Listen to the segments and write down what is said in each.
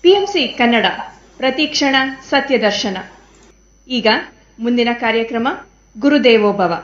PMC Kannada ಪ್ರತಿಕ್ಷಣ ಸತ್ಯದರ್ಶನ ಈಗ ಮುಂದಿನ ಕಾರ್ಯಕ್ರಮ ಗುರುದೇವೋಭವ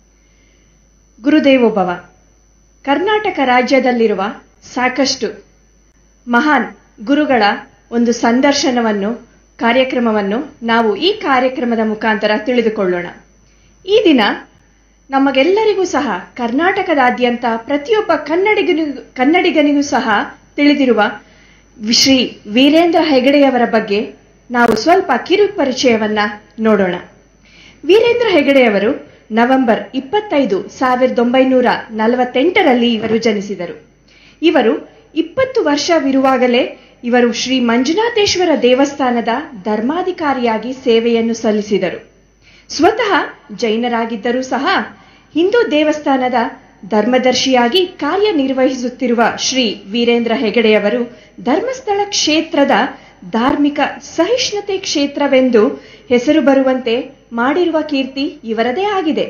ಗುರುದೇವೋಭವ ಕರ್ನಾಟಕ ರಾಜ್ಯದಲ್ಲಿರುವ ಸಾಕಷ್ಟು ಮಹಾನ್ ಗುರುಗಳ ಒಂದು ಸಂದರ್ಶನವನ್ನು ಕಾರ್ಯಕ್ರಮವನ್ನು ನಾವು ಈ ಕಾರ್ಯಕ್ರಮದ ಮುಖಾಂತರ ತಿಳಿದುಕೊಳ್ಳೋಣ ಈ ದಿನ ನಮಗೆಲ್ಲರಿಗೂ ಸಹ ಕರ್ನಾಟಕದಾದ್ಯಂತ ಪ್ರತಿಯೊಬ್ಬ ಕನ್ನಡಿಗನಿಗೂ ಕನ್ನಡಿಗನಿಗೂ ಸಹ ತಿಳಿದಿರುವ ಶ್ರೀ ವೀರೇಂದ್ರ ಹೆಗಡೆಯವರ ಬಗ್ಗೆ ನಾವು ಸ್ವಲ್ಪ ಕಿರು ಪರಿಚಯವನ್ನ ನೋಡೋಣ ವೀರೇಂದ್ರ ಹೆಗಡೆಯವರು ನವೆಂಬರ್ ಇಪ್ಪತ್ತೈದು ಸಾವಿರದ ಒಂಬೈನೂರ ನಲವತ್ತೆಂಟರಲ್ಲಿ ಇವರು ಜನಿಸಿದರು ಇವರು ಇಪ್ಪತ್ತು ವರ್ಷವಿರುವಾಗಲೇ ಇವರು ಶ್ರೀ ಮಂಜುನಾಥೇಶ್ವರ ದೇವಸ್ಥಾನದ ಧರ್ಮಾಧಿಕಾರಿಯಾಗಿ ಸೇವೆಯನ್ನು ಸಲ್ಲಿಸಿದರು ಸ್ವತಃ ಜೈನರಾಗಿದ್ದರೂ ಸಹ ಹಿಂದೂ ದೇವಸ್ಥಾನದ ಧರ್ಮದರ್ಶಿಯಾಗಿ ಕಾರ್ಯನಿರ್ವಹಿಸುತ್ತಿರುವ ಶ್ರೀ ವೀರೇಂದ್ರ ಹೆಗಡೆಯವರು ಧರ್ಮಸ್ಥಳ ಕ್ಷೇತ್ರದ ಧಾರ್ಮಿಕ ಸಹಿಷ್ಣುತೆ ಕ್ಷೇತ್ರವೆಂದು ಹೆಸರು ಬರುವಂತೆ ಮಾಡಿರುವ ಕೀರ್ತಿ ಇವರದೇ ಆಗಿದೆ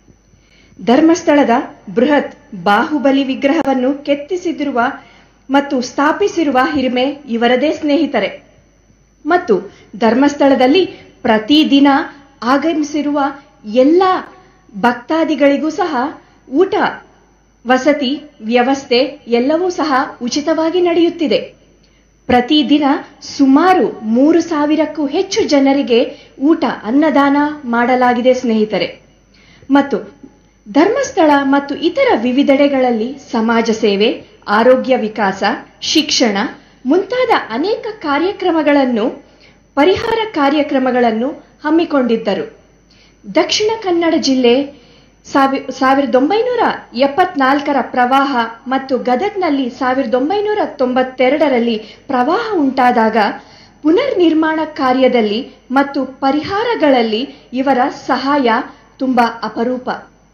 ಧರ್ಮಸ್ಥಳದ ಬೃಹತ್ ಬಾಹುಬಲಿ ವಿಗ್ರಹವನ್ನು ಕೆತ್ತಿಸಿದಿರುವ ಮತ್ತು ಸ್ಥಾಪಿಸಿರುವ ಹಿರಿಮೆ ಇವರದೇ ಸ್ನೇಹಿತರೆ ಮತ್ತು ಧರ್ಮಸ್ಥಳದಲ್ಲಿ ಪ್ರತಿದಿನ ಆಗಮಿಸಿರುವ ಎಲ್ಲ ಭಕ್ತಾದಿಗಳಿಗೂ ಸಹ ಊಟ ವಸತಿ ವ್ಯವಸ್ಥೆ ಎಲ್ಲವೂ ಸಹ ಉಚಿತವಾಗಿ ನಡೆಯುತ್ತಿದೆ ಪ್ರತಿದಿನ ಸುಮಾರು ಮೂರು ಸಾವಿರಕ್ಕೂ ಹೆಚ್ಚು ಜನರಿಗೆ ಊಟ ಅನ್ನದಾನ ಮಾಡಲಾಗಿದೆ ಸ್ನೇಹಿತರೆ ಮತ್ತು ಧರ್ಮಸ್ಥಳ ಮತ್ತು ಇತರ ವಿವಿಧೆಡೆಗಳಲ್ಲಿ ಸಮಾಜ ಸೇವೆ ಆರೋಗ್ಯ ವಿಕಾಸ ಶಿಕ್ಷಣ ಮುಂತಾದ ಅನೇಕ ಕಾರ್ಯಕ್ರಮಗಳನ್ನು ಪರಿಹಾರ ಕಾರ್ಯಕ್ರಮಗಳನ್ನು ಹಮ್ಮಿಕೊಂಡಿದ್ದರು ದಕ್ಷಿಣ ಕನ್ನಡ ಜಿಲ್ಲೆ ಸಾವಿ ಸಾವಿರದ ಒಂಬೈನೂರ ಎಪ್ಪತ್ನಾಲ್ಕರ ಪ್ರವಾಹ ಮತ್ತು ಗದಗ್ನಲ್ಲಿ ಸಾವಿರದ ಒಂಬೈನೂರ ತೊಂಬತ್ತೆರಡರಲ್ಲಿ ಪ್ರವಾಹ ಉಂಟಾದಾಗ ಪುನರ್ ನಿರ್ಮಾಣ ಕಾರ್ಯದಲ್ಲಿ ಮತ್ತು ಪರಿಹಾರಗಳಲ್ಲಿ ಇವರ ಸಹಾಯ ತುಂಬಾ ಅಪರೂಪ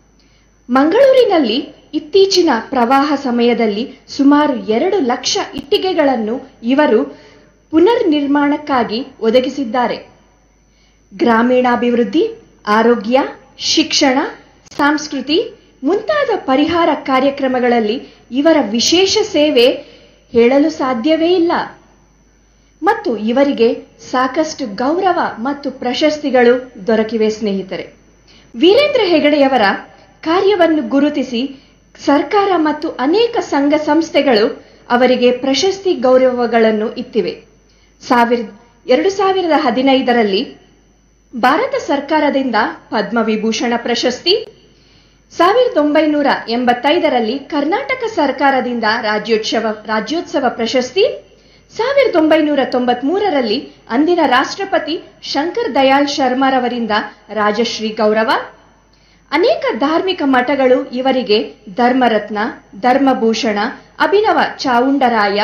ಮಂಗಳೂರಿನಲ್ಲಿ ಇತ್ತೀಚಿನ ಪ್ರವಾಹ ಸಮಯದಲ್ಲಿ ಸುಮಾರು ಎರಡು ಲಕ್ಷ ಇಟ್ಟಿಗೆಗಳನ್ನು ಇವರು ಪುನರ್ ನಿರ್ಮಾಣಕ್ಕಾಗಿ ಒದಗಿಸಿದ್ದಾರೆ ಗ್ರಾಮೀಣಾಭಿವೃದ್ಧಿ ಆರೋಗ್ಯ ಶಿಕ್ಷಣ ಸಂಸ್ಕೃತಿ ಮುಂತಾದ ಪರಿಹಾರ ಕಾರ್ಯಕ್ರಮಗಳಲ್ಲಿ ಇವರ ವಿಶೇಷ ಸೇವೆ ಹೇಳಲು ಸಾಧ್ಯವೇ ಇಲ್ಲ ಮತ್ತು ಇವರಿಗೆ ಸಾಕಷ್ಟು ಗೌರವ ಮತ್ತು ಪ್ರಶಸ್ತಿಗಳು ದೊರಕಿವೆ ಸ್ನೇಹಿತರೆ ವೀರೇಂದ್ರ ಹೆಗಡೆಯವರ ಕಾರ್ಯವನ್ನು ಗುರುತಿಸಿ ಸರ್ಕಾರ ಮತ್ತು ಅನೇಕ ಸಂಘ ಸಂಸ್ಥೆಗಳು ಅವರಿಗೆ ಪ್ರಶಸ್ತಿ ಗೌರವಗಳನ್ನು ಇತ್ತಿವೆ ಸಾವಿರದ ಎರಡು ಸಾವಿರದ ಹದಿನೈದರಲ್ಲಿ ಭಾರತ ಸರ್ಕಾರದಿಂದ ಪದ್ಮವಿಭೂಷಣ ಪ್ರಶಸ್ತಿ ಸಾವಿರದ ಒಂಬೈನೂರ ಎಂಬತ್ತೈದರಲ್ಲಿ ಕರ್ನಾಟಕ ಸರ್ಕಾರದಿಂದ ರಾಜ್ಯೋತ್ಸವ ರಾಜ್ಯೋತ್ಸವ ಪ್ರಶಸ್ತಿ ಸಾವಿರದ ಒಂಬೈನೂರ ತೊಂಬತ್ಮೂರರಲ್ಲಿ ಅಂದಿನ ರಾಷ್ಟ್ರಪತಿ ಶಂಕರ್ ದಯಾಳ್ ಶರ್ಮಾರವರಿಂದ ರಾಜಶ್ರೀ ಗೌರವ ಅನೇಕ ಧಾರ್ಮಿಕ ಮಠಗಳು ಇವರಿಗೆ ಧರ್ಮರತ್ನ ಧರ್ಮಭೂಷಣ ಅಭಿನವ ಚಾವುಂಡರಾಯ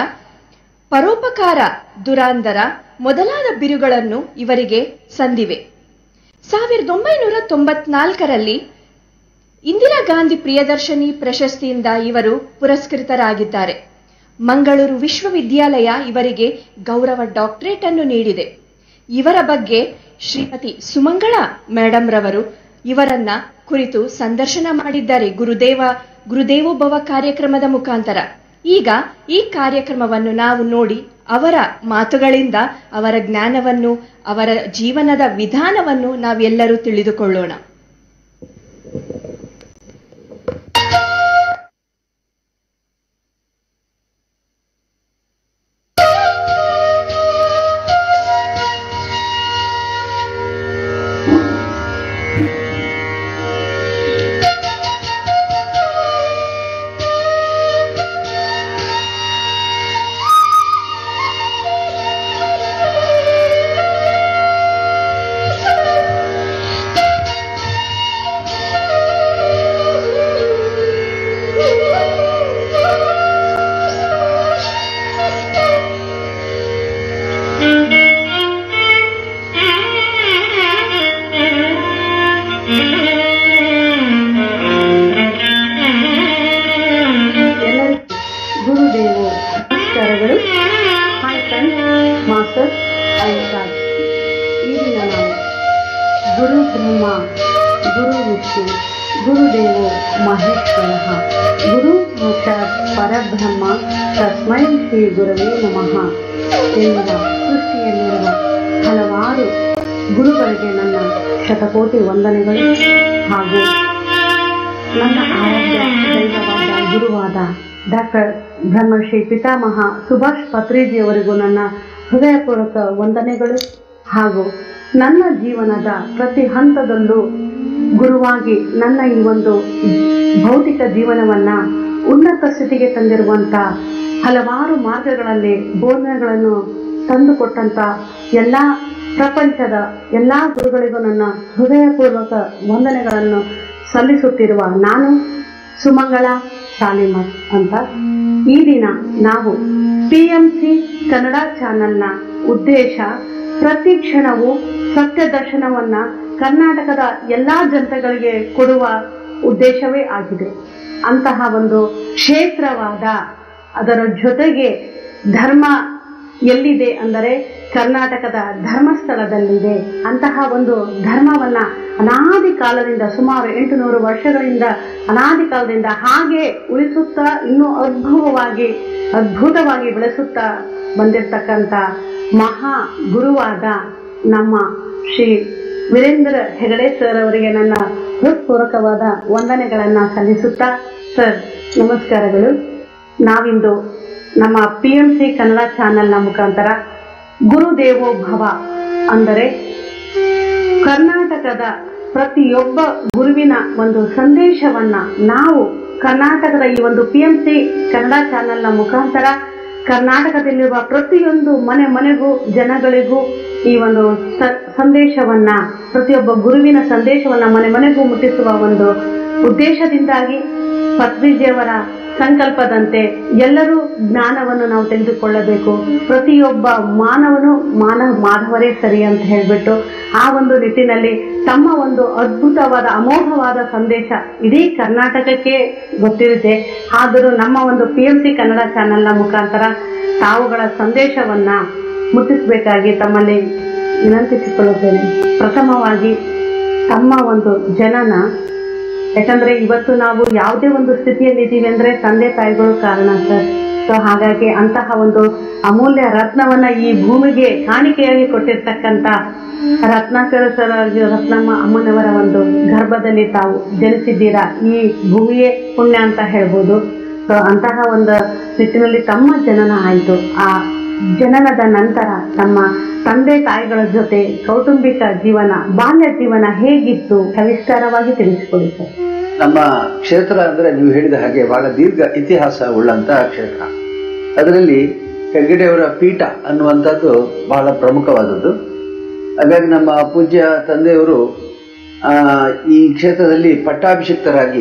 ಪರೋಪಕಾರ ದುರಾಂದರ ಮೊದಲಾದ ಬಿರುಗಳನ್ನು ಇವರಿಗೆ ಸಂದಿವೆ ಸಾವಿರದ ಒಂಬೈನೂರ ತೊಂಬತ್ನಾಲ್ಕರಲ್ಲಿ ಇಂದಿರಾ ಗಾಂಧಿ ಪ್ರಿಯದರ್ಶಿನಿ ಪ್ರಶಸ್ತಿಯಿಂದ ಇವರು ಪುರಸ್ಕೃತರಾಗಿದ್ದಾರೆ ಮಂಗಳೂರು ವಿಶ್ವವಿದ್ಯಾಲಯ ಇವರಿಗೆ ಗೌರವ ಡಾಕ್ಟರೇಟ್ ಅನ್ನು ನೀಡಿದೆ ಇವರ ಬಗ್ಗೆ ಶ್ರೀಮತಿ ಸುಮಂಗಳ ಮೇಡಮ್ ರವರು ಇವರನ್ನ ಕುರಿತು ಸಂದರ್ಶನ ಮಾಡಿದ್ದಾರೆ ಗುರುದೇವ ಗುರುದೇವೋಭವ ಕಾರ್ಯಕ್ರಮದ ಮುಖಾಂತರ ಈಗ ಈ ಕಾರ್ಯಕ್ರಮವನ್ನು ನಾವು ನೋಡಿ ಅವರ ಮಾತುಗಳಿಂದ ಅವರ ಜ್ಞಾನವನ್ನು ಅವರ ಜೀವನದ ವಿಧಾನವನ್ನು ನಾವೆಲ್ಲರೂ ತಿಳಿದುಕೊಳ್ಳೋಣ ಎಲ್ಲರಿಗೂ ಗುರುದೇವೋ ನಮಸ್ಕಾರಗಳು ಹಾಯ್ ಫ್ರೆಂಡ್ಸ್ ಮಾಸ್ಟರ್ ಐಕಾನ್ ಈ ದಿನ ನಾವು ಗುರು ಬ್ರಹ್ಮ ಗುರು ವಿಷ್ಣು ಗುರುದೇವೋ ಮಹೇಶ್ವರ ಗುರು ಸಾಕ್ಷಾತ್ ಪರಬ್ರಹ್ಮ ತಸ್ಮೈ ಶ್ರೀ ಗುರವೇ ನಮಃ ಎನ್ನುವ ಸೃಷ್ಟಿಯಲ್ಲಿರುವ ಹಲವಾರು ಗುರುಗಳಿಗೆ ನನ್ನ ಶತಕೋಟಿ ವಂದನೆಗಳು ಹಾಗೂ ನನ್ನ ಆರಾಧ್ಯ ದೈವವಾದ ಗುರುವಾದ ಡಾಕ್ಟರ್ ಬ್ರಹ್ಮಶ್ರೀ ಪಿತಾಮಹ ಸುಭಾಷ್ ಪತ್ರಿಜಿಯವರಿಗೂ ನನ್ನ ಹೃದಯಪೂರ್ವಕ ವಂದನೆಗಳು ಹಾಗೂ ನನ್ನ ಜೀವನದ ಪ್ರತಿ ಹಂತದಲ್ಲೂ ಗುರುವಾಗಿ ನನ್ನ ಈ ಒಂದು ಭೌತಿಕ ಜೀವನವನ್ನ ಉನ್ನತ ಸ್ಥಿತಿಗೆ ತಂದಿರುವಂತ ಹಲವಾರು ಮಾರ್ಗಗಳಲ್ಲಿ ಬೋಧನೆಗಳನ್ನು ತಂದುಕೊಟ್ಟಂತ ಎಲ್ಲ ಪ್ರಪಂಚದ ಎಲ್ಲ ಗುರುಗಳಿಗೂ ನನ್ನ ಹೃದಯಪೂರ್ವಕ ವಂದನೆಗಳನ್ನು ಸಲ್ಲಿಸುತ್ತಿರುವ ನಾನು ಸುಮಂಗಳ ಸಾಲಿಮತ್ ಅಂತ ಈ ದಿನ ನಾವು ಪಿ ಎಂ ಸಿ ಕನ್ನಡ ಚಾನೆಲ್ನ ಉದ್ದೇಶ ಪ್ರತಿ ಕ್ಷಣವೂ ಸತ್ಯ ದರ್ಶನವನ್ನ ಕರ್ನಾಟಕದ ಎಲ್ಲಾ ಜನತೆಗಳಿಗೆ ಕೊಡುವ ಉದ್ದೇಶವೇ ಆಗಿದೆ ಅಂತಹ ಒಂದು ಕ್ಷೇತ್ರವಾದ ಅದರ ಜೊತೆಗೆ ಧರ್ಮ ಎಲ್ಲಿದೆ ಅಂದರೆ ಕರ್ನಾಟಕದ ಧರ್ಮಸ್ಥಳದಲ್ಲಿದೆ ಅಂತಹ ಒಂದು ಧರ್ಮವನ್ನ ಅನಾದಿ ಕಾಲದಿಂದ ಸುಮಾರು ಎಂಟುನೂರು ವರ್ಷಗಳಿಂದ ಅನಾದಿ ಕಾಲದಿಂದ ಹಾಗೆ ಉಳಿಸುತ್ತಾ ಇನ್ನೂ ಅದ್ಭುತವಾಗಿ ಅದ್ಭುತವಾಗಿ ಬೆಳೆಸುತ್ತಾ ಬಂದಿರತಕ್ಕಂಥ ಮಹಾ ಗುರುವಾದ ನಮ್ಮ ಶ್ರೀ ವೀರೇಂದ್ರ ಹೆಗಡೆ ಸರ್ ಅವರಿಗೆ ನನ್ನ ಹೃತ್ಪೂರ್ವಕವಾದ ವಂದನೆಗಳನ್ನ ಸಲ್ಲಿಸುತ್ತಾ ಸರ್ ನಮಸ್ಕಾರಗಳು ನಾವಿಂದು ನಮ್ಮ ಪಿ ಎಂ ಸಿ ಕನ್ನಡ ಚಾನೆಲ್ನ ಮುಖಾಂತರ ಗುರುದೇವೋ ಭವ ಅಂದರೆ ಕರ್ನಾಟಕದ ಪ್ರತಿಯೊಬ್ಬ ಗುರುವಿನ ಒಂದು ಸಂದೇಶವನ್ನ ನಾವು ಕರ್ನಾಟಕದ ಈ ಒಂದು ಪಿ ಎಂ ಸಿ ಕನ್ನಡ ಚಾನೆಲ್ನ ಮುಖಾಂತರ ಕರ್ನಾಟಕದಲ್ಲಿರುವ ಪ್ರತಿಯೊಂದು ಮನೆ ಮನೆಗೂ ಜನಗಳಿಗೂ ಈ ಒಂದು ಸ- ಸಂದೇಶವನ್ನ ಪ್ರತಿಯೊಬ್ಬ ಗುರುವಿನ ಸಂದೇಶವನ್ನ ಮನೆ ಮನೆಗೂ ಮುಟ್ಟಿಸುವ ಒಂದು ಉದ್ದೇಶದಿಂದಾಗಿ ಪತ್ರಿಜಿಯವರ ಸಂಕಲ್ಪದಂತೆ ಎಲ್ಲರೂ ಜ್ಞಾನವನ್ನು ನಾವು ತೆಗೆದುಕೊಳ್ಳಬೇಕು ಪ್ರತಿಯೊಬ್ಬ ಮಾನವನು ಮಾನವ ಮಾಧವರೇ ಸರಿ ಅಂತ ಹೇಳ್ಬಿಟ್ಟು ಆ ಒಂದು ನಿಟ್ಟಿನಲ್ಲಿ ತಮ್ಮ ಒಂದು ಅದ್ಭುತವಾದ ಅಮೋಘವಾದ ಸಂದೇಶ ಇಡೀ ಕರ್ನಾಟಕಕ್ಕೆ ಗೊತ್ತಿರುತ್ತೆ ಆದರೂ ನಮ್ಮ ಒಂದು ಪಿ ಎಂ ಸಿ ಕನ್ನಡ ಚಾನೆಲ್ನ ಮುಖಾಂತರ ತಾವುಗಳ ಸಂದೇಶವನ್ನ ಮುಟ್ಟಿಸಬೇಕಾಗಿ ತಮ್ಮಲ್ಲಿ ವಿನಂತಿಸಿಕೊಳ್ಳುತ್ತೇನೆ ಪ್ರಥಮವಾಗಿ ತಮ್ಮ ಒಂದು ಜನನ ಯಾಕಂದ್ರೆ ಇವತ್ತು ನಾವು ಯಾವುದೇ ಒಂದು ಸ್ಥಿತಿಯಲ್ಲಿ ಇದ್ದೀವಿ ಅಂದ್ರೆ ತಂದೆ ತಾಯಿಗಳು ಕಾರಣ ಸರ್ ಸೊ ಹಾಗಾಗಿ ಅಂತಹ ಒಂದು ಅಮೂಲ್ಯ ರತ್ನವನ್ನ ಈ ಭೂಮಿಗೆ ಕಾಣಿಕೆಯಾಗಿ ಕೊಟ್ಟಿರ್ತಕ್ಕಂತ ರತ್ನಾಕರ ಸರ್ ಹಾಗೂ ರತ್ನಮ್ಮ ಅಮ್ಮನವರ ಒಂದು ಗರ್ಭದಲ್ಲಿ ತಾವು ಜನಿಸಿದ್ದೀರಾ ಈ ಭೂಮಿಯೇ ಪುಣ್ಯ ಅಂತ ಹೇಳ್ಬೋದು ಸೊ ಅಂತಹ ಒಂದು ನಿಟ್ಟಿನಲ್ಲಿ ತಮ್ಮ ಜನನ ಆಯಿತು ಆ ಜನನದ ನಂತರ ತಮ್ಮ ತಂದೆ ತಾಯಿಗಳ ಜೊತೆ ಕೌಟುಂಬಿಕ ಜೀವನ ಬಾಲ್ಯ ಜೀವನ ಹೇಗಿತ್ತು ಸವಿಸ್ತಾರವಾಗಿ ತಿಳಿಸಿಕೊಡಿ ಸರ್ ನಮ್ಮ ಕ್ಷೇತ್ರ ಅಂದ್ರೆ ನೀವು ಹೇಳಿದ ಹಾಗೆ ಬಹಳ ದೀರ್ಘ ಇತಿಹಾಸ ಉಳ್ಳಂತಹ ಕ್ಷೇತ್ರ ಅದರಲ್ಲಿ ಹೆಗ್ಗಡೆಯವರ ಪೀಠ ಅನ್ನುವಂಥದ್ದು ಬಹಳ ಪ್ರಮುಖವಾದದ್ದು ಹಾಗಾಗಿ ನಮ್ಮ ಪೂಜ್ಯ ತಂದೆಯವರು ಆ, ಈ ಕ್ಷೇತ್ರದಲ್ಲಿ ಪಟ್ಟಾಭಿಷಿಕ್ತರಾಗಿ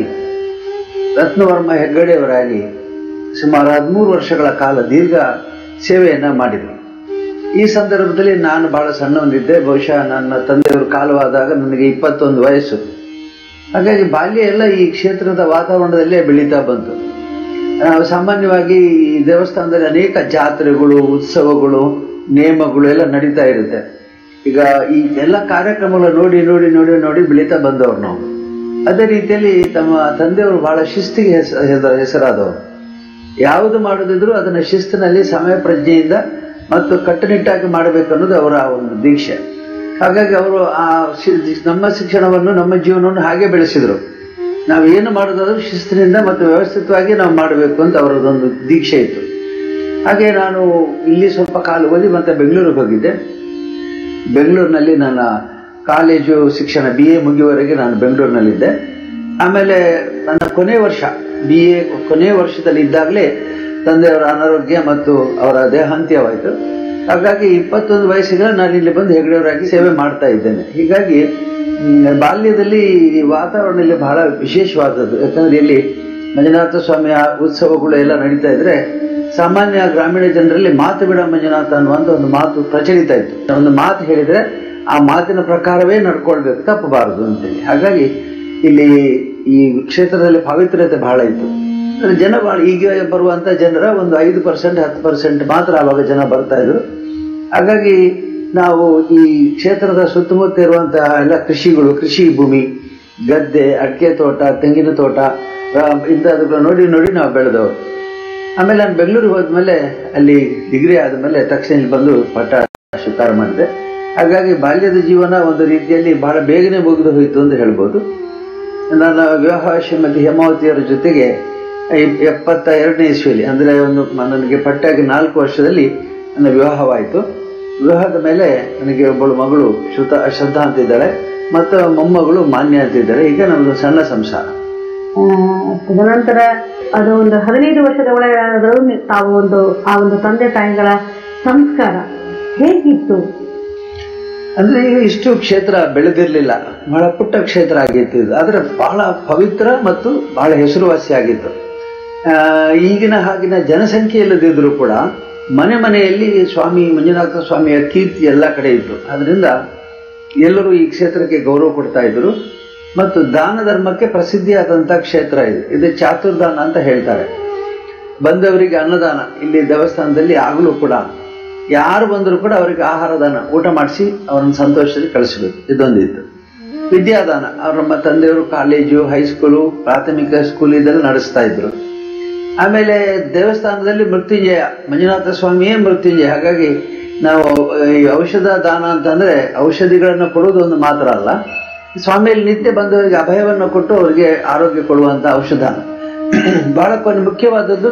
ರತ್ನವರ್ಮ ಹೆಗ್ಗಡೆಯವರಾಗಿ ಸುಮಾರು ಹದಿಮೂರು ವರ್ಷಗಳ ಕಾಲ ದೀರ್ಘ ಸೇವೆಯನ್ನ ಮಾಡಿದರು ಈ ಸಂದರ್ಭದಲ್ಲಿ ನಾನು ಬಹಳ ಸಣ್ಣವನಿದ್ದೆ ಬಹುಶಃ ನನ್ನ ತಂದೆಯವರು ಕಾಲವಾದಾಗ ನನಗೆ ಇಪ್ಪತ್ತೊಂದು ವಯಸ್ಸು ಹಾಗಾಗಿ ಬಾಲ್ಯ ಎಲ್ಲ ಈ ಕ್ಷೇತ್ರದ ವಾತಾವರಣದಲ್ಲೇ ಬೆಳೀತಾ ಬಂತು ನಾವು ಸಾಮಾನ್ಯವಾಗಿ ಈ ದೇವಸ್ಥಾನದಲ್ಲಿ ಅನೇಕ ಜಾತ್ರೆಗಳು ಉತ್ಸವಗಳು ನೇಮಗಳು ಎಲ್ಲ ನಡೀತಾ ಇರುತ್ತೆ ಈಗ ಈ ಎಲ್ಲ ಕಾರ್ಯಕ್ರಮಗಳು ನೋಡಿ ನೋಡಿ ನೋಡಿ ನೋಡಿ ಬೆಳೀತಾ ಬಂದವರು ನಾವು ಅದೇ ರೀತಿಯಲ್ಲಿ ತಮ್ಮ ತಂದೆಯವರು ಬಹಳ ಶಿಸ್ತಿಗೆ ಹೆಸ- ಹೆಸ- ಹೆಸರಾದವರು ಯಾವುದು ಮಾಡೋದಿದ್ರು ಅದನ್ನ ಶಿಸ್ತಿನಲ್ಲಿ ಸಮಯ ಪ್ರಜ್ಞೆಯಿಂದ ಮತ್ತು ಕಟ್ಟುನಿಟ್ಟಾಗಿ ಮಾಡಬೇಕು ಅನ್ನೋದು ಅವರ ಒಂದು ದೀಕ್ಷೆ ಹಾಗಾಗಿ ಅವರು ಆ ಶಿ- ನಮ್ಮ ಶಿಕ್ಷಣವನ್ನು ನಮ್ಮ ಜೀವನವನ್ನು ಹಾಗೆ ಬೆಳೆಸಿದರು ನಾವು ಏನು ಮಾಡೋದಾದ್ರೂ ಶಿಸ್ತಿನಿಂದ ಮತ್ತು ವ್ಯವಸ್ಥಿತವಾಗಿ ನಾವು ಮಾಡಬೇಕು ಅಂತ ಅವರದೊಂದು ದೀಕ್ಷೆ ಇತ್ತು ಹಾಗೆ ನಾನು ಇಲ್ಲಿ ಸ್ವಲ್ಪ ಕಾಲ ಓದಿ ಮತ್ತೆ ಬೆಂಗಳೂರಿಗೆ ಹೋಗಿದ್ದೆ ಬೆಂಗಳೂರಿನಲ್ಲಿ ನನ್ನ ಕಾಲೇಜು ಶಿಕ್ಷಣ ಬಿ ಎ ಮುಗಿಯುವವರೆಗೆ ನಾನು ಬೆಂಗಳೂರಿನಲ್ಲಿದ್ದೆ ಆಮೇಲೆ ನನ್ನ ಕೊನೆ ವರ್ಷ ಬಿ ಎ ಕೊನೆ ವರ್ಷದಲ್ಲಿ ಇದ್ದಾಗಲೇ ತಂದೆಯವರ ಅನಾರೋಗ್ಯ ಮತ್ತು ಅವರ ದೇಹಾಂತ್ಯವಾಯಿತು ಹಾಗಾಗಿ ಇಪ್ಪತ್ತೊಂದು ವಯಸ್ಸಿಗೆ ನಾನು ಇಲ್ಲಿ ಬಂದು ಹೆಗಡೆಯವರಾಗಿ ಸೇವೆ ಮಾಡ್ತಾ ಇದ್ದೇನೆ ಹೀಗಾಗಿ ಮ್, ಬಾಲ್ಯದಲ್ಲಿ ಈ ವಾತಾವರಣ ಇಲ್ಲಿ ಬಹಳ ವಿಶೇಷವಾದದ್ದು ಯಾಕಂದ್ರೆ ಇಲ್ಲಿ ಮಂಜುನಾಥ ಸ್ವಾಮಿಯ ಉತ್ಸವಗಳು ಎಲ್ಲ ನಡೀತಾ ಇದ್ರೆ ಸಾಮಾನ್ಯ ಗ್ರಾಮೀಣ ಜನರಲ್ಲಿ ಮಾತು ಬಿಡ ಮಂಜುನಾಥ ಅನ್ನುವಂಥ ಒಂದು ಮಾತು ಪ್ರಚಲಿತ ಇತ್ತು ಒಂದು ಮಾತು ಹೇಳಿದ್ರೆ ಆ ಮಾತಿನ ಪ್ರಕಾರವೇ ನಡ್ಕೊಳ್ಬೇಕು ತಪ್ಪಬಾರದು ಅಂತೇಳಿ ಹಾಗಾಗಿ ಇಲ್ಲಿ ಈ ಕ್ಷೇತ್ರದಲ್ಲಿ ಪವಿತ್ರತೆ ಬಹಳ ಇತ್ತು ಅಂದ್ರೆ ಜನ ಬಹಳ ಈಗ ಬರುವಂತ ಜನರ ಒಂದು ಐದು ಪರ್ಸೆಂಟ್ ಹತ್ತು ಪರ್ಸೆಂಟ್ ಮಾತ್ರ ಆವಾಗ ಜನ ಬರ್ತಾ ಇದ್ರು ಹಾಗಾಗಿ ನಾವು ಈ ಕ್ಷೇತ್ರದ ಸುತ್ತಮುತ್ತ ಇರುವಂತಹ ಎಲ್ಲ ಕೃಷಿಗಳು ಕೃಷಿ ಭೂಮಿ ಗದ್ದೆ ಅಡಿಕೆ ತೋಟ ತೆಂಗಿನ ತೋಟ ಆ, ಇಂಥವುಗಳ ನೋಡಿ ನೋಡಿ ನಾವು ಬೆಳೆದವರು ಆಮೇಲೆ ನಾನು ಬೆಂಗಳೂರಿಗೆ ಹೋದ್ಮೇಲೆ ಅಲ್ಲಿ ಡಿಗ್ರಿ ಆದಮೇಲೆ ತಕ್ಷಣ ಇಲ್ಲಿ ಬಂದು ಪಟ್ಟ ಸ್ವೀಕಾರ ಮಾಡಿದೆ ಹಾಗಾಗಿ ಬಾಲ್ಯದ ಜೀವನ ಒಂದು ರೀತಿಯಲ್ಲಿ ಬಹಳ ಬೇಗನೆ ಮುಗಿದು ಹೋಯಿತು ಅಂತ ಹೇಳ್ಬೋದು ನನ್ನ ವಿವಾಹ ಶ್ರೀಮತಿ ಹೇಮಾವತಿಯವರ ಜೊತೆಗೆ ಈ- ಎಪ್ಪತ್ತ ಎರಡನೇ ಇಸ್ವಿಯಲ್ಲಿ ಅಂದರೆ ಒಂದು ಮ- ನನಗೆ ಪಟ್ಟಾಗಿ ನಾಲ್ಕು ವರ್ಷದಲ್ಲಿ ನನ್ನ ವಿವಾಹವಾಯಿತು ವಿವಾಹದ ಮೇಲೆ ನನಗೆ ಒಬ್ಬಳು ಮಗಳು ಶ್ರುತ ಶ್ರದ್ಧಾ ಅಂತಿದ್ದಾಳೆ ಮತ್ತು ಮೊಮ್ಮಗಳು ಮಾನ್ಯ ಅಂತಿದ್ದಾರೆ ಈಗ ನಮ್ಮದು ಸಣ್ಣ ಸಂಸಾರ ಆ, ತದನಂತರ ಅದು ಒಂದು ಹದಿನೈದು ವರ್ಷದ ಒಳಗಾದರೂ ನಿ- ತಾವು ಒಂದು ಆ ಒಂದು ತಂದೆ ತಾಯಿಗಳ ಸಂಸ್ಕಾರ ಹೇಗಿತ್ತು ಅಂದ್ರೆ ಈಗ ಇಷ್ಟು ಕ್ಷೇತ್ರ ಬೆಳೆದಿರಲಿಲ್ಲ ಬಹಳ ಪುಟ್ಟ ಕ್ಷೇತ್ರ ಆಗಿತ್ತು ಇದು ಆದರೆ ಬಹಳ ಪವಿತ್ರ ಮತ್ತು ಬಹಳ ಹೆಸರುವಾಸಿ ಆಗಿತ್ತು ಆ, ಈಗಿನ ಹಾಗಿನ ಜನಸಂಖ್ಯೆ ಇಲ್ಲದಿದ್ರೂ ಕೂಡ ಮನೆ ಮನೆಯಲ್ಲಿ ಸ್ವಾಮಿ ಮಂಜುನಾಥ ಸ್ವಾಮಿಯ ಕೀರ್ತಿ ಎಲ್ಲ ಕಡೆ ಇತ್ತು ಅದರಿಂದ ಎಲ್ಲರೂ ಈ ಕ್ಷೇತ್ರಕ್ಕೆ ಗೌರವ ಕೊಡ್ತಾ ಇದ್ರು ಮತ್ತು ದಾನ ಧರ್ಮಕ್ಕೆ ಪ್ರಸಿದ್ಧಿಯಾದಂಥ ಕ್ಷೇತ್ರ ಇದು ಇದು ಚಾತುರ್ದಾನ ಅಂತ ಹೇಳ್ತಾರೆ ಬಂದವರಿಗೆ ಅನ್ನದಾನ ಇಲ್ಲಿ ದೇವಸ್ಥಾನದಲ್ಲಿ ಆಗಲೂ ಕೂಡ ಯಾರು ಬಂದರೂ ಕೂಡ ಅವರಿಗೆ ಆಹಾರ ದಾನ ಊಟ ಮಾಡಿಸಿ ಅವರನ್ನು ಸಂತೋಷದಲ್ಲಿ ಕಳಿಸಬೇಕು ಇದೊಂದಿತ್ತು ವಿದ್ಯಾದಾನ ಅವ್ರ ನಮ್ಮ ತಂದೆಯವರು ಕಾಲೇಜು ಹೈಸ್ಕೂಲು ಪ್ರಾಥಮಿಕ ಸ್ಕೂಲ್ ಇದೆಲ್ಲ ನಡೆಸ್ತಾ ಇದ್ರು ಆಮೇಲೆ ದೇವಸ್ಥಾನದಲ್ಲಿ ಮೃತ್ಯುಂಜಯ ಮಂಜುನಾಥ ಸ್ವಾಮಿಯೇ ಮೃತ್ಯುಂಜಯ ಹಾಗಾಗಿ ನಾವು ಈ ಔಷಧ ದಾನ ಅಂತಂದ್ರೆ ಔಷಧಿಗಳನ್ನು ಕೊಡುವುದು ಒಂದು ಮಾತ್ರ ಅಲ್ಲ ಸ್ವಾಮಿಯಲ್ಲಿ ನಿತ್ಯ ಬಂದವರಿಗೆ ಅಭಯವನ್ನು ಕೊಟ್ಟು ಅವರಿಗೆ ಆರೋಗ್ಯ ಕೊಡುವಂತ ಔಷಧಾನ ಬಹಳ ಕೊನೆ ಮುಖ್ಯವಾದದ್ದು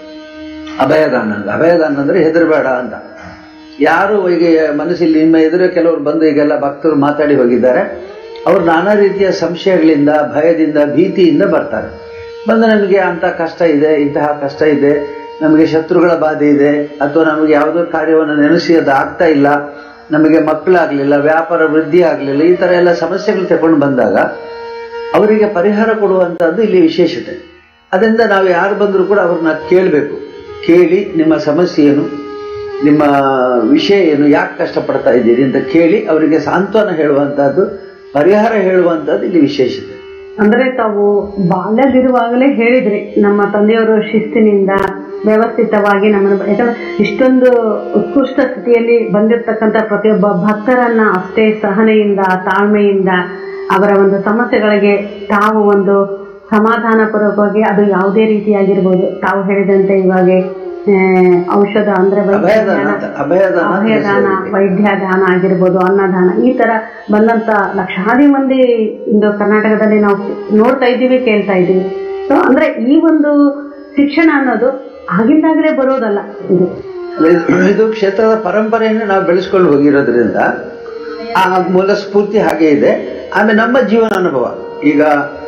ಅಭಯದಾನ ಅಂತ ಅಭಯದಾನ ಅಂದ್ರೆ ಹೆದರಬೇಡ ಅಂತ ಯಾರು ಈಗ ಮನಸ್ಸಲ್ಲಿ ನಿಮ್ಮ ಎದುರು ಕೆಲವರು ಬಂದು ಈಗೆಲ್ಲ ಭಕ್ತರು ಮಾತಾಡಿ ಹೋಗಿದ್ದಾರೆ ಅವರು ನಾನಾ ರೀತಿಯ ಸಂಶಯಗಳಿಂದ ಭಯದಿಂದ ಭೀತಿಯಿಂದ ಬರ್ತಾರೆ ಬಂದು ನಮಗೆ ಅಂತ ಕಷ್ಟ ಇದೆ ಇಂತಹ ಕಷ್ಟ ಇದೆ ನಮಗೆ ಶತ್ರುಗಳ ಬಾಧೆ ಇದೆ ಅಥವಾ ನಮಗೆ ಯಾವುದೋ ಕಾರ್ಯವನ್ನು ನೆನೆಸಿ ಅದು ಆಗ್ತಾ ಇಲ್ಲ ನಮಗೆ ಮಕ್ಕಳಾಗಲಿಲ್ಲ ವ್ಯಾಪಾರ ವೃದ್ಧಿ ಆಗಲಿಲ್ಲ ಈ ಥರ ಎಲ್ಲ ಸಮಸ್ಯೆಗಳು ತಗೊಂಡು ಬಂದಾಗ ಅವರಿಗೆ ಪರಿಹಾರ ಕೊಡುವಂಥದ್ದು ಇಲ್ಲಿ ವಿಶೇಷತೆ ಅದರಿಂದ ನಾವು ಯಾರು ಬಂದರೂ ಕೂಡ ಅವ್ರನ್ನ ಕೇಳಬೇಕು ಕೇಳಿ ನಿಮ್ಮ ಸಮಸ್ಯೆ ಏನು ನಿಮ್ಮ ವಿಷಯ ಏನು ಯಾಕೆ ಕಷ್ಟಪಡ್ತಾ ಇದ್ದೀರಿ ಅಂತ ಕೇಳಿ ಅವರಿಗೆ ಸಾಂತ್ವನ ಹೇಳುವಂಥದ್ದು ಪರಿಹಾರ ಹೇಳುವಂಥದ್ದು ಇಲ್ಲಿ ವಿಶೇಷತೆ ಅಂದ್ರೆ ತಾವು ಬಾಲ್ಯದಿರುವಾಗಲೇ ಹೇಳಿದ್ರಿ ನಮ್ಮ ತಂದೆಯವರು ಶಿಸ್ತಿನಿಂದ ವ್ಯವಸ್ಥಿತವಾಗಿ ನಮ್ಮನ್ನು ಯಾಕಂದ್ರೆ ಇಷ್ಟೊಂದು ಉತ್ಕೃಷ್ಟ ಸ್ಥಿತಿಯಲ್ಲಿ ಬಂದಿರತಕ್ಕಂಥ ಪ್ರತಿಯೊಬ್ಬ ಭಕ್ತರನ್ನ ಅಷ್ಟೇ ಸಹನೆಯಿಂದ ತಾಳ್ಮೆಯಿಂದ ಅವರ ಒಂದು ಸಮಸ್ಯೆಗಳಿಗೆ ತಾವು ಒಂದು ಸಮಾಧಾನ ಪೂರ್ವಕವಾಗಿ ಅದು ಯಾವುದೇ ರೀತಿಯಾಗಿರ್ಬೋದು ತಾವು ಹೇಳಿದಂತೆ ಇವಾಗ ಆ, ಔಷಧ ಅಂದ್ರೆ ಅಭಯದಾನ ವೈದ್ಯದಾನ ಅಂತ ಅಭಯದಾನ ಅಂತ ಅಭಯದಾನ ಹೆಸರು. ವೈದ್ಯದಾನ ಆಗಿರ್ಬೋದು ಅನ್ನದಾನ ಈ ತರ ಬಂದಂತ ಲಕ್ಷಾದಿ ಮಂದಿ ಇಂದು ಕರ್ನಾಟಕದಲ್ಲಿ ನಾವು ನೋಡ್ತಾ ಇದ್ದೀವಿ ಕೇಳ್ತಾ ಇದ್ದೀವಿ ಸೊ ಅಂದ್ರೆ ಈ ಒಂದು ಶಿಕ್ಷಣ ಅನ್ನೋದು ಆಗಿಂದಾಗಲೇ ಬರೋದಲ್ಲ ಇದು ಇದು- ಇದು ಕ್ಷೇತ್ರದ ಪರಂಪರೆಯನ್ನು ನಾವು ಬೆಳೆಸ್ಕೊಂಡು ಹೋಗಿರೋದ್ರಿಂದ ಆ ಮೂಲ ಸ್ಫೂರ್ತಿ ಹಾಗೆ ಇದೆ ಆಮೇಲೆ ನಮ್ಮ ಜೀವನ ಅನುಭವ ಈಗ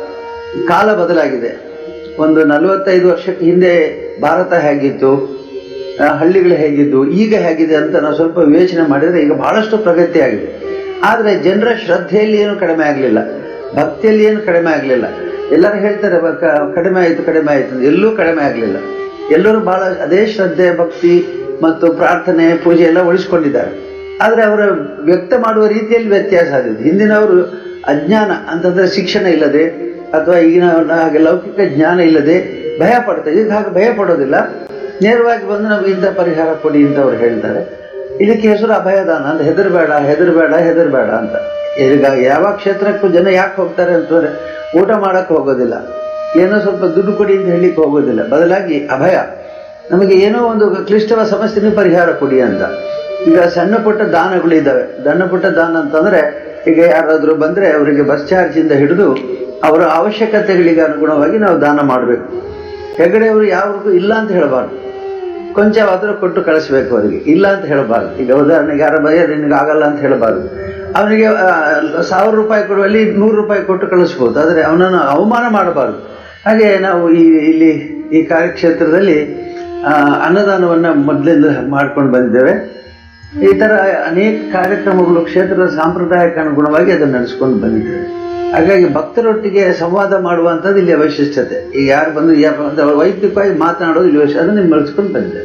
ಕಾಲ ಬದಲಾಗಿದೆ ಒಂದು ನಲವತ್ತೈದು ವರ್ಷಕ್ಕೆ ಹಿಂದೆ ಭಾರತ ಹೇಗಿತ್ತು ಆ, ಹಳ್ಳಿಗಳು ಹೇಗಿದ್ದು ಈಗ ಹೇಗಿದೆ ಅಂತ ನಾವು ಸ್ವಲ್ಪ ವಿವೇಚನೆ ಮಾಡಿದರೆ ಈಗ ಬಹಳಷ್ಟು ಪ್ರಗತಿ ಆಗಿದೆ ಆದರೆ ಜನರ ಶ್ರದ್ಧೆಯಲ್ಲಿ ಏನು ಕಡಿಮೆ ಆಗಲಿಲ್ಲ ಭಕ್ತಿಯಲ್ಲಿ ಏನು ಕಡಿಮೆ ಆಗಲಿಲ್ಲ ಎಲ್ಲರೂ ಹೇಳ್ತಾರೆ "ಬ- ಕ- ಕಡಿಮೆ ಆಯಿತು ಕಡಿಮೆ ಆಯಿತು ಅಂತ." ಎಲ್ಲೂ ಕಡಿಮೆ ಆಗಲಿಲ್ಲ ಎಲ್ಲರೂ ಬಹಳ ಅದೇ ಶ್ರದ್ಧೆ ಭಕ್ತಿ ಮತ್ತು ಪ್ರಾರ್ಥನೆ ಪೂಜೆ ಎಲ್ಲ ಉಳಿಸ್ಕೊಂಡಿದ್ದಾರೆ ಆದರೆ ಅವರ ವ್ಯಕ್ತ ಮಾಡುವ ರೀತಿಯಲ್ಲಿ ವ್ಯತ್ಯಾಸ ಆಗಿದೆ ಹಿಂದಿನವರು ಅಜ್ಞಾನ ಅಂತಂದ್ರೆ ಶಿಕ್ಷಣ ಇಲ್ಲದೆ ಅಥವಾ ಈಗಿನ ಹಾಗೆ ಲೌಕಿಕ ಜ್ಞಾನ ಇಲ್ಲದೆ ಭಯ ಪಡ್ತಾರೆ ಈಗ ಹಾಗೆ ಭಯ ಪಡೋದಿಲ್ಲ ನೇರವಾಗಿ ಬಂದು ನಮ್ಗೆ ಇಂಥ ಪರಿಹಾರ ಕೊಡಿ ಅಂತ ಅವ್ರು ಹೇಳ್ತಾರೆ ಇದಕ್ಕೆ ಹೆಸರು ಅಭಯದಾನ ಅಂತ ಹೆದರ್ಬೇಡ ಹೆದರ್ಬೇಡ ಹೆದರ್ಬೇಡ ಅಂತ ಈಗ ಯಾವ ಕ್ಷೇತ್ರಕ್ಕೂ ಜನ ಯಾಕೆ ಹೋಗ್ತಾರೆ ಅಂತಂದ್ರೆ ಊಟ ಮಾಡಕ್ಕೆ ಹೋಗೋದಿಲ್ಲ ಏನೋ ಸ್ವಲ್ಪ ದುಡ್ಡು ಕೊಡಿ ಅಂತ ಹೇಳಿಕ್ಕೆ ಹೋಗೋದಿಲ್ಲ ಬದಲಾಗಿ ಅಭಯ ನಮಗೆ ಏನೋ ಒಂದು ಕ್ಲಿಷ್ಟವ ಸಮಸ್ಯೆನ ಪರಿಹಾರ ಕೊಡಿ ಅಂತ ಈಗ ಸಣ್ಣ ಪುಟ್ಟ ದಾನಗಳು ಇದ್ದಾವೆ ಸಣ್ಣ ಪುಟ್ಟ ದಾನ ಅಂತಂದ್ರೆ ಈಗ ಯಾರಾದರೂ ಬಂದ್ರೆ ಅವರಿಗೆ ಬಸ್ ಚಾರ್ಜ್ ಇಂದ ಹಿಡಿದು ಅವರ ಅವಶ್ಯಕತೆಗಳಿಗೆ ಅನುಗುಣವಾಗಿ ನಾವು ದಾನ ಮಾಡಬೇಕು ಹೆಗಡೆಯವರು ಯಾವ್ರಿಗೂ ಇಲ್ಲ ಅಂತ ಹೇಳಬಾರ್ದು ಕೊಂಚವಾದರೂ ಕೊಟ್ಟು ಕಳಿಸ್ಬೇಕು ಅವರಿಗೆ ಇಲ್ಲ ಅಂತ ಹೇಳಬಾರ್ದು ಈಗ ಉದಾಹರಣೆಗೆ ಯಾರ ಬರೆಯ ನಿನಗೆ ಆಗಲ್ಲ ಅಂತ ಹೇಳಬಾರ್ದು ಅವನಿಗೆ ಆ, ಸಾವಿರ ರೂಪಾಯಿ ಕೊಡುವಲ್ಲಿ ನೂರು ರೂಪಾಯಿ ಕೊಟ್ಟು ಕಳಿಸ್ಬೋದು ಆದರೆ ಅವನನ್ನು ಅವಮಾನ ಮಾಡಬಾರ್ದು ಹಾಗೆ ನಾವು ಈ ಇಲ್ಲಿ ಈ ಕಾರ್ಯಕ್ಷೇತ್ರದಲ್ಲಿ ಆ, ಅನ್ನದಾನವನ್ನು ಮೊದಲಿಂದ ಮಾಡ್ಕೊಂಡು ಬಂದಿದ್ದೇವೆ ಈ ಥರ ಅನೇಕ ಕಾರ್ಯಕ್ರಮಗಳು ಕ್ಷೇತ್ರದ ಸಾಂಪ್ರದಾಯಕ್ಕೆ ಅನುಗುಣವಾಗಿ ಅದನ್ನು ನಡೆಸ್ಕೊಂಡು ಬಂದಿದ್ದೇವೆ ಹಾಗಾಗಿ ಭಕ್ತರೊಟ್ಟಿಗೆ ಸಂವಾದ ಮಾಡುವಂಥದ್ದು ಇಲ್ಲಿ ಅವಶ್ಯಕತೆ ಈಗ ಯಾರು ಬಂದು ಯಾರು ಅಂತ ವೈಯಕ್ತಿಕವಾಗಿ ಮಾತನಾಡೋದು ಇಲ್ಲಿ ಅವಶ್ಯ ಅದನ್ನು ಬೆಳೆಸ್ಕೊಂಡು ಬಂದಿದ್ದೇವೆ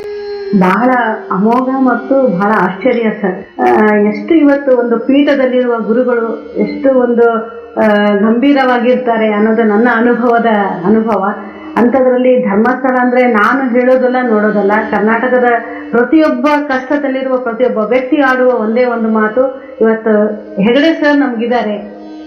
ಬಹಳ ಅಮೋಘ ಮತ್ತು ಬಹಳ ಆಶ್ಚರ್ಯ ಸರ್ ಆ, ಎಷ್ಟು ಇವತ್ತು ಒಂದು ಪೀಠದಲ್ಲಿರುವ ಗುರುಗಳು ಎಷ್ಟು ಒಂದು ಆ, ಗಂಭೀರವಾಗಿರ್ತಾರೆ ಅನ್ನೋದು ನನ್ನ ಅನುಭವದ ಅನುಭವ ಅಂಥದ್ರಲ್ಲಿ ಧರ್ಮಸ್ಥಳ ಅಂದ್ರೆ ನಾನು ಹೇಳೋದಲ್ಲ ನೋಡೋದಲ್ಲ ಕರ್ನಾಟಕದ ಪ್ರತಿಯೊಬ್ಬ ಕಷ್ಟದಲ್ಲಿರುವ ಪ್ರತಿಯೊಬ್ಬ ವ್ಯಕ್ತಿ ಆಡುವ ಒಂದೇ ಒಂದು ಮಾತು ಇವತ್ತು ಹೆಗಡೆ ಸರ್ ನಮ್ಗಿದ್ದಾರೆ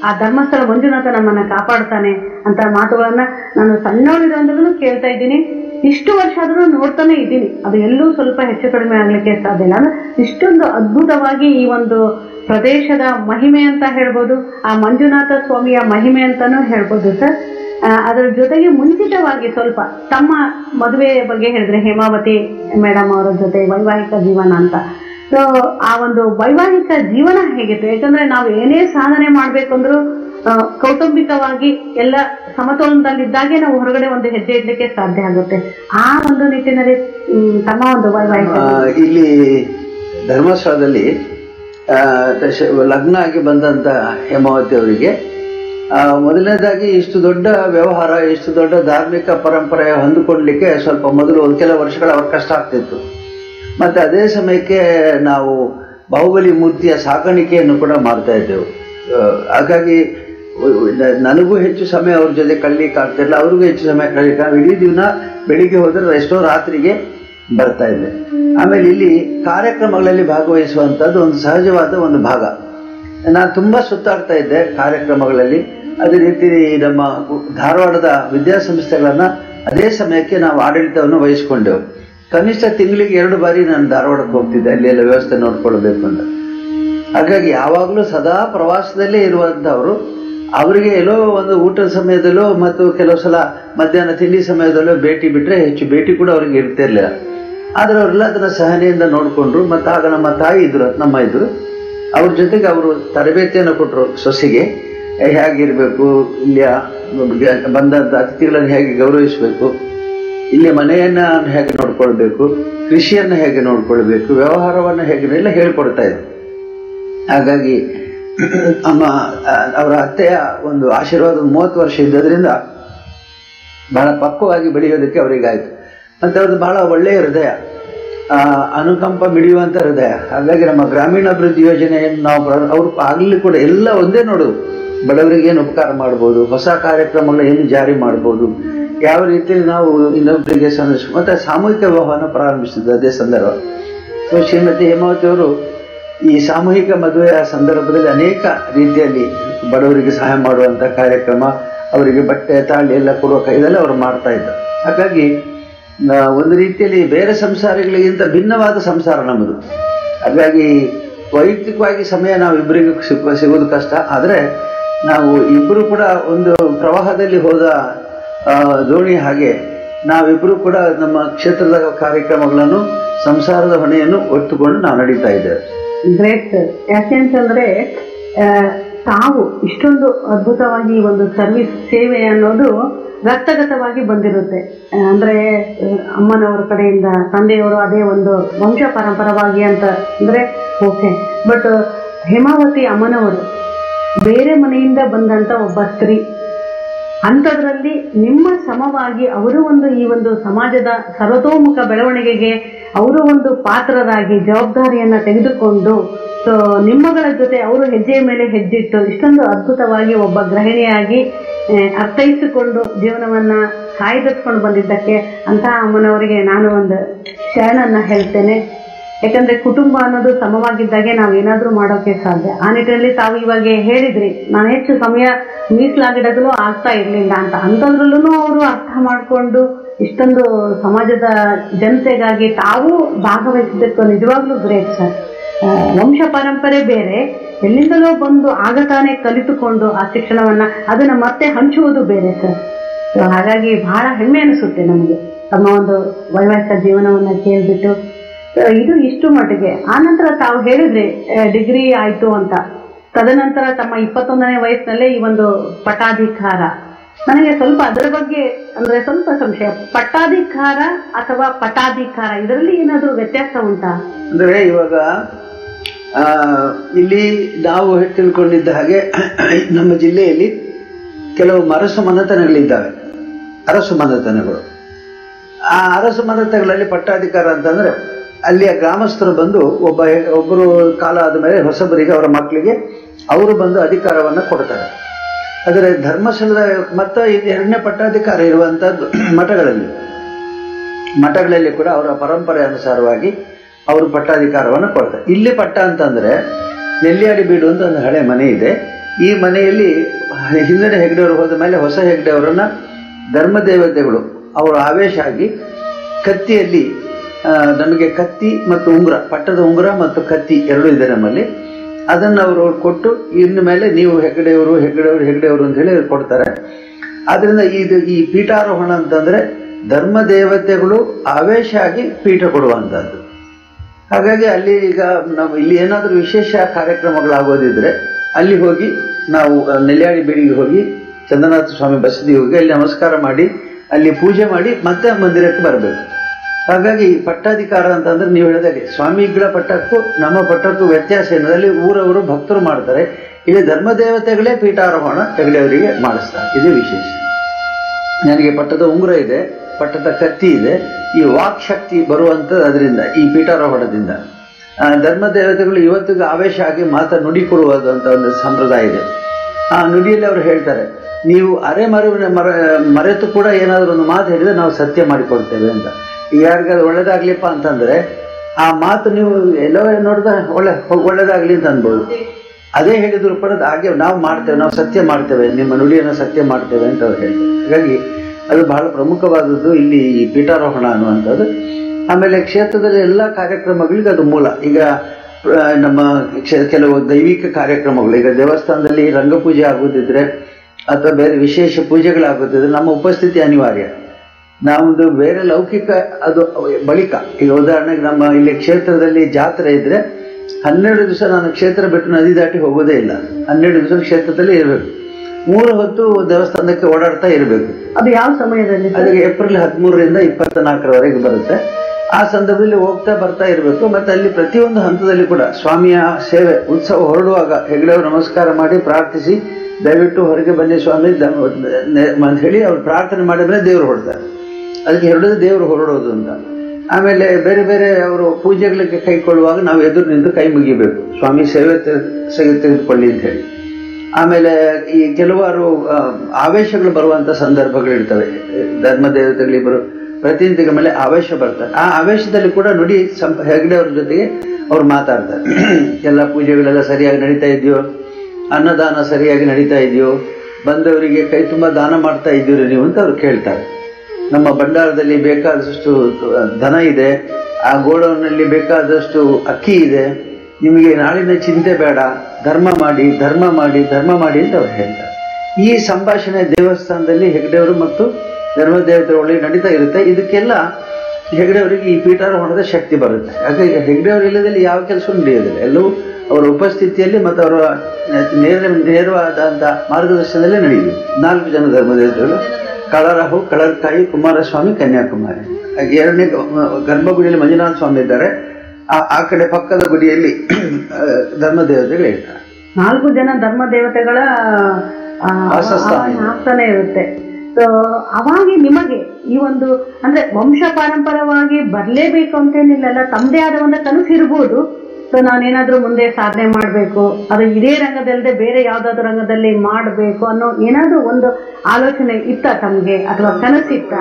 ಆ ಧರ್ಮಸ್ಥಳ ಮಂಜುನಾಥ ನಮ್ಮನ್ನ ಕಾಪಾಡ್ತಾನೆ ಅಂತ ಮಾತುಗಳನ್ನ ನಾನು ಸಣ್ಣವಳಿರೋದ್ರೂ ಕೇಳ್ತಾ ಇದ್ದೀನಿ ಇಷ್ಟು ವರ್ಷ ಆದ್ರೂ ನೋಡ್ತಾನೆ ಇದ್ದೀನಿ ಅದು ಎಲ್ಲೂ ಸ್ವಲ್ಪ ಹೆಚ್ಚು ಕಡಿಮೆ ಆಗ್ಲಿಕ್ಕೆ ಸಾಧ್ಯ ಇಲ್ಲ ಅಂದ್ರೆ ಇಷ್ಟೊಂದು ಅದ್ಭುತವಾಗಿ ಈ ಒಂದು ಪ್ರದೇಶದ ಮಹಿಮೆ ಅಂತ ಹೇಳ್ಬೋದು ಆ ಮಂಜುನಾಥ ಸ್ವಾಮಿಯ ಮಹಿಮೆ ಅಂತಾನೂ ಹೇಳ್ಬೋದು ಸರ್ ಆ, ಅದರ ಜೊತೆಗೆ ಮುಂಚಿತವಾಗಿ ಸ್ವಲ್ಪ ತಮ್ಮ ಮದುವೆಯ ಬಗ್ಗೆ ಹೇಳಿದ್ರೆ ಹೇಮಾವತಿ ಮೇಡಮ್ ಅವರ ಜೊತೆ ವೈವಾಹಿಕ ಜೀವನ ಅಂತ ಸೊ ಆ ಒಂದು ವೈವಾಹಿಕ ಜೀವನ ಹೇಗಿತ್ತು ಯಾಕಂದ್ರೆ ನಾವು ಏನೇ ಸಾಧನೆ ಮಾಡ್ಬೇಕಂದ್ರೂ ಆ, ಕೌಟುಂಬಿಕವಾಗಿ ಎಲ್ಲ ಸಮತೋಲನದಲ್ಲಿದ್ದಾಗೆ ನಾವು ಹೊರಗಡೆ ಒಂದು ಹೆಜ್ಜೆ ಇಡ್ಲಿಕ್ಕೆ ಸಾಧ್ಯ ಆಗುತ್ತೆ ಆ ಒಂದು ನಿಟ್ಟಿನಲ್ಲಿ ಮ್, ತಮ್ಮ ಒಂದು ವೈವಾಹಿಕ ಆ, ಇಲ್ಲಿ ಧರ್ಮಸ್ಥಳದಲ್ಲಿ ಆ, ದಶ- ಲಗ್ನ ಆಗಿ ಬಂದಂತ ಹೇಮಾವತಿ ಅವರಿಗೆ ಆ, ಮೊದಲನೇದಾಗಿ ಇಷ್ಟು ದೊಡ್ಡ ವ್ಯವಹಾರ ಇಷ್ಟು ದೊಡ್ಡ ಧಾರ್ಮಿಕ ಪರಂಪರೆ ಹೊಂದಿಕೊಳ್ಳಲಿಕ್ಕೆ ಸ್ವಲ್ಪ ಮೊದಲು ಒಂದು ಕೆಲವು ವರ್ಷಗಳ ಅವ್ರ ಕಷ್ಟ ಆಗ್ತಿತ್ತು ಮತ್ತೆ ಅದೇ ಸಮಯಕ್ಕೆ ನಾವು ಬಾಹುಬಲಿ ಮೂರ್ತಿಯ ಸಾಕಾಣಿಕೆಯನ್ನು ಕೂಡ ಮಾಡ್ತಾ ಇದ್ದೆವು ಆ, ಹಾಗಾಗಿ ಉ- ಉ- ನ- ನನಗೂ ಹೆಚ್ಚು ಸಮಯ ಅವ್ರ ಜೊತೆ ಕಳೀಲಿಕ್ಕೆ ಆಗ್ತಿರಲಿಲ್ಲ ಅವ್ರಿಗೂ ಹೆಚ್ಚು ಸಮಯ ಕಳೀಲಿಕ್ಕೆ ಇಡೀ ದಿನ ಬೆಳಿಗ್ಗೆ ಹೋದ್ರೆ ಎಷ್ಟೋ ರಾತ್ರಿಗೆ ಬರ್ತಾ ಇದ್ದೆ ಆಮೇಲೆ ಇಲ್ಲಿ ಕಾರ್ಯಕ್ರಮಗಳಲ್ಲಿ ಭಾಗವಹಿಸುವಂಥದ್ದು ಒಂದು ಸಹಜವಾದ ಒಂದು ಭಾಗ ನಾನು ತುಂಬಾ ಸುತ್ತಾಡ್ತಾ ಇದ್ದೆ ಕಾರ್ಯಕ್ರಮಗಳಲ್ಲಿ ಅದೇ ರೀತಿ ನಮ್ಮ ಧಾರವಾಡದ ವಿದ್ಯಾಸಂಸ್ಥೆಗಳನ್ನ ಅದೇ ಸಮಯಕ್ಕೆ ನಾವು ಆಡಳಿತವನ್ನು ವಹಿಸಿಕೊಂಡೆವು ಕನಿಷ್ಠ ತಿಂಗಳಿಗೆ ಎರಡು ಬಾರಿ ನಾನು ಧಾರವಾಡಕ್ಕೆ ಹೋಗ್ತಿದ್ದೆ ಅಲ್ಲಿ ಎಲ್ಲ ವ್ಯವಸ್ಥೆ ನೋಡ್ಕೊಳ್ಬೇಕು ಅಂತ ಹಾಗಾಗಿ ಯಾವಾಗಲೂ ಸದಾ ಪ್ರವಾಸದಲ್ಲೇ ಇರುವಂಥವ್ರು ಅವರಿಗೆ ಎಲ್ಲೋ ಒಂದು ಊಟದ ಸಮಯದಲ್ಲೋ ಮತ್ತು ಕೆಲವು ಸಲ ಮಧ್ಯಾಹ್ನ ತಿಂಡಿ ಸಮಯದಲ್ಲೋ ಭೇಟಿ ಬಿಟ್ಟರೆ ಹೆಚ್ಚು ಭೇಟಿ ಕೂಡ ಅವರಿಗೆ ಇರ್ತಿರ್ಲಿಲ್ಲ ಆದರೆ ಅವರೆಲ್ಲ ಅದನ್ನು ಸಹನೆಯಿಂದ ನೋಡಿಕೊಂಡ್ರು ಮತ್ತು ಆಗ ನಮ್ಮ ತಾಯಿ ಇದ್ರು ನಮ್ಮ ಇದ್ರು ಅವ್ರ ಜೊತೆಗೆ ಅವರು ತರಬೇತಿಯನ್ನು ಕೊಟ್ಟರು ಸೊಸೆಗೆ ಹೇಗಿರಬೇಕು ಇಲ್ಲಿಯ ಬಂದಂಥ ಅತಿಥಿಗಳನ್ನು ಹೇಗೆ ಗೌರವಿಸಬೇಕು ಇಲ್ಲಿ ಮನೆಯನ್ನ ಹೇಗೆ ನೋಡ್ಕೊಳ್ಬೇಕು ಕೃಷಿಯನ್ನು ಹೇಗೆ ನೋಡ್ಕೊಳ್ಬೇಕು ವ್ಯವಹಾರವನ್ನು ಹೇಗೆ ಎಲ್ಲ ಹೇಳ್ಕೊಡ್ತಾ ಇದ್ರು ಹಾಗಾಗಿ ಅಮ್ಮ ಆ, ಅವರ ಅತ್ತೆಯ ಒಂದು ಆಶೀರ್ವಾದ ಒಂದು ಮೂವತ್ತು ವರ್ಷ ಇದ್ದದ್ರಿಂದ ಬಹಳ ಪಕ್ವವಾಗಿ ಬೆಳೆಯೋದಕ್ಕೆ ಅವರಿಗಾಯ್ತು ಮತ್ತೆ ಅವ್ರದ್ದು ಬಹಳ ಒಳ್ಳೆಯ ಹೃದಯ ಆ, ಅನುಕಂಪ ಮಿಡಿಯುವಂತ ಹೃದಯ ಹಾಗಾಗಿ ನಮ್ಮ ಗ್ರಾಮೀಣಾಭಿವೃದ್ಧಿ ಯೋಜನೆಯನ್ನು ನಾವು ಪ್ರ- ಅವ್ರು ಆಗಲಿ ಕೂಡ ಎಲ್ಲ ಒಂದೇ ನೋಡೋದು ಬಡವರಿಗೆ ಏನು ಉಪಕಾರ ಮಾಡ್ಬೋದು ಹೊಸ ಕಾರ್ಯಕ್ರಮಗಳು ಏನು ಜಾರಿ ಮಾಡ್ಬೋದು ಯಾವ ರೀತಿಯಲ್ಲಿ ನಾವು ಇನ್ನೊಬ್ಬರಿಗೆ ಸಂದೇಶ ಮತ್ತೆ ಸಾಮೂಹಿಕ ವಿವಾಹವನ್ನು ಪ್ರಾರಂಭಿಸಿದ್ದು ಅದೇ ಸಂದರ್ಭ ಸೊ ಶ್ರೀಮತಿ ಹೇಮಾವತಿ ಅವರು ಈ ಸಾಮೂಹಿಕ ಮದುವೆಯ ಸಂದರ್ಭದಲ್ಲಿ ಅನೇಕ ರೀತಿಯಲ್ಲಿ ಬಡವರಿಗೆ ಸಹಾಯ ಮಾಡುವಂಥ ಕಾರ್ಯಕ್ರಮ ಅವರಿಗೆ ಬಟ್ಟೆ ತಾಳಿ ಎಲ್ಲ ಕೊಡುವ ಕ- ಇದೆಲ್ಲ ಅವರು ಮಾಡ್ತಾ ಇದ್ದರು ಹಾಗಾಗಿ ನಾ- ಒಂದು ರೀತಿಯಲ್ಲಿ ಬೇರೆ ಸಂಸಾರಗಳಿಗಿಂತ ಭಿನ್ನವಾದ ಸಂಸಾರ ನಮ್ಮದು ಹಾಗಾಗಿ ವೈಯಕ್ತಿಕವಾಗಿ ಸಮಯ ನಾವು ಇಬ್ಬರಿಗೂ ಸಿಕ್ಕ ಸಿಗೋದು ಕಷ್ಟ ಆದರೆ ನಾವು ಇಬ್ಬರು ಕೂಡ ಒಂದು ಪ್ರವಾಹದಲ್ಲಿ ಹೋದ ಆ, ದೋಣಿ ಹಾಗೆ ನಾವಿಬ್ಬರು ಕೂಡ ನಮ್ಮ ಕ್ಷೇತ್ರದ ಕಾರ್ಯಕ್ರಮಗಳನ್ನು ಸಂಸಾರದ ಹೊಣೆಯನ್ನು ಒತ್ತುಕೊಂಡು ನಾವು ನಡೀತಾ ಇದ್ದೇವೆ ಗ್ರೇಟ್ ಸರ್ ಯಾಕೆ ಅಂತಂದ್ರೆ ಆ, ತಾವು ಇಷ್ಟೊಂದು ಅದ್ಭುತವಾಗಿ ಈ ಒಂದು ಸರ್ವಿಸ್ ಸೇವೆ ಅನ್ನೋದು ರಕ್ತಗತವಾಗಿ ಬಂದಿರುತ್ತೆ ಆ, ಅಂದ್ರೆ ಆ, ಅಮ್ಮನವರ ಕಡೆಯಿಂದ ತಂದೆಯವರು ಅದೇ ಒಂದು ವಂಶ ಪರಂಪರವಾಗಿ ಅಂತ ಅಂದ್ರೆ ಓಕೆ ಬಟ್ ಹೇಮಾವತಿ ಅಮ್ಮನವರು ಬೇರೆ ಮನೆಯಿಂದ ಬಂದಂತ ಒಬ್ಬ ಸ್ತ್ರೀ ಅಂಥದ್ರಲ್ಲಿ ನಿಮ್ಮ ಸಮವಾಗಿ ಅವರು ಒಂದು ಈ ಒಂದು ಸಮಾಜದ ಸರ್ವತೋಮುಖ ಬೆಳವಣಿಗೆಗೆ ಅವರು ಒಂದು ಪಾತ್ರರಾಗಿ ಜವಾಬ್ದಾರಿಯನ್ನ ತೆಗೆದುಕೊಂಡು ಸೊ ನಿಮ್ಮಗಳ ಜೊತೆ ಅವರು ಹೆಜ್ಜೆಯ ಮೇಲೆ ಹೆಜ್ಜಿಟ್ಟು ಇಷ್ಟೊಂದು ಅದ್ಭುತವಾಗಿ ಒಬ್ಬ ಗೃಹಿಣಿಯಾಗಿ ಆ, ಅರ್ಥೈಸಿಕೊಂಡು ಜೀವನವನ್ನ ಕಾಯ್ದಿಟ್ಕೊಂಡು ಬಂದಿದ್ದಕ್ಕೆ ಅಂತ ಅಮ್ಮನವರಿಗೆ ನಾನು ಒಂದು ಶರಣನ್ನ ಹೇಳ್ತೇನೆ ಯಾಕಂದ್ರೆ ಕುಟುಂಬ ಅನ್ನೋದು ಸಮವಾಗಿದ್ದಾಗೆ ನಾವು ಏನಾದ್ರೂ ಮಾಡೋಕೆ ಸಾಧ್ಯ ಆ ನಿಟ್ಟಿನಲ್ಲಿ ತಾವು ಇವಾಗ ಹೇಳಿದ್ರಿ ನಾನು ಹೆಚ್ಚು ಸಮಯ ಮೀಸಲಾಗಿಡೋದೂ ಆಗ್ತಾ ಇರ್ಲಿಲ್ಲ ಅಂತ ಅಂಥದ್ರಲ್ಲೂ ಅವರು ಅರ್ಥ ಮಾಡಿಕೊಂಡು ಇಷ್ಟೊಂದು ಸಮಾಜದ ಜನತೆಗಾಗಿ ತಾವು ಭಾಗವಹಿಸಿದ್ದಕ್ಕೂ ನಿಜವಾಗ್ಲೂ ಗ್ರೇಟ್ ಸರ್ ಆ, ವಂಶ ಪರಂಪರೆ ಬೇರೆ ಎಲ್ಲಿಂದಲೋ ಬಂದು ಆಗ ತಾನೇ ಕಲಿತುಕೊಂಡು ಆ ಶಿಕ್ಷಣವನ್ನ ಅದನ್ನ ಮತ್ತೆ ಹಂಚುವುದು ಬೇರೆ ಸರ್ ಸೊ ಹಾಗಾಗಿ ಬಹಳ ಹೆಮ್ಮೆ ಅನಿಸುತ್ತೆ ನಮಗೆ ತಮ್ಮ ಒಂದು ವೈವಾಹಿಕ ಜೀವನವನ್ನ ಕೇಳ್ಬಿಟ್ಟು ಆ, ಇದು ಇಷ್ಟು ಮಟ್ಟಿಗೆ ಆನಂತರ ತಾವು ಹೇಳಿದ್ರಿ ಡಿಗ್ರಿ ಆಯ್ತು ಅಂತ ತದನಂತರ ತಮ್ಮ ಇಪ್ಪತ್ತೊಂದನೇ ವಯಸ್ಸಿನಲ್ಲೇ ಈ ಒಂದು ಪಟ್ಟಾಧಿಕಾರ ನನಗೆ ಸ್ವಲ್ಪ ಅದರ ಬಗ್ಗೆ ಅಂದ್ರೆ ಸ್ವಲ್ಪ ಸಂಶಯ ಪಟ್ಟಾಧಿಕಾರ ಅಥವಾ ಪಟ್ಟಾಧಿಕಾರ ಇದರಲ್ಲಿ ಏನಾದರೂ ವ್ಯತ್ಯಾಸ ಉಂಟಾ ಅಂದರೆ ಇವಾಗ ಆ, ಇಲ್ಲಿ ನಾವು ತಿಳ್ಕೊಂಡಿದ್ದ ಹಾಗೆ ನಮ್ಮ ಜಿಲ್ಲೆಯಲ್ಲಿ ಕೆಲವು ಮರಸು ಮನೆತನಗಳಿದ್ದಾವೆ ಅರಸು ಮನೆತನಗಳು ಆ ಅರಸು ಮನೆತನಗಳಲ್ಲಿ ಪಟ್ಟಾಧಿಕಾರ ಅಂತಂದ್ರೆ ಅಲ್ಲಿಯ ಗ್ರಾಮಸ್ಥರು ಬಂದು ಒಬ್ಬ ಒಬ್ಬರು ಕಾಲ ಆದ ಮೇಲೆ ಹೊಸಬರಿಗೆ ಅವರ ಮಕ್ಕಳಿಗೆ ಅವರು ಬಂದು ಅಧಿಕಾರವನ್ನು ಕೊಡ್ತಾರೆ ಆದರೆ ಧರ್ಮಸ್ಥಳದ ಮತ್ತು ಇದು ಎರಡನೇ ಪಟ್ಟಾಧಿಕಾರ ಇರುವಂಥದ್ದು ಮಠಗಳಲ್ಲಿ ಮಠಗಳಲ್ಲಿ ಕೂಡ ಅವರ ಪರಂಪರೆ ಅನುಸಾರವಾಗಿ ಅವರು ಪಟ್ಟಾಧಿಕಾರವನ್ನು ಕೊಡ್ತಾರೆ ಇಲ್ಲಿ ಪಟ್ಟ ಅಂತಂದ್ರೆ ನೆಲ್ಲಿಯಾಡಿ ಬೀಡು ಅಂತ ಒಂದು ಹಳೆ ಮನೆ ಇದೆ ಈ ಮನೆಯಲ್ಲಿ ಹಿಂದಿನ ಹೆಗ್ಡೆಯವರು ಹೋದ ಮೇಲೆ ಹೊಸ ಹೆಗ್ಡೆಯವರನ್ನ ಧರ್ಮ ದೇವತೆಗಳು ಅವರು ಆವೇಶ ಆಗಿ ಕತ್ತಿಯಲ್ಲಿ ಆ, ನಮಗೆ ಕತ್ತಿ ಮತ್ತು ಉಂಗುರ ಪಟ್ಟದ ಉಂಗುರ ಮತ್ತು ಕತ್ತಿ ಎರಡೂ ಇದೆ ನಮ್ಮಲ್ಲಿ ಅದನ್ನು ಅವರು ಕೊಟ್ಟು ಇನ್ನು ಮೇಲೆ ನೀವು ಹೆಗ್ಡೆಯವರು ಹೆಗ್ಡೆಯವರು ಹೆಗ್ಡೆಯವರು ಅಂತ ಹೇಳಿ ಕೊಡ್ತಾರೆ ಆದ್ರಿಂದ ಇದು ಈ ಪೀಠಾರೋಹಣ ಅಂತಂದ್ರೆ ಧರ್ಮ ದೇವತೆಗಳು ಆವೇಶ ಆಗಿ ಪೀಠ ಕೊಡುವಂತಹದ್ದು ಹಾಗಾಗಿ ಅಲ್ಲಿ ಈಗ ನಾವು ಇಲ್ಲಿ ಏನಾದರೂ ವಿಶೇಷ ಕಾರ್ಯಕ್ರಮಗಳಾಗೋದಿದ್ರೆ ಅಲ್ಲಿ ಹೋಗಿ ನಾವು ಆ, ನೆಲ್ಯಾಡಿ ಬೀಡಿಗೆ ಹೋಗಿ ಚಂದ್ರನಾಥ ಸ್ವಾಮಿ ಬಸದಿ ಹೋಗಿ ಅಲ್ಲಿ ನಮಸ್ಕಾರ ಮಾಡಿ ಅಲ್ಲಿ ಪೂಜೆ ಮಾಡಿ ಮತ್ತೆ ಮಂದಿರಕ್ಕೆ ಬರಬೇಕು ಹಾಗಾಗಿ ಪಟ್ಟಾಧಿಕಾರ ಅಂತಂದ್ರೆ ನೀವು ಹೇಳಿದಾಗೆ ಸ್ವಾಮಿಗಳ ಪಟ್ಟಕ್ಕೂ ನಮ್ಮ ಪಟ್ಟಕ್ಕೂ ವ್ಯತ್ಯಾಸ ಏನಂದ್ರೆ ಅಲ್ಲಿ ಊರವರು ಭಕ್ತರು ಮಾಡ್ತಾರೆ ಇಲ್ಲಿ ಧರ್ಮ ದೇವತೆಗಳೇ ಪೀಠಾರೋಹಣ ಹೆಗಡೆಯವರಿಗೆ ಮಾಡಿಸ್ತಾರೆ ಇದು ವಿಶೇಷ ನನಗೆ ಪಟ್ಟದ ಉಂಗುರ ಇದೆ ಪಟ್ಟದ ಕತ್ತಿ ಇದೆ ಈ ವಾಕ್ ಶಕ್ತಿ ಬರುವಂಥದ್ದು ಅದರಿಂದ ಈ ಪೀಠಾರೋಹಣದಿಂದ ಆ, ಧರ್ಮ ದೇವತೆಗಳು ಇವತ್ತಿಗೂ ಆವೇಶ ಆಗಿ ಮಾತ ನುಡಿ ಕೊಡುವುದು ಅಂತ ಒಂದು ಸಂಪ್ರದಾಯ ಇದೆ ಆ ನುಡಿಯಲ್ಲಿ ಅವರು ಹೇಳ್ತಾರೆ ನೀವು ಅರೆ ಮರ ಮರ ಮರೆತು ಕೂಡ ಏನಾದರೂ ಒಂದು ಮಾತು ಹೇಳಿದ್ರೆ ನಾವು ಸತ್ಯ ಮಾಡಿಕೊಡ್ತೇವೆ ಅಂತ ಈಗ ಯಾರಿಗಾದ್ರು ಒಳ್ಳೇದಾಗ್ಲಿಪ್ಪ ಅಂತಂದ್ರೆ ಆ ಮಾತು ನೀವು ಎಲ್ಲೋ ನೋಡಿದ ಒಳ್ಳೆ ಒಳ್ಳೇದಾಗ್ಲಿ ಅಂತ ಅನ್ಬೋದು ಅದೇ ಹೇಳಿದ್ರು ಕೂಡ ಹಾಗೆ ನಾವು ಮಾಡ್ತೇವೆ ನಾವು ಸತ್ಯ ಮಾಡ್ತೇವೆ ನಿಮ್ಮ ನುಡಿಯನ್ನು ಸತ್ಯ ಮಾಡ್ತೇವೆ ಅಂತ ಅವ್ರು ಹೇಳ್ತಾರೆ ಹಾಗಾಗಿ ಅದು ಬಹಳ ಪ್ರಮುಖವಾದದ್ದು ಇಲ್ಲಿ ಈ ಪೀಠಾರೋಹಣ ಅನ್ನುವಂಥದ್ದು ಆಮೇಲೆ ಕ್ಷೇತ್ರದಲ್ಲಿ ಎಲ್ಲ ಕಾರ್ಯಕ್ರಮಗಳಿಗೆ ಅದು ಮೂಲ ಈಗ ಆ, ನಮ್ಮ ಕ್ಷೇ- ಕೆಲವು ದೈವಿಕ ಕಾರ್ಯಕ್ರಮಗಳು ಈಗ ದೇವಸ್ಥಾನದಲ್ಲಿ ರಂಗಪೂಜೆ ಆಗೋದಿದ್ರೆ ಅಥವಾ ಬೇರೆ ವಿಶೇಷ ಪೂಜೆಗಳಾಗುತ್ತಿದ್ರೆ ನಮ್ಮ ಉಪಸ್ಥಿತಿ ಅನಿವಾರ್ಯ ನಾವೊಂದು ಬೇರೆ ಲೌಕಿಕ ಅದು ಬಳಿಕ ಈಗ ಉದಾಹರಣೆಗೆ ನಮ್ಮ ಇಲ್ಲಿ ಕ್ಷೇತ್ರದಲ್ಲಿ ಜಾತ್ರೆ ಇದ್ರೆ ಹನ್ನೆರಡು ದಿವಸ ನಾನು ಕ್ಷೇತ್ರ ಬಿಟ್ಟು ನದಿ ದಾಟಿ ಹೋಗೋದೇ ಇಲ್ಲ ಹನ್ನೆರಡು ದಿವಸ ಕ್ಷೇತ್ರದಲ್ಲಿ ಇರಬೇಕು ಮೂರು ಹೊತ್ತು ದೇವಸ್ಥಾನಕ್ಕೆ ಓಡಾಡ್ತಾ ಇರಬೇಕು ಅದು ಯಾವ ಸಮಯದಲ್ಲಿ ಸರ್? ಅದಕ್ಕೆ ಏಪ್ರಿಲ್ ಹದಿಮೂರರಿಂದ ಇಪ್ಪತ್ತ ನಾಲ್ಕರವರೆಗೆ ಬರುತ್ತೆ ಆ ಸಂದರ್ಭದಲ್ಲಿ ಹೋಗ್ತಾ ಬರ್ತಾ ಇರಬೇಕು ಮತ್ತೆ ಅಲ್ಲಿ ಪ್ರತಿಯೊಂದು ಹಂತದಲ್ಲಿ ಕೂಡ ಸ್ವಾಮಿಯ ಸೇವೆ ಉತ್ಸವ ಹೊರಡುವಾಗ ಹೆಗಡೆಯವರು ನಮಸ್ಕಾರ ಮಾಡಿ ಪ್ರಾರ್ಥಿಸಿ ದಯವಿಟ್ಟು ಹೊರಗೆ ಬನ್ನಿ ಸ್ವಾಮಿ ದ- ನೆ- ಅಂತ ಹೇಳಿ ಅವ್ರು ಪ್ರಾರ್ಥನೆ ಮಾಡಿದ್ರೆ ದೇವರು ಹೊರಡ್ತಾರೆ ಅದಕ್ಕೆ ಹೊರಡೋದು ದೇವರು ಹೊರಡೋದು ಅಂತ ಆಮೇಲೆ ಬೇರೆ ಬೇರೆ ಅವರು ಪೂಜೆಗಳಿಗೆ ಕೈಕೊಳ್ಳುವಾಗ ನಾವು ಎದುರು ನಿಂತು ಕೈ ಮುಗಿಬೇಕು ಸ್ವಾಮಿ ಸೇವೆ ತೆ- ಸೆ- ತೆಗೆದುಕೊಳ್ಳಿ ಅಂತ ಹೇಳಿ ಆಮೇಲೆ ಈ ಕೆಲವಾರು ಆ, ಆವೇಶಗಳು ಬರುವಂತ ಸಂದರ್ಭಗಳಿರ್ತವೆ ಧರ್ಮ ದೇವತೆಗಳಿಬ್ಬರು ಪ್ರತಿನಿಧಿಗಳ ಮೇಲೆ ಆವೇಶ ಬರ್ತಾರೆ ಆ ಆವೇಶದಲ್ಲಿ ಕೂಡ ನುಡಿ ಸಂಪ ಹೆಗ್ಡೆ ಅವ್ರ ಜೊತೆಗೆ ಅವ್ರು ಮಾತಾಡ್ತಾರೆ ಎಲ್ಲ ಪೂಜೆಗಳೆಲ್ಲ ಸರಿಯಾಗಿ ನಡೀತಾ ಇದೆಯೋ ಅನ್ನದಾನ ಸರಿಯಾಗಿ ನಡೀತಾ ಇದೆಯೋ ಬಂದವರಿಗೆ ಕೈ ತುಂಬ ದಾನ ಮಾಡ್ತಾ ಇದ್ದೀರಿ ನೀವು ಅಂತ ಅವ್ರು ಕೇಳ್ತಾರೆ ನಮ್ಮ ಭಂಡಾರದಲ್ಲಿ ಬೇಕಾದಷ್ಟು ಧನ ಇದೆ ಆ ಗೋಡೌನ್ನಲ್ಲಿ ಬೇಕಾದಷ್ಟು ಅಕ್ಕಿ ಇದೆ ನಿಮಗೆ ನಾಳಿನ ಚಿಂತೆ ಬೇಡ ಧರ್ಮ ಮಾಡಿ ಧರ್ಮ ಮಾಡಿ ಧರ್ಮ ಮಾಡಿ ಅಂತ ಅವ್ರು ಹೇಳ್ತಾರೆ ಈ ಸಂಭಾಷಣೆ ದೇವಸ್ಥಾನದಲ್ಲಿ ಹೆಗ್ಡೆಯವರು ಮತ್ತು ಧರ್ಮ ದೇವತೆಗಳ ಒಳಗೆ ನಡೀತಾ ಇರುತ್ತೆ ಇದಕ್ಕೆಲ್ಲ ಹೆಗ್ಡೆಯವರಿಗೆ ಈ ಪೀಠಾರೋಹಣದ ಶಕ್ತಿ ಬರುತ್ತೆ ಹಾಗಾಗಿ ಹೆಗ್ಡೆಯವರು ಇಲ್ಲದಲ್ಲಿ ಯಾವ ಕೆಲಸ ನಡೆಯೋದಿಲ್ಲ ಎಲ್ಲವೂ ಅವರ ಉಪಸ್ಥಿತಿಯಲ್ಲಿ ಮತ್ತು ಅವರ ನೇರ ನೇರವಾದಂಥ ಮಾರ್ಗದರ್ಶನದಲ್ಲೇ ನಡೆಯುವುದು ನಾಲ್ಕು ಜನ ಧರ್ಮ ದೇವತೆಗಳು ಕಳರಹು ಕಳರ್ಕಾಯಿ ಕುಮಾರಸ್ವಾಮಿ ಕನ್ಯಾಕುಮಾರಿ ಹಾಗೆ ಎರಡನೇ ಗ- ಗರ್ಭಗುಡಿಯಲ್ಲಿ ಮಂಜುನಾಥ ಸ್ವಾಮಿ ಇದ್ದಾರೆ ಆ ಆ ಕಡೆ ಪಕ್ಕದ ಗುಡಿಯಲ್ಲಿ ಆ, ಧರ್ಮ ದೇವತೆಗಳು ಇರ್ತಾರೆ ನಾಲ್ಕು ಜನ ಧರ್ಮ ದೇವತೆಗಳ ಆ, ವಾಸಸ್ಥಾನ ಇದೆ. ಆ- ಆಸ್ಥಾನ ಇರುತ್ತೆ ಸೊ ಅವಾಗ ನಿಮಗೆ ಈ ಒಂದು ಅಂದ್ರೆ ವಂಶ ಪಾರಂಪರವಾಗಿ ಬರ್ಲೇಬೇಕು ಅಂತೇನಿಲ್ಲಲ್ಲ ತಮ್ಮದೇ ಆದ ಒಂದು ಕನಸು ಇರ್ಬೋದು ಸೊ ನಾನೇನಾದ್ರೂ ಮುಂದೆ ಸಾಧನೆ ಮಾಡಬೇಕು ಅದು ಇದೇ ರಂಗದಲ್ಲದೆ ಬೇರೆ ಯಾವ್ದಾದ್ರು ರಂಗದಲ್ಲಿ ಮಾಡಬೇಕು ಅನ್ನೋ ಏನಾದ್ರೂ ಒಂದು ಆಲೋಚನೆ ಇತ್ತ ತಮ್ಗೆ ಅಥವಾ ಕನಸಿತ್ತ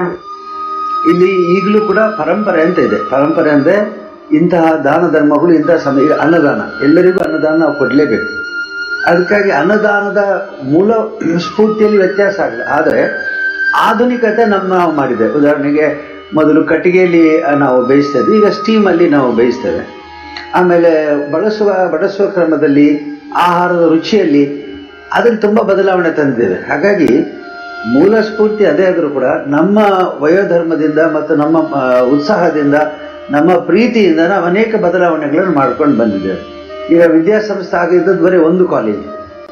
ಇಲ್ಲಿ ಈಗಲೂ ಕೂಡ ಪರಂಪರೆ ಅಂತ ಇದೆ ಪರಂಪರೆ ಅಂದ್ರೆ ಇಂತಹ ದಾನ ಧರ್ಮಗಳು ಇಂತಹ ಸಮಯ ಈಗ ಅನ್ನದಾನ ಎಲ್ಲರಿಗೂ ಅನ್ನದಾನ ನಾವು ಕೊಡಲೇಬೇಕು ಅದಕ್ಕಾಗಿ ಅನ್ನದಾನದ ಮೂಲ ಸ್ಫೂರ್ತಿಯಲ್ಲಿ ವ್ಯತ್ಯಾಸ ಆಗಿದೆ ಆದರೆ ಆಧುನಿಕತೆ ನಮ್ಮ ನಾವು ಮಾಡಿದೆ ಉದಾಹರಣೆಗೆ ಮೊದಲು ಕಟ್ಟಿಗೆಯಲ್ಲಿ ಆ, ನಾವು ಬೇಯಿಸ್ತೇವೆ ಈಗ ಸ್ಟೀಮಲ್ಲಿ ನಾವು ಬೇಯಿಸ್ತೇವೆ ಆಮೇಲೆ ಬಳಸುವ ಬಡಿಸುವ ಕ್ರಮದಲ್ಲಿ ಆಹಾರದ ರುಚಿಯಲ್ಲಿ ಅದರಲ್ಲಿ ತುಂಬ ಬದಲಾವಣೆ ತಂದಿದ್ದೇವೆ ಹಾಗಾಗಿ ಮೂಲ ಸ್ಫೂರ್ತಿ ಅದೇ ಆದರೂ ಕೂಡ ನಮ್ಮ ವಯೋಧರ್ಮದಿಂದ ಮತ್ತು ನಮ್ಮ ಆ, ಉತ್ಸಾಹದಿಂದ ನಮ್ಮ ಪ್ರೀತಿಯಿಂದ ನಾವು ಅನೇಕ ಬದಲಾವಣೆಗಳನ್ನು ಮಾಡ್ಕೊಂಡು ಬಂದಿದ್ದೇವೆ ಈಗ ವಿದ್ಯಾಸಂಸ್ಥೆ ಆಗಿದ್ದದ್ದು ಬರೀ ಒಂದು ಕಾಲೇಜ್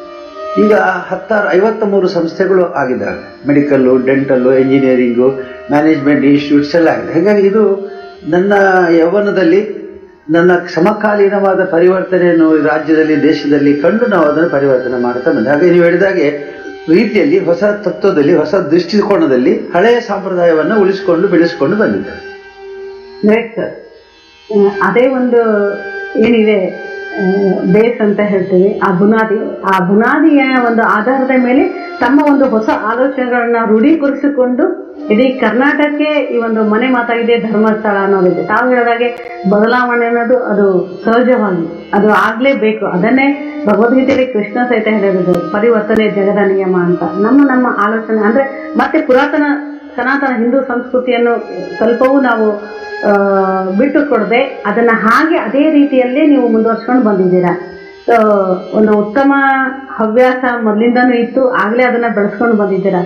ಈಗ ಹತ್ತಾರು ಐವತ್ತ ಮೂರು ಸಂಸ್ಥೆಗಳು ಆಗಿದ್ದಾವೆ medical dental engineering management institutes ಎಲ್ಲ ಆಗಿದೆ ಹಾಗಾಗಿ ಇದು ನನ್ನ ಯೌವನದಲ್ಲಿ ನನ್ನ ಸಮಕಾಲೀನವಾದ ಪರಿವರ್ತನೆಯನ್ನು ಈ ರಾಜ್ಯದಲ್ಲಿ ದೇಶದಲ್ಲಿ ಕಂಡು ನಾವು ಅದನ್ನು ಪರಿವರ್ತನೆ ಮಾಡ್ತಾ ಬಂದೆ ಹಾಗೆ ನೀವು ಹೇಳಿದಾಗೆ ರೀತಿಯಲ್ಲಿ ಹೊಸ ತತ್ವದಲ್ಲಿ ಹೊಸ ದೃಷ್ಟಿಕೋನದಲ್ಲಿ ಹಳೆಯ ಸಂಪ್ರದಾಯವನ್ನು ಉಳಿಸಿಕೊಂಡು ಬೆಳೆಸಿಕೊಂಡು ಬಂದಿದ್ದೇವೆ ಗ್ರೇಟ್ ಸರ್ ಅದೇ ಒಂದು ಏನಿದೆ ಬೇಸ್ ಅಂತ ಹೇಳ್ತೀವಿ ಆ ಬುನಾದಿ ಆ ಬುನಾದಿಯ ಒಂದು ಆಧಾರದ ಮೇಲೆ ತಮ್ಮ ಒಂದು ಹೊಸ ಆಲೋಚನೆಗಳನ್ನ ರೂಢೀಕರಿಸಿಕೊಂಡು ಇಡೀ ಕರ್ನಾಟಕಕ್ಕೆ ಈ ಒಂದು ಮನೆ ಮಾತಾಗಿದೆ ಧರ್ಮಸ್ಥಳ ಅನ್ನೋದಿದೆ ತಾವು ಹೇಳಿದಾಗೆ ಬದಲಾವಣೆ ಅನ್ನೋದು ಅದು ಸಹಜವಾಗಿ ಅದು ಆಗ್ಲೇಬೇಕು ಅದನ್ನೇ ಭಗವದ್ಗೀತೆಯಲ್ಲಿ ಕೃಷ್ಣ ಸಹಿತ ಹೇಳಿರೋದು ಪರಿವರ್ತನೆ ಜಗದ ನಿಯಮ ಅಂತ ನಮ್ಮ ನಮ್ಮ ಆಲೋಚನೆ ಅಂದ್ರೆ ಮತ್ತೆ ಪುರಾತನ ಸನಾತನ ಹಿಂದೂ ಸಂಸ್ಕೃತಿಯನ್ನು ಸ್ವಲ್ಪವೂ ನಾವು ಆ, ಬಿಟ್ಟು ಕೊಡದೆ ಅದನ್ನ ಹಾಗೆ ಅದೇ ರೀತಿಯಲ್ಲೇ ನೀವು ಮುಂದುವರ್ಸ್ಕೊಂಡು ಬಂದಿದ್ದೀರಾ ಸೊ ಒಂದು ಉತ್ತಮ ಹವ್ಯಾಸ ಮೊದಲಿಂದನೂ ಇತ್ತು ಆಗ್ಲೇ ಅದನ್ನ ಬೆಳೆಸ್ಕೊಂಡು ಬಂದಿದ್ದೀರಾ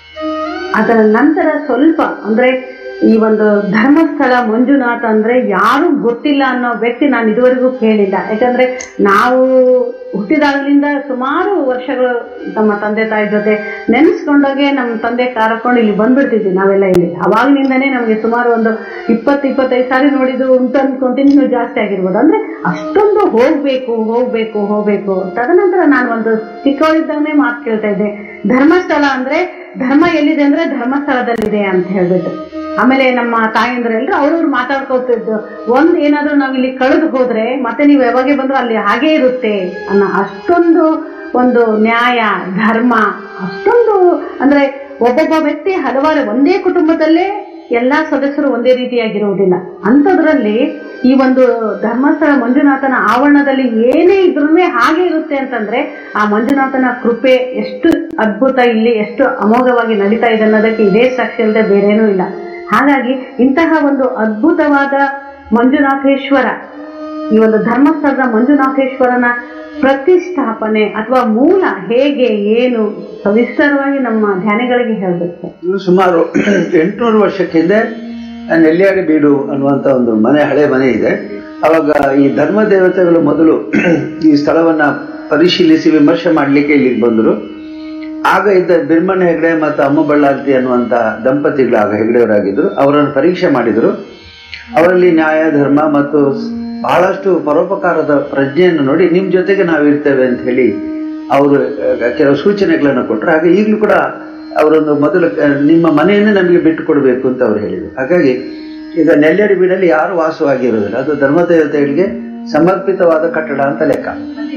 ಅದರ ನಂತರ ಸ್ವಲ್ಪ ಅಂದ್ರೆ ಈ ಒಂದು ಧರ್ಮಸ್ಥಳ ಮಂಜುನಾಥ ಅಂದ್ರೆ ಯಾರು ಗೊತ್ತಿಲ್ಲ ಅನ್ನೋ ವ್ಯಕ್ತಿ ನಾನು ಇದುವರೆಗೂ ಕೇಳಿಲ್ಲ ಯಾಕಂದ್ರೆ ನಾವು ಹುಟ್ಟಿದಾಗಲಿಂದ ಸುಮಾರು ವರ್ಷಗಳು ನಮ್ಮ ತಂದೆ ತಾಯಿ ಜೊತೆ ನೆನೆಸ್ಕೊಂಡೋಗೆ ನಮ್ಮ ತಂದೆ ಕಾರಕೊಂಡು ಇಲ್ಲಿ ಬಂದ್ಬಿಡ್ತಿದ್ವಿ ನಾವೆಲ್ಲ ಇಲ್ಲಿ ಅವಾಗಿನಿಂದನೇ ನಮಗೆ ಸುಮಾರು ಒಂದು ಇಪ್ಪತ್ತು ಇಪ್ಪತ್ತೈದು ಸಾರಿ ನೋಡಿದ್ದು ಉಂಟು ಅನ್ಕೊಂತೀನಿ ಇನ್ನೂ ಜಾಸ್ತಿ ಆಗಿರ್ಬೋದು ಅಂದ್ರೆ ಅಷ್ಟೊಂದು ಹೋಗ್ಬೇಕು ಹೋಗ್ಬೇಕು ಹೋಗ್ಬೇಕು ತದನಂತರ ನಾನು ಒಂದು ಚಿಕ್ಕವಳಿದ್ದಾಗನೇ ಮಾತು ಕೇಳ್ತಾ ಇದ್ದೆ ಧರ್ಮಸ್ಥಳ ಅಂದ್ರೆ ಧರ್ಮ ಎಲ್ಲಿದೆ ಅಂದ್ರೆ ಧರ್ಮಸ್ಥಳದಲ್ಲಿದೆ ಅಂತ ಹೇಳ್ಬಿಟ್ಟು ಆಮೇಲೆ ನಮ್ಮ ತಾಯಂದ್ರೆಲ್ಲರೂ ಅವ್ರವ್ರು ಮಾತಾಡ್ಕೊತಿದ್ದು ಒಂದ್ ಏನಾದ್ರೂ ನಾವ್ ಇಲ್ಲಿ ಕಳೆದು ಹೋದ್ರೆ ಮತ್ತೆ ನೀವು ಯಾವಾಗೆ ಬಂದ್ರು ಅಲ್ಲಿ ಹಾಗೇ ಇರುತ್ತೆ ಅನ್ನೋ ಅಷ್ಟೊಂದು ಒಂದು ನ್ಯಾಯ ಧರ್ಮ ಅಷ್ಟೊಂದು ಅಂದ್ರೆ ಒಬ್ಬೊಬ್ಬ ವ್ಯಕ್ತಿ ಹಲವಾರು ಒಂದೇ ಕುಟುಂಬದಲ್ಲೇ ಎಲ್ಲಾ ಸದಸ್ಯರು ಒಂದೇ ರೀತಿಯಾಗಿರುವುದಿಲ್ಲ ಅಂಥದ್ರಲ್ಲಿ ಈ ಒಂದು ಧರ್ಮಸ್ಥಳ ಮಂಜುನಾಥನ ಆವರಣದಲ್ಲಿ ಏನೇ ಇದ್ರೂ ಹಾಗೆ ಇರುತ್ತೆ ಅಂತಂದ್ರೆ ಆ ಮಂಜುನಾಥನ ಕೃಪೆ ಎಷ್ಟು ಅದ್ಭುತ ಇಲ್ಲಿ ಎಷ್ಟು ಅಮೋಘವಾಗಿ ನಡೀತಾ ಇದೆ ಅನ್ನೋದಕ್ಕೆ ಇದೇ ಸಾಕ್ಷಿ ಅಲ್ಲದೆ ಬೇರೇನೂ ಇಲ್ಲ ಹಾಗಾಗಿ ಇಂತಹ ಒಂದು ಅದ್ಭುತವಾದ ಮಂಜುನಾಥೇಶ್ವರ ಈ ಒಂದು ಧರ್ಮಸ್ಥಳದ ಮಂಜುನಾಥೇಶ್ವರನ ಪ್ರತಿಷ್ಠಾಪನೆ ಅಥವಾ ಮೂಲ ಹೇಗೆ ಏನು ಸವಿಸ್ತರವಾಗಿ ನಮ್ಮ ಧ್ಯಾನಿಗಳಿಗೆ ಹೇಳಬೇಕು ಇದು ಸುಮಾರು ಎಂಟುನೂರು ವರ್ಷಕ್ಕೆ ಹಿಂದೆ ನೆಲ್ಯಾಡಿ ಬೀಡು ಅನ್ನುವಂತ ಒಂದು ಮನೆ ಹಳೆ ಮನೆ ಇದೆ ಅವಾಗ ಈ ಧರ್ಮ ದೇವತೆಗಳು ಮೊದಲು ಈ ಸ್ಥಳವನ್ನ ಪರಿಶೀಲಿಸಿ ವಿಮರ್ಶೆ ಮಾಡ್ಲಿಕ್ಕೆ ಇಲ್ಲಿಗೆ ಬಂದರು ಆಗ ಇದ್ದ ಬಿರ್ಮಣ್ಣ ಹೆಗಡೆ ಮತ್ತು ಅಮ್ಮ ಬಳ್ಳಾರ್ತಿ ಅನ್ನುವಂತ ದಂಪತಿಗಳು ಆಗ ಹೆಗಡೆಯವರಾಗಿದ್ರು ಅವರನ್ನು ಪರೀಕ್ಷೆ ಮಾಡಿದರು ಅವರಲ್ಲಿ ನ್ಯಾಯ ಧರ್ಮ ಮತ್ತು ಬಹಳಷ್ಟು ಪರೋಪಕಾರದ ಪ್ರಜ್ಞೆಯನ್ನು ನೋಡಿ ನಿಮ್ಮ ಜೊತೆಗೆ ನಾವು ಇರ್ತೇವೆ ಅಂತ ಹೇಳಿ ಅವರು ಅಹ್, ಕೆಲವು ಸೂಚನೆಗಳನ್ನು ಕೊಟ್ಟರು ಹಾಗೆ ಈಗಲೂ ಕೂಡ ಅವರೊಂದು ಮೊದಲು ಅಹ್, ನಿಮ್ಮ ಮನೆಯನ್ನೇ ನಮಗೆ ಬಿಟ್ಟು ಕೊಡಬೇಕು ಅಂತ ಅವರು ಹೇಳಿದರು ಹಾಗಾಗಿ ಈಗ ನೆಲ್ಯಾಡಿ ಬೀಡಲ್ಲಿ ಯಾರು ವಾಸವಾಗಿರುವುದಿಲ್ಲ ಅದು ಧರ್ಮದೇವತೆಗಳಿಗೆ ಸಮರ್ಪಿತವಾದ ಕಟ್ಟಡ ಅಂತ ಲೆಕ್ಕ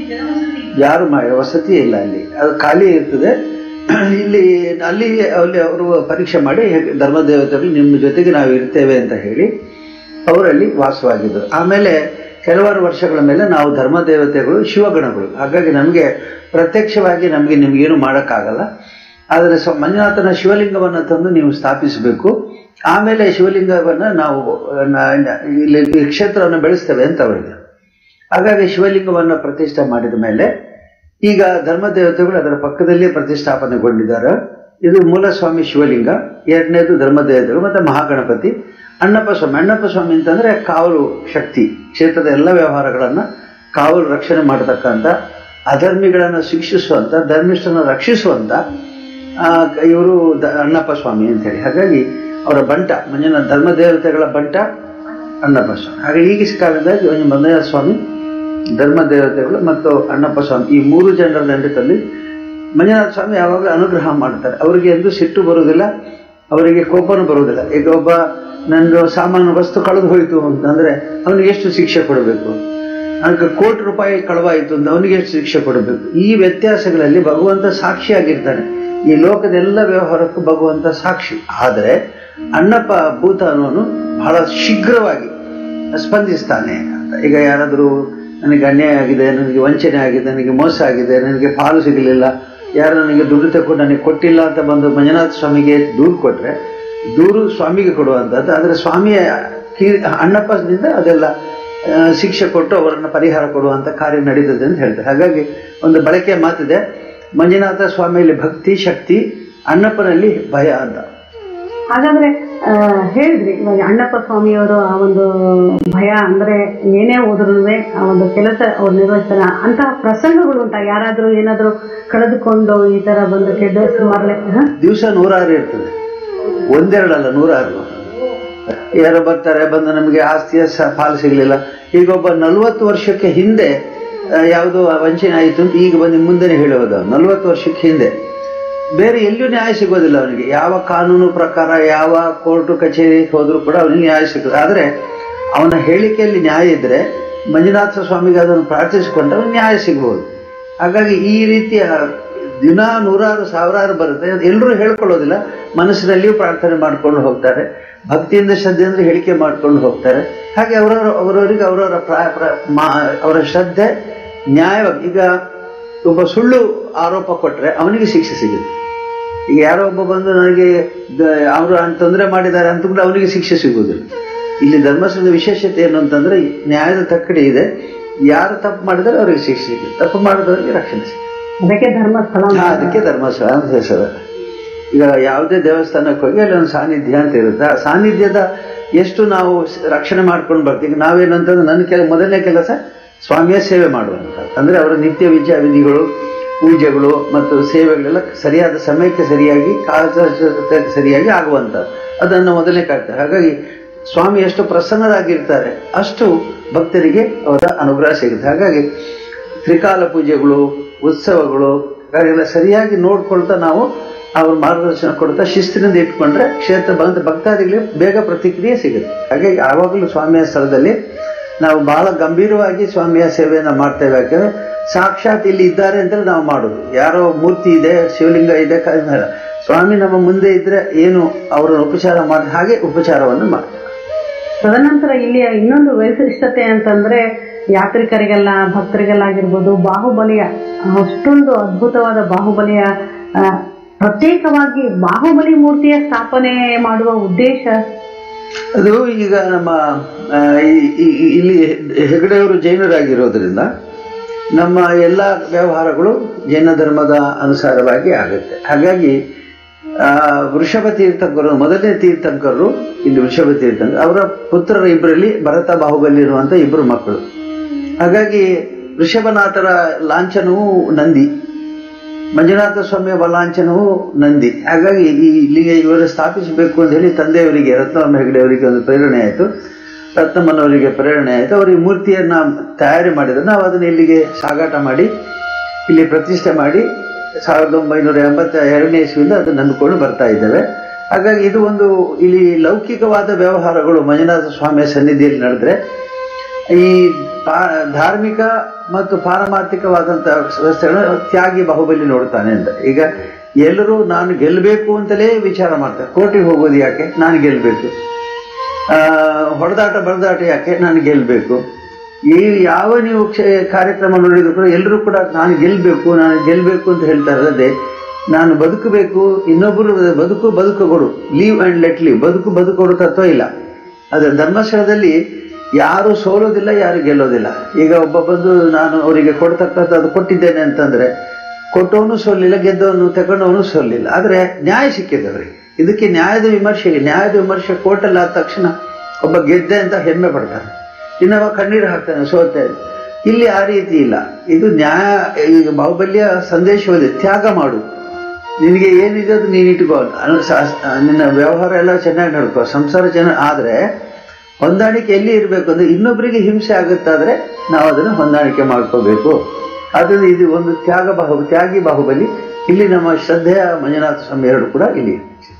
ಯಾರು ಮಾ ವಸತಿ ಇಲ್ಲ ಅಲ್ಲಿ ಅದು ಖಾಲಿ ಇರ್ತದೆ ಇಲ್ಲಿ ಅಲ್ಲಿ ಅಲ್ಲಿ ಅವರು ಪರೀಕ್ಷೆ ಮಾಡಿ ಹೇಗೆ ಧರ್ಮದೇವತೆಗಳು ನಿಮ್ಮ ಜೊತೆಗೆ ನಾವು ಇರ್ತೇವೆ ಅಂತ ಹೇಳಿ ಅವರಲ್ಲಿ ವಾಸವಾಗಿದ್ದರು ಆಮೇಲೆ ಕೆಲವಾರು ವರ್ಷಗಳ ಮೇಲೆ ನಾವು ಧರ್ಮದೇವತೆಗಳು ಶಿವಗಣಗಳು ಹಾಗಾಗಿ ನಮಗೆ ಪ್ರತ್ಯಕ್ಷವಾಗಿ ನಮಗೆ ನಿಮಗೇನು ಮಾಡೋಕ್ಕಾಗಲ್ಲ ಆದರೆ ಸ ಮಂಜುನಾಥನ ಶಿವಲಿಂಗವನ್ನು ತಂದು ನೀವು ಸ್ಥಾಪಿಸಬೇಕು ಆಮೇಲೆ ಶಿವಲಿಂಗವನ್ನು ನಾವು ನ- ನ- ಇಲ್ಲಿ ಈ ಕ್ಷೇತ್ರವನ್ನು ಬೆಳೆಸ್ತೇವೆ ಅಂತ ಅವರಿಗೆ ಹಾಗಾಗಿ ಶಿವಲಿಂಗವನ್ನು ಪ್ರತಿಷ್ಠೆ ಮಾಡಿದ ಮೇಲೆ ಈಗ ಧರ್ಮದೇವತೆಗಳು ಅದರ ಪಕ್ಕದಲ್ಲೇ ಪ್ರತಿಷ್ಠಾಪನೆಗೊಂಡಿದ್ದಾರೆ ಇದು ಮೂಲಸ್ವಾಮಿ ಶಿವಲಿಂಗ ಎರಡನೇದು ಧರ್ಮದೇವತೆಗಳು ಮತ್ತೆ ಮಹಾಗಣಪತಿ ಅಣ್ಣಪ್ಪ ಸ್ವಾಮಿ ಅಣ್ಣಪ್ಪ ಸ್ವಾಮಿ ಅಂತಂದ್ರೆ ಕಾವಲು ಶಕ್ತಿ ಕ್ಷೇತ್ರದ ಎಲ್ಲ ವ್ಯವಹಾರಗಳನ್ನ ಕಾವಲು ರಕ್ಷಣೆ ಮಾಡತಕ್ಕಂಥ ಅಧರ್ಮಿಗಳನ್ನು ಶಿಕ್ಷಿಸುವಂತ ಧರ್ಮಿಷ್ಠನ ರಕ್ಷಿಸುವಂತ ಇವರು ಅಣ್ಣಪ್ಪ ಸ್ವಾಮಿ ಅಂತೇಳಿ ಹಾಗಾಗಿ ಅವರ ಬಂಟ ಮಂಜುನಾಥ ಧರ್ಮದೇವತೆಗಳ ಬಂಟ ಅಣ್ಣಪ್ಪ ಸ್ವಾಮಿ ಹಾಗೆ ಈಗಿನ ಕಾಲದಲ್ಲಿ ಒಂದು ಮಂಜುನಾಥ ಸ್ವಾಮಿ ಧರ್ಮ ದೇವತೆಗಳು ಮತ್ತು ಅಣ್ಣಪ್ಪ ಸ್ವಾಮಿ ಈ ಮೂರು ಜನರ ನೆನಪಲ್ಲಿ ಮಂಜುನಾಥ ಸ್ವಾಮಿ ಯಾವಾಗಲೂ ಅನುಗ್ರಹ ಮಾಡ್ತಾರೆ ಅವರಿಗೆ ಎಂದು ಸಿಟ್ಟು ಬರುವುದಿಲ್ಲ ಅವರಿಗೆ ಕೋಪನೂ ಬರುವುದಿಲ್ಲ ಈಗ ಒಬ್ಬ ನಂದು ಸಾಮಾನು ವಸ್ತು ಕಳೆದು ಹೋಯಿತು ಅಂತಂದ್ರೆ ಅವನಿಗೆ ಎಷ್ಟು ಶಿಕ್ಷೆ ಕೊಡಬೇಕು ನನಗೆ ಕೋಟಿ ರೂಪಾಯಿ ಕಳವಾಯಿತು ಅಂತ ಅವನಿಗೆ ಎಷ್ಟು ಶಿಕ್ಷೆ ಕೊಡಬೇಕು ಈ ವ್ಯತ್ಯಾಸಗಳಲ್ಲಿ ಭಗವಂತ ಸಾಕ್ಷಿಯಾಗಿರ್ತಾನೆ ಈ ಲೋಕದ ಎಲ್ಲ ವ್ಯವಹಾರಕ್ಕೂ ಭಗವಂತ ಸಾಕ್ಷಿ ಆದರೆ ಅಣ್ಣಪ್ಪ ಭೂತ ಅನ್ನೋನು ಬಹಳ ಶೀಘ್ರವಾಗಿ ಸ್ಪಂದಿಸ್ತಾನೆ ಅಂತ ಈಗ ಯಾರಾದರೂ ನನಗೆ ಅನ್ಯಾಯ ಆಗಿದೆ ನನಗೆ ವಂಚನೆ ಆಗಿದೆ ನನಗೆ ಮೋಸ ಆಗಿದೆ ನನಗೆ ಪಾಲು ಸಿಗಲಿಲ್ಲ ಯಾರು ನನಗೆ ದುಡ್ಡು ತಗೊಂಡು ನನಗೆ ಕೊಟ್ಟಿಲ್ಲ ಅಂತ ಬಂದು ಮಂಜುನಾಥ ಸ್ವಾಮಿಗೆ ದೂರು ಕೊಟ್ರೆ ದೂರು ಸ್ವಾಮಿಗೆ ಕೊಡುವಂಥದ್ದು ಆದರೆ ಸ್ವಾಮಿಯ ಕೀ- ಅಣ್ಣಪ್ಪದಿಂದ ಅದೆಲ್ಲ ಆ, ಶಿಕ್ಷೆ ಕೊಟ್ಟು ಅವರನ್ನು ಪರಿಹಾರ ಕೊಡುವಂಥ ಕಾರ್ಯ ನಡೀತದೆ ಅಂತ ಹೇಳ್ತಾರೆ ಹಾಗಾಗಿ ಒಂದು ಬಳಕೆ ಮಾತಿದೆ ಮಂಜುನಾಥ ಸ್ವಾಮಿಯಲ್ಲಿ ಭಕ್ತಿ ಶಕ್ತಿ ಅಣ್ಣಪ್ಪನಲ್ಲಿ ಭಯ ಅಂತ ಹಾಗಾದ್ರೆ ಆ, ಹೇಳಿದ್ರಿ ಇವಾಗ ಅಣ್ಣಪ್ಪ ಸ್ವಾಮಿಯವರು ಆ ಒಂದು ಭಯ ಅಂದ್ರೆ ಏನೇ ಹೋದ್ರು ಆ ಒಂದು ಕೆಲಸ ಅವ್ರು ನಿರ್ವಹಿಸ್ತಾರ ಅಂತಹ ಪ್ರಸಂಗಗಳು ಉಂಟಾ ಯಾರಾದ್ರೂ ಏನಾದ್ರೂ ಕಳೆದುಕೊಂಡು ಈ ತರ ಬಂದು ಕೆಡ್ಡ ಸುಮಾರು ದಿವಸ ನೂರಾರು ಇರ್ತದೆ ಒಂದೆರಡಲ್ಲ ನೂರಾರು ಯಾರೋ ಬರ್ತಾರೆ ಬಂದು ನಮಗೆ ಆಸ್ತಿಯ ಸ ಪಾಲು ಸಿಗಲಿಲ್ಲ ಈಗ ಒಬ್ಬ ನಲವತ್ತು ವರ್ಷಕ್ಕೆ ಹಿಂದೆ ಆ, ಯಾವುದೋ ವಂಚನೆ ಆಯಿತು ಅಂತ ಈಗ ಬಂದು ಮುಂದೆನೆ ಹೇಳುವುದು ನಲವತ್ತು ವರ್ಷಕ್ಕೆ ಹಿಂದೆ ಬೇರೆ ಎಲ್ಲೂ ನ್ಯಾಯ ಸಿಗೋದಿಲ್ಲ ಅವನಿಗೆ ಯಾವ ಕಾನೂನು ಪ್ರಕಾರ ಯಾವ ಕೋರ್ಟು ಕಚೇರಿ ಹೋದ್ರೂ ಕೂಡ ಅವನಿಗೆ ನ್ಯಾಯ ಸಿಗ್ತದೆ ಆದರೆ ಅವನ ಹೇಳಿಕೆಯಲ್ಲಿ ನ್ಯಾಯ ಇದ್ರೆ ಮಂಜುನಾಥ ಸ್ವಾಮಿಗೆ ಅದನ್ನು ಪ್ರಾರ್ಥಿಸಿಕೊಂಡ್ರೆ ನ್ಯಾಯ ಸಿಗ್ಬೋದು ಹಾಗಾಗಿ ಈ ರೀತಿಯ ದಿನ ನೂರಾರು ಸಾವಿರಾರು ಬರುತ್ತೆ ಎಲ್ಲರೂ ಹೇಳ್ಕೊಳ್ಳೋದಿಲ್ಲ ಮನಸ್ಸಿನಲ್ಲಿಯೂ ಪ್ರಾರ್ಥನೆ ಮಾಡ್ಕೊಂಡು ಹೋಗ್ತಾರೆ ಭಕ್ತಿಯಿಂದ ಶ್ರದ್ಧೆಯಿಂದ ಹೇಳಿಕೆ ಮಾಡ್ಕೊಂಡು ಹೋಗ್ತಾರೆ ಹಾಗೆ ಅವರವರ ಅವರವರಿಗೆ ಅವರವರ ಪ್ರಾ ಪ್ರಾ- ಮಾ- ಅವರ ಶ್ರದ್ಧೆ ನ್ಯಾಯವಾಗಿ ಈಗ ಒಬ್ಬ ಸುಳ್ಳು ಆರೋಪ ಕೊಟ್ಟರೆ ಅವನಿಗೆ ಶಿಕ್ಷೆ ಸಿಗುತ್ತೆ ಈಗ ಯಾರೋ ಒಬ್ಬ ಬಂದು ನನಗೆ ಅವರು ತೊಂದರೆ ಮಾಡಿದ್ದಾರೆ ಅಂತ ಕೂಡ ಅವನಿಗೆ ಶಿಕ್ಷೆ ಸಿಗುವುದಿಲ್ಲ ಇಲ್ಲಿ ಧರ್ಮಸ್ಥಳದ ವಿಶೇಷತೆ ಏನು ಅಂತಂದ್ರೆ ನ್ಯಾಯದ ತಕ್ಕಡಿ ಇದೆ ಯಾರು ತಪ್ಪು ಮಾಡಿದರೆ ಅವರಿಗೆ ಶಿಕ್ಷೆ ಸಿಗುತ್ತೆ ತಪ್ಪು ಮಾಡಿದವರಿಗೆ ರಕ್ಷಣೆ ಸಿಗುತ್ತೆ ಅದಕ್ಕೆ ಧರ್ಮಸ್ಥಳ ಅಂತ. ಹಾ, ಅದಕ್ಕೆ ಧರ್ಮಸ್ಥಳ ಅಂತ ಹೆಸರು ಈಗ ಯಾವುದೇ ದೇವಸ್ಥಾನಕ್ಕೆ ಹೋಗಿ ಅಲ್ಲಿ ಒಂದು ಸಾನ್ನಿಧ್ಯ ಅಂತ ಇರುತ್ತೆ ಆ ಸಾನ್ನಿಧ್ಯದ ಎಷ್ಟು ನಾವು ಸ- ರಕ್ಷಣೆ ಮಾಡ್ಕೊಂಡು ಬರ್ತೀವಿ ನಾವೇನಂತಂದ್ರೆ ನನ್ನ ಕೆಲ ಮೊದಲನೇ ಕೆಲಸ ಸ್ವಾಮಿಯ ಸೇವೆ ಮಾಡುವಂತ ಅಂದ್ರೆ ಅವರ ನಿತ್ಯ ವಿದ್ಯಾ ವಿಧಿಗಳು ಪೂಜೆಗಳು ಮತ್ತು ಸೇವೆಗಳೆಲ್ಲ ಸರಿಯಾದ ಸಮಯಕ್ಕೆ ಸರಿಯಾಗಿ ಕಾಲಕ್ಕೆ ಸರಿಯಾಗಿ ಆಗುವಂತ ಅದನ್ನು ಮೊದಲನೇ ಕಾಡ್ತಾರೆ ಹಾಗಾಗಿ ಸ್ವಾಮಿ ಎಷ್ಟು ಪ್ರಸನ್ನರಾಗಿರ್ತಾರೆ ಅಷ್ಟು ಭಕ್ತರಿಗೆ ಅವರ ಅನುಗ್ರಹ ಸಿಗುತ್ತೆ ಹಾಗಾಗಿ ತ್ರಿಕಾಲ ಪೂಜೆಗಳು ಉತ್ಸವಗಳು ಹಾಗೆಲ್ಲ ಸರಿಯಾಗಿ ನೋಡ್ಕೊಳ್ತಾ ನಾವು ಅವ್ರ ಮಾರ್ಗದರ್ಶನ ಕೊಡ್ತಾ ಶಿಸ್ತಿನಿಂದ ಇಟ್ಕೊಂಡ್ರೆ ಕ್ಷೇತ್ರ ಬಂದ ಭಕ್ತಾದಿಗಳಿಗೆ ಬೇಗ ಪ್ರತಿಕ್ರಿಯೆ ಸಿಗುತ್ತೆ ಹಾಗಾಗಿ ಆವಾಗಲೂ ಸ್ವಾಮಿಯ ಸ್ಥಳದಲ್ಲಿ ನಾವು ಬಹಳ ಗಂಭೀರವಾಗಿ ಸ್ವಾಮಿಯ ಸೇವೆಯನ್ನ ಮಾಡ್ತೇವೆ ಯಾಕಂದ್ರೆ ಸಾಕ್ಷಾತ್ ಇಲ್ಲಿ ಇದ್ದಾರೆ ಅಂತ ನಾವು ಮಾಡೋದು ಯಾರೋ ಮೂರ್ತಿ ಇದೆ ಶಿವಲಿಂಗ ಇದೆ ಕ- ಸ್ವಾಮಿ ನಮ್ಮ ಮುಂದೆ ಇದ್ರೆ ಏನು ಅವರನ್ನು ಉಪಚಾರ ಮಾಡಿ ಹಾಗೆ ಉಪಚಾರವನ್ನು ಮಾಡ್ತಾರೆ ತದನಂತರ ಇಲ್ಲಿಯ ಇನ್ನೊಂದು ವೈಶಿಷ್ಟ್ಯತೆ ಅಂತಂದ್ರೆ ಯಾತ್ರಿಕರಿಗೆಲ್ಲ ಭಕ್ತರಿಗೆಲ್ಲ ಆಗಿರ್ಬೋದು ಬಾಹುಬಲಿಯ ಅಷ್ಟೊಂದು ಅದ್ಭುತವಾದ ಬಾಹುಬಲಿಯ ಆ, ಪ್ರತ್ಯೇಕವಾಗಿ ಬಾಹುಬಲಿ ಮೂರ್ತಿಯ ಸ್ಥಾಪನೆ ಮಾಡುವ ಉದ್ದೇಶ ಅದು ಈಗ ನಮ್ಮ ಆ, ಈ- ಈ- ಈ- ಇಲ್ಲಿ ಹೆಗಡೆಯವರು ಜೈನರಾಗಿರೋದ್ರಿಂದ ನಮ್ಮ ಎಲ್ಲ ವ್ಯವಹಾರಗಳು ಜೈನ ಧರ್ಮದ ಅನುಸಾರವಾಗಿ ಆಗುತ್ತೆ ಹಾಗಾಗಿ ಆ, ವೃಷಭ ತೀರ್ಥಂಕರು ಮೊದಲನೇ ತೀರ್ಥಂಕರರು ಇಲ್ಲಿ ವೃಷಭ ತೀರ್ಥಂಕರ್ ಅವರ ಪುತ್ರರ ಇಬ್ಬರಲ್ಲಿ ಭರತ ಬಾಹುಬಲಿ ಇರುವಂತ ಇಬ್ಬರು ಮಕ್ಕಳು ಹಾಗಾಗಿ ವೃಷಭನಾಥರ ಲಾಂಛನವು ನಂದಿ ಮಂಜುನಾಥ ಸ್ವಾಮಿಯ ಲಾಂಛನವು ನಂದಿ ಹಾಗಾಗಿ ಈ ಇಲ್ಲಿಗೆ ಇವರು ಸ್ಥಾಪಿಸಬೇಕು ಅಂತ ಹೇಳಿ ತಂದೆಯವರಿಗೆ ರತ್ನವರ್ಮ ಹೆಗಡೆ ಅವರಿಗೆ ಒಂದು ಪ್ರೇರಣೆ ಆಯಿತು ರತ್ನಮ್ಮನವರಿಗೆ ಪ್ರೇರಣೆ ಆಯಿತು ಅವರು ಈ ಮೂರ್ತಿಯನ್ನ ತಯಾರಿ ಮಾಡಿದ್ರು ನಾವು ಅದನ್ನು ಇಲ್ಲಿಗೆ ಸಾಗಾಟ ಮಾಡಿ ಇಲ್ಲಿ ಪ್ರತಿಷ್ಠೆ ಮಾಡಿ ಸಾವಿರದ ಒಂಬೈನೂರ ಎಂಬತ್ತ ಎರಡನೇ ಇಸ್ವಿಯಿಂದ ಅದನ್ನು ನಂಬಿಕೊಂಡು ಬರ್ತಾ ಇದ್ದೇವೆ ಹಾಗಾಗಿ ಇದು ಒಂದು ಇಲ್ಲಿ ಲೌಕಿಕವಾದ ವ್ಯವಹಾರಗಳು ಮಂಜುನಾಥ ಸ್ವಾಮಿಯ ಸನ್ನಿಧಿಯಲ್ಲಿ ನಡೆದ್ರೆ ಈ ಪಾ- ಧಾರ್ಮಿಕ ಮತ್ತು ಪಾರಮಾರ್ಥಿಕವಾದಂಥ ವ್ಯವಸ್ಥೆಗಳನ್ನ ತ್ಯಾಗಿ ಬಾಹುಬಲಿ ನೋಡ್ತಾನೆ ಅಂತ ಈಗ ಎಲ್ಲರೂ ನಾನು ಗೆಲ್ಲಬೇಕು ಅಂತಲೇ ವಿಚಾರ ಮಾಡ್ತಾರೆ ಕೋರ್ಟಿಗೆ ಹೋಗೋದು ಯಾಕೆ ನಾನು ಗೆಲ್ಲಬೇಕು ಹೊಡೆದಾಟ ಬಡದಾಟ ಯಾಕೆ ನಾನು ಗೆಲ್ಲಬೇಕು ಈ ಯಾವ ನೀವು ಕ್ಷ- ಕಾರ್ಯಕ್ರಮ ನೋಡಿದ್ರು ಕೂಡ ಎಲ್ಲರೂ ಕೂಡ ನಾನು ಗೆಲ್ಲಬೇಕು ನಾನು ಗೆಲ್ಲಬೇಕು ಅಂತ ಹೇಳ್ತಾ ಇರೋದೇ ನಾನು ಬದುಕಬೇಕು ಇನ್ನೊಬ್ಬರು ಬದುಕು ಬದುಕು ಕೊಡು ಲೀವ್ ಅಂಡ್ ಲೆಟ್ ಲೀವ್ ಬದುಕು ಬದುಕು ಕೊಡು ತತ್ವ ಇಲ್ಲ ಅದೇ ಧರ್ಮಸ್ಥಳದಲ್ಲಿ ಯಾರು ಸೋಲೋದಿಲ್ಲ ಯಾರು ಗೆಲ್ಲೋದಿಲ್ಲ ಈಗ ಒಬ್ಬ ಬಂದು ನಾನು ಅವರಿಗೆ ಕೊಡ್ತಕ್ಕಂಥದ್ದು ಕೊಟ್ಟಿದ್ದೇನೆ ಅಂತಂದ್ರೆ ಕೊಟ್ಟವನು ಸೋಲಿಲ್ಲ ಗೆದ್ದವನು ತಗೊಂಡವನು ಸೋಲಿಲ್ಲ ಆದ್ರೆ ನ್ಯಾಯ ಸಿಕ್ಕಿದೆ ಅವರಿಗೆ ಇದಕ್ಕೆ ನ್ಯಾಯದ ವಿಮರ್ಶೆ ನ್ಯಾಯದ ವಿಮರ್ಶೆ ಕೋರ್ಟಲ್ಲಿ ಆದ ತಕ್ಷಣ ಒಬ್ಬ ಗೆದ್ದೆ ಅಂತ ಹೆಮ್ಮೆ ಪಡ್ತಾನೆ ಇನ್ನೊಬ್ಬ ಕಣ್ಣೀರು ಹಾಕ್ತಾನೆ ಸೋತೆ ಇಲ್ಲಿ ಆ ರೀತಿ ಇಲ್ಲ ಇದು ನ್ಯಾಯ ಈಗ ಬಾಹುಬಲ್ಯ ಸಂದೇಶವಿದೆ ತ್ಯಾಗ ಮಾಡು ನಿನಗೆ ಏನಿದೆ ಅದು ನೀನು ಇಟ್ಕೋ ಅನು- ಸ- ನಿನ್ನ ವ್ಯವಹಾರ ಎಲ್ಲ ಚೆನ್ನಾಗಿ ನಡ್ಕೋ ಸಂಸಾರ ಚೆನ್ನಾಗಿ ಆದ್ರೆ ಹೊಂದಾಣಿಕೆ ಎಲ್ಲಿ ಇರಬೇಕು ಅಂದ್ರೆ ಇನ್ನೊಬ್ಬರಿಗೆ ಹಿಂಸೆ ಆಗುತ್ತಾದ್ರೆ ನಾವು ಅದನ್ನು ಹೊಂದಾಣಿಕೆ ಮಾಡ್ಕೋಬೇಕು ಅದರಿಂದ ಇದು ಒಂದು ತ್ಯಾಗ ಬಾಹು ತ್ಯಾಗಿ ಬಾಹುಬಲಿ ಇಲ್ಲಿ ನಮ್ಮ ಶ್ರದ್ಧೆಯ ಮಂಜುನಾಥ ಸ್ವಾಮಿ ಎರಡು ಕೂಡ ಇಲ್ಲಿ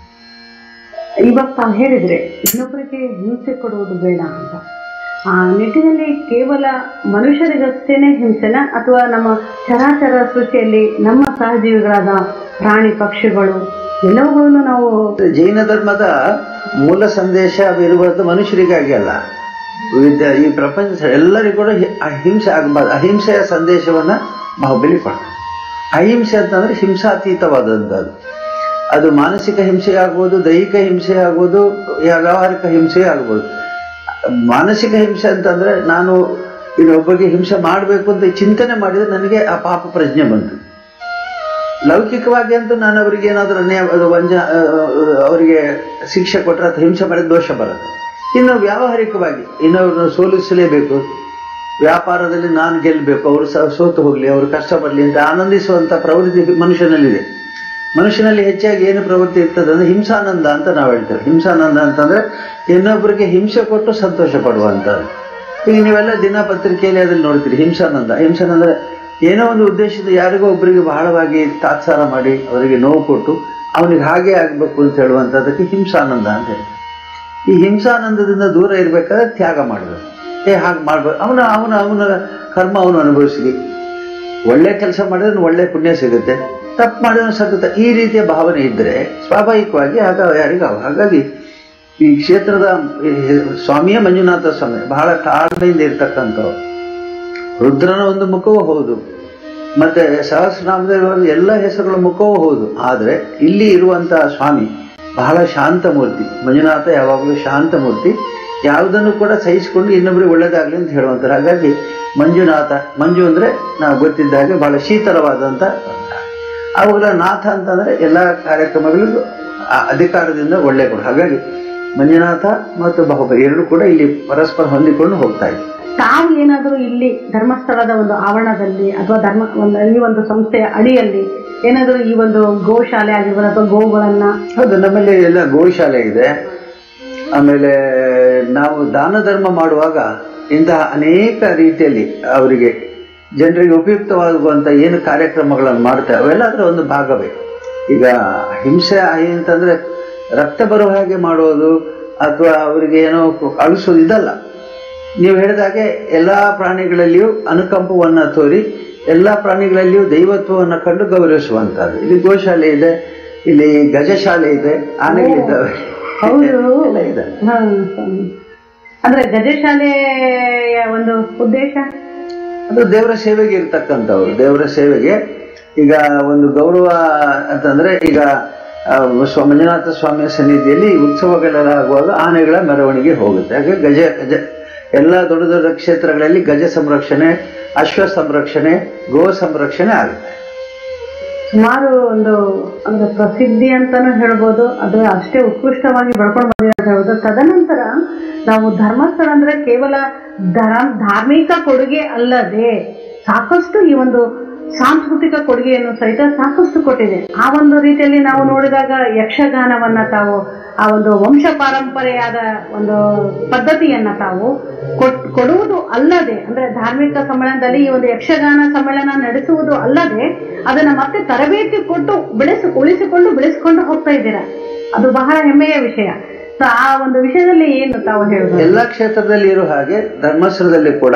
ಇವಾಗ ತಾವು ಹೇಳಿದ್ರೆ ಇನ್ನೊಬ್ಬರಿಗೆ ಹಿಂಸೆ ಕೊಡುವುದು ಬೇಡ ಅಂತ ಆ ನಿಟ್ಟಿನಲ್ಲಿ ಕೇವಲ ಮನುಷ್ಯರಿಗಷ್ಟೇನೆ ಹಿಂಸೆನ ಅಥವಾ ನಮ್ಮ ಚರಾಚರ ಸೃಷ್ಟಿಯಲ್ಲಿ ನಮ್ಮ ಸಹಜೀವಿಗಳಾದ ಪ್ರಾಣಿ ಪಕ್ಷಿಗಳು ಎಲ್ಲವುಗಳನ್ನು ನಾವು ಜೈನ ಧರ್ಮದ ಮೂಲ ಸಂದೇಶ ಇರುವುದು ಮನುಷ್ಯರಿಗಾಗಿ ಅಲ್ಲ ವಿದ್ಯ- ಈ ಪ್ರಪಂಚ ಎಲ್ಲರಿಗೂ ಕೂಡ ಹಿ- ಅಹಿಂಸೆ ಆಗಬಾರ್ದು ಅಹಿಂಸೆಯ ಸಂದೇಶವನ್ನ ಬಾಹುಬಲಿ ಕೊಡ್ತಾರೆ ಅಹಿಂಸೆ ಅಂತಂದ್ರೆ ಹಿಂಸಾತೀತವಾದಂಥದ್ದು ಅದು ಮಾನಸಿಕ ಹಿಂಸೆ ಆಗ್ಬೋದು ದೈಹಿಕ ಹಿಂಸೆ ಆಗ್ಬೋದು ಯಾ- ವ್ಯಾವಹಾರಿಕ ಹಿಂಸೆ ಆಗ್ಬೋದು ಮಾನಸಿಕ ಹಿಂಸೆ ಅಂತಂದ್ರೆ ನಾನು ಇನ್ನೊಬ್ಬರಿಗೆ ಹಿಂಸೆ ಮಾಡಬೇಕು ಅಂತ ಚಿಂತನೆ ಮಾಡಿದ್ರೆ ನನಗೆ ಆ ಪಾಪ ಪ್ರಜ್ಞೆ ಬಂತು ಲೌಕಿಕವಾಗಿ ಅಂತೂ ನಾನು ಅವರಿಗೆ ಏನಾದರೂ ಅನ್ಯಾಯ ಅದು ವಂಜ ಆ, ಅವರಿಗೆ ಶಿಕ್ಷೆ ಕೊಟ್ಟರೆ ಅಥವಾ ಹಿಂಸೆ ಮಾಡಿದ ದೋಷ ಬರುತ್ತೆ ಇನ್ನು ವ್ಯಾವಹಾರಿಕವಾಗಿ ಇನ್ನೊಬ್ಬರನ್ನ ಸೋಲಿಸಲೇಬೇಕು ವ್ಯಾಪಾರದಲ್ಲಿ ನಾನು ಗೆಲ್ಲಬೇಕು ಅವರು ಸಹ ಸೋತು ಹೋಗ್ಲಿ ಅವರು ಕಷ್ಟಪಡಲಿ ಅಂತ ಆನಂದಿಸುವಂತ ಪ್ರವೃತ್ತಿ ಮನುಷ್ಯನಲ್ಲಿದೆ ಮನುಷ್ಯನಲ್ಲಿ ಹೆಚ್ಚಾಗಿ ಏನು ಪ್ರವೃತ್ತಿ ಇರ್ತದೆ ಅಂದ್ರೆ ಹಿಂಸಾನಂದ ಅಂತ ನಾವು ಹೇಳ್ತೇವೆ ಹಿಂಸಾನಂದ ಅಂತಂದ್ರೆ ಇನ್ನೊಬ್ಬರಿಗೆ ಹಿಂಸೆ ಕೊಟ್ಟು ಸಂತೋಷ ಪಡುವಂಥದ್ದು ಈಗ ನೀವೆಲ್ಲ ದಿನಪತ್ರಿಕೆಯಲ್ಲಿ ಅದ್ರಲ್ಲಿ ನೋಡ್ತೀರಿ ಹಿಂಸಾನಂದ ಹಿಂಸಾನಂದ ಏನೋ ಒಂದು ಉದ್ದೇಶದಿಂದ ಯಾರಿಗೋ ಒಬ್ಬರಿಗೆ ಬಹಳವಾಗಿ ತಾತ್ಸಾರ ಮಾಡಿ ಅವರಿಗೆ ನೋವು ಕೊಟ್ಟು ಅವನಿಗೆ ಹಾಗೆ ಆಗ್ಬೇಕು ಅಂತ ಹೇಳುವಂಥದ್ದಕ್ಕೆ ಹಿಂಸಾನಂದ ಅಂತ ಹೇಳ್ತಾರೆ ಈ ಹಿಂಸಾನಂದದಿಂದ ದೂರ ಇರಬೇಕಾದ್ರೆ ತ್ಯಾಗ ಮಾಡಬೇಕು ಏ ಹಾಗೆ ಮಾಡ್ಬೇಕು ಅವನ ಅವನ ಅವನ ಕರ್ಮ ಅವನು ಅನುಭವಿಸಲಿ ಒಳ್ಳೆ ಕೆಲಸ ಮಾಡಿದ್ರೆ ಒಳ್ಳೆ ಪುಣ್ಯ ಸಿಗುತ್ತೆ ತಪ್ಪು ಮಾಡಿದ್ರೆ ಸತತ ಈ ರೀತಿಯ ಭಾವನೆ ಇದ್ದರೆ ಸ್ವಾಭಾವಿಕವಾಗಿ ಆಗ ಯಾರಿಗ ಹಾಗಾಗಿ ಈ ಕ್ಷೇತ್ರದ ಈ ಸ್ವಾಮಿಯ ಮಂಜುನಾಥ ಸ್ವಾಮಿ ಬಹಳ ತಾಳ್ಮೆಯಿಂದ ಇರ್ತಕ್ಕಂಥವ್ರು ರುದ್ರನ ಒಂದು ಮುಖವೂ ಹೌದು ಮತ್ತೆ ಸಹಸ್ರನಾಮದೇವರ ಎಲ್ಲ ಹೆಸರುಗಳ ಮುಖವೂ ಹೌದು ಆದರೆ ಇಲ್ಲಿ ಇರುವಂತಹ ಸ್ವಾಮಿ ಬಹಳ ಶಾಂತ ಮೂರ್ತಿ ಮಂಜುನಾಥ ಯಾವಾಗಲೂ ಶಾಂತ ಮೂರ್ತಿ ಯಾವುದನ್ನು ಕೂಡ ಸಹಿಸಿಕೊಂಡು ಇನ್ನೊಬ್ಬರಿಗೆ ಒಳ್ಳೇದಾಗಲಿ ಅಂತ ಹೇಳುವಂತಾರೆ ಹಾಗಾಗಿ ಮಂಜುನಾಥ ಮಂಜು ಅಂದರೆ ನಾವು ಗೊತ್ತಿದ್ದ ಹಾಗೆ ಬಹಳ ಶೀತಲವಾದಂಥ ಅವುಗಳ ನಾಥ ಅಂತಂದ್ರೆ ಎಲ್ಲ ಕಾರ್ಯಕ್ರಮಗಳಿಗೂ ಆ ಅಧಿಕಾರದಿಂದ ಒಳ್ಳೆ ಕೊಡು ಹಾಗಾಗಿ ಮಂಜುನಾಥ ಮತ್ತು ಬಾಹುಬಲಿ ಎರಡು ಕೂಡ ಇಲ್ಲಿ ಪರಸ್ಪರ ಹೊಂದಿಕೊಂಡು ಹೋಗ್ತಾ ಇದೆ ತಾವು ಏನಾದರೂ ಇಲ್ಲಿ ಧರ್ಮಸ್ಥಳದ ಒಂದು ಆವರಣದಲ್ಲಿ ಅಥವಾ ಧರ್ಮ ಒಂದು ಈ ಒಂದು ಸಂಸ್ಥೆಯ ಅಡಿಯಲ್ಲಿ ಏನಾದರೂ ಈ ಒಂದು ಗೋಶಾಲೆ ಆಗಿರ್ಬೋದು ಅಥವಾ ಗೋಗಳನ್ನ ಹೌದು ನಮ್ಮಲ್ಲಿ ಎಲ್ಲ ಗೋಶಾಲೆ ಇದೆ ಆಮೇಲೆ ನಾವು ದಾನ ಧರ್ಮ ಮಾಡುವಾಗ ಇಂತಹ ಅನೇಕ ರೀತಿಯಲ್ಲಿ ಅವರಿಗೆ ಜನರಿಗೆ ಉಪಯುಕ್ತವಾಗುವಂಥ ಏನು ಕಾರ್ಯಕ್ರಮಗಳನ್ನು ಮಾಡ್ತೇವೆ ಅವೆಲ್ಲ ಅದರ ಒಂದು ಭಾಗವೇ ಈಗ ಹಿಂಸೆ ಆಯಿ ಅಂತಂದ್ರೆ ರಕ್ತ ಬರುವ ಹಾಗೆ ಮಾಡೋದು ಅಥವಾ ಅವರಿಗೆ ಏನೋ ಅಳಿಸೋದು ಇದಲ್ಲ ನೀವು ಹೇಳಿದಾಗೆ ಎಲ್ಲ ಪ್ರಾಣಿಗಳಲ್ಲಿಯೂ ಅನುಕಂಪವನ್ನು ತೋರಿ ಎಲ್ಲ ಪ್ರಾಣಿಗಳಲ್ಲಿಯೂ ದೈವತ್ವವನ್ನು ಕಂಡು ಗೌರವಿಸುವಂತಹದ್ದು ಇಲ್ಲಿ ಗೋಶಾಲೆ ಇದೆ ಇಲ್ಲಿ ಗಜಶಾಲೆ ಇದೆ ಆನೆಗಳಿದ್ದಾವೆ ಹೌದು ಎಲ್ಲ ಇದೆ ಹಾ, ಸ್ವಾಮಿ. ಅಂದ್ರೆ ಗಜಶಾಲೆಯ ಒಂದು ಉದ್ದೇಶ ಅದು ದೇವರ ಸೇವೆಗೆ ಇರ್ತಕ್ಕಂಥವ್ರು ದೇವರ ಸೇವೆಗೆ ಈಗ ಒಂದು ಗೌರವ ಅಂತಂದ್ರೆ ಈಗ ಆ, ಸ್ವ ಮಂಜುನಾಥ ಸ್ವಾಮಿಯ ಸನ್ನಿಧಿಯಲ್ಲಿ ಉತ್ಸವಗಳೆಲ್ಲ ಆಗುವಾಗ ಆನೆಗಳ ಮೆರವಣಿಗೆ ಹೋಗುತ್ತೆ ಹಾಗೆ ಗಜ ಗಜ ಎಲ್ಲ ದೊಡ್ಡ ದೊಡ್ಡ ಕ್ಷೇತ್ರಗಳಲ್ಲಿ ಗಜ ಸಂರಕ್ಷಣೆ ಅಶ್ವ ಸಂರಕ್ಷಣೆ ಗೋ ಸಂರಕ್ಷಣೆ ಆಗುತ್ತೆ ಸುಮಾರು ಒಂದು ಅಂದ್ರೆ ಪ್ರಸಿದ್ಧಿ ಅಂತಾನು ಹೇಳ್ಬೋದು ಅದು ಅಷ್ಟೇ ಉತ್ಕೃಷ್ಟವಾಗಿ ಬೆಳ್ಕೊಂಡು ಬಂದಿದೆ ಅಂತ ಹೇಳ್ಬೋದು ತದನಂತರ ನಾವು ಧರ್ಮಸ್ಥಳ ಅಂದ್ರೆ ಕೇವಲ ಧರ್ಮ ಧಾರ್ಮಿಕ ಕೊಡುಗೆ ಅಲ್ಲದೆ ಸಾಕಷ್ಟು ಈ ಒಂದು ಸಾಂಸ್ಕೃತಿಕ ಕೊಡುಗೆಯನ್ನು ಸಹಿತ ಸಾಕಷ್ಟು ಕೊಟ್ಟಿದೆ ಆ ಒಂದು ರೀತಿಯಲ್ಲಿ ನಾವು ನೋಡಿದಾಗ ಯಕ್ಷಗಾನವನ್ನ ತಾವು ಆ ಒಂದು ವಂಶ ಪಾರಂಪರೆಯಾದ ಒಂದು ಪದ್ಧತಿಯನ್ನ ತಾವು ಕೊಟ್- ಕೊಡುವುದು ಅಲ್ಲದೆ ಅಂದ್ರೆ ಧಾರ್ಮಿಕ ಸಮ್ಮೇಳನದಲ್ಲಿ ಈ ಒಂದು ಯಕ್ಷಗಾನ ಸಮ್ಮೇಳನ ನಡೆಸುವುದು ಅಲ್ಲದೆ ಅದನ್ನ ಮತ್ತೆ ತರಬೇತಿ ಕೊಟ್ಟು ಬೆಳೆಸಿ ಉಳಿಸಿಕೊಂಡು ಬೆಳೆಸಿಕೊಂಡು ಹೋಗ್ತಾ ಇದ್ದೀರಾ ಅದು ಬಹಳ ಹೆಮ್ಮೆಯ ವಿಷಯ ಸೊ ಆ ಒಂದು ವಿಷಯದಲ್ಲಿ ಏನು ತಾವು ಹೇಳುದು ಎಲ್ಲ ಕ್ಷೇತ್ರದಲ್ಲಿ ಇರೋ ಹಾಗೆ ಧರ್ಮಸ್ಥಳದಲ್ಲಿ ಕೂಡ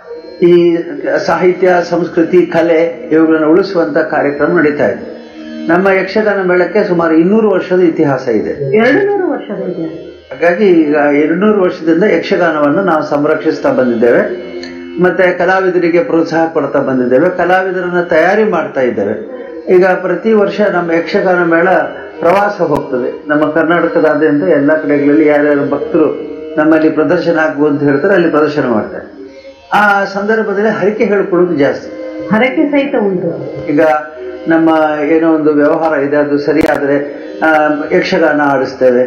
ಈ ಸಾಹಿತ್ಯ ಸಂಸ್ಕೃತಿ ಕಲೆ ಇವುಗಳನ್ನು ಉಳಿಸುವಂತ ಕಾರ್ಯಕ್ರಮ ನಡೀತಾ ಇದೆ ನಮ್ಮ ಯಕ್ಷಗಾನ ಮೇಳಕ್ಕೆ ಸುಮಾರು ಇನ್ನೂರು ವರ್ಷದ ಇತಿಹಾಸ ಇದೆ ಎರಡು ನೂರು ವರ್ಷದ ಇದೆ ಹಾಗಾಗಿ ಈಗ ಎರಡ್ನೂರು ವರ್ಷದಿಂದ ಯಕ್ಷಗಾನವನ್ನು ನಾವು ಸಂರಕ್ಷಿಸ್ತಾ ಬಂದಿದ್ದೇವೆ ಮತ್ತೆ ಕಲಾವಿದರಿಗೆ ಪ್ರೋತ್ಸಾಹ ಕೊಡ್ತಾ ಬಂದಿದ್ದೇವೆ ಕಲಾವಿದರನ್ನ ತಯಾರಿ ಮಾಡ್ತಾ ಇದ್ದೇವೆ ಈಗ ಪ್ರತಿ ವರ್ಷ ನಮ್ಮ ಯಕ್ಷಗಾನ ಮೇಳ ಪ್ರವಾಸ ಹೋಗ್ತದೆ ನಮ್ಮ ಕರ್ನಾಟಕದಾದ್ಯಂತ ಎಲ್ಲ ಕಡೆಗಳಲ್ಲಿ ಯಾರ್ಯಾರು ಭಕ್ತರು ನಮ್ಮಲ್ಲಿ ಪ್ರದರ್ಶನ ಆಗ್ಬೋದು ಅಂತ ಹೇಳ್ತಾರೆ ಅಲ್ಲಿ ಪ್ರದರ್ಶನ ಮಾಡ್ತಾರೆ ಆ ಸಂದರ್ಭದಲ್ಲಿ ಹರಿಕೆ ಹೇಳ್ಕೊಳ್ಳೋದು ಜಾಸ್ತಿ ಹರಕೆ ಸಹಿತ ಉಂಟು ಈಗ ನಮ್ಮ ಏನೋ ಒಂದು ವ್ಯವಹಾರ ಇದೆ ಅದು ಸರಿಯಾದರೆ ಆ, ಯಕ್ಷಗಾನ ಆಡಿಸ್ತೇವೆ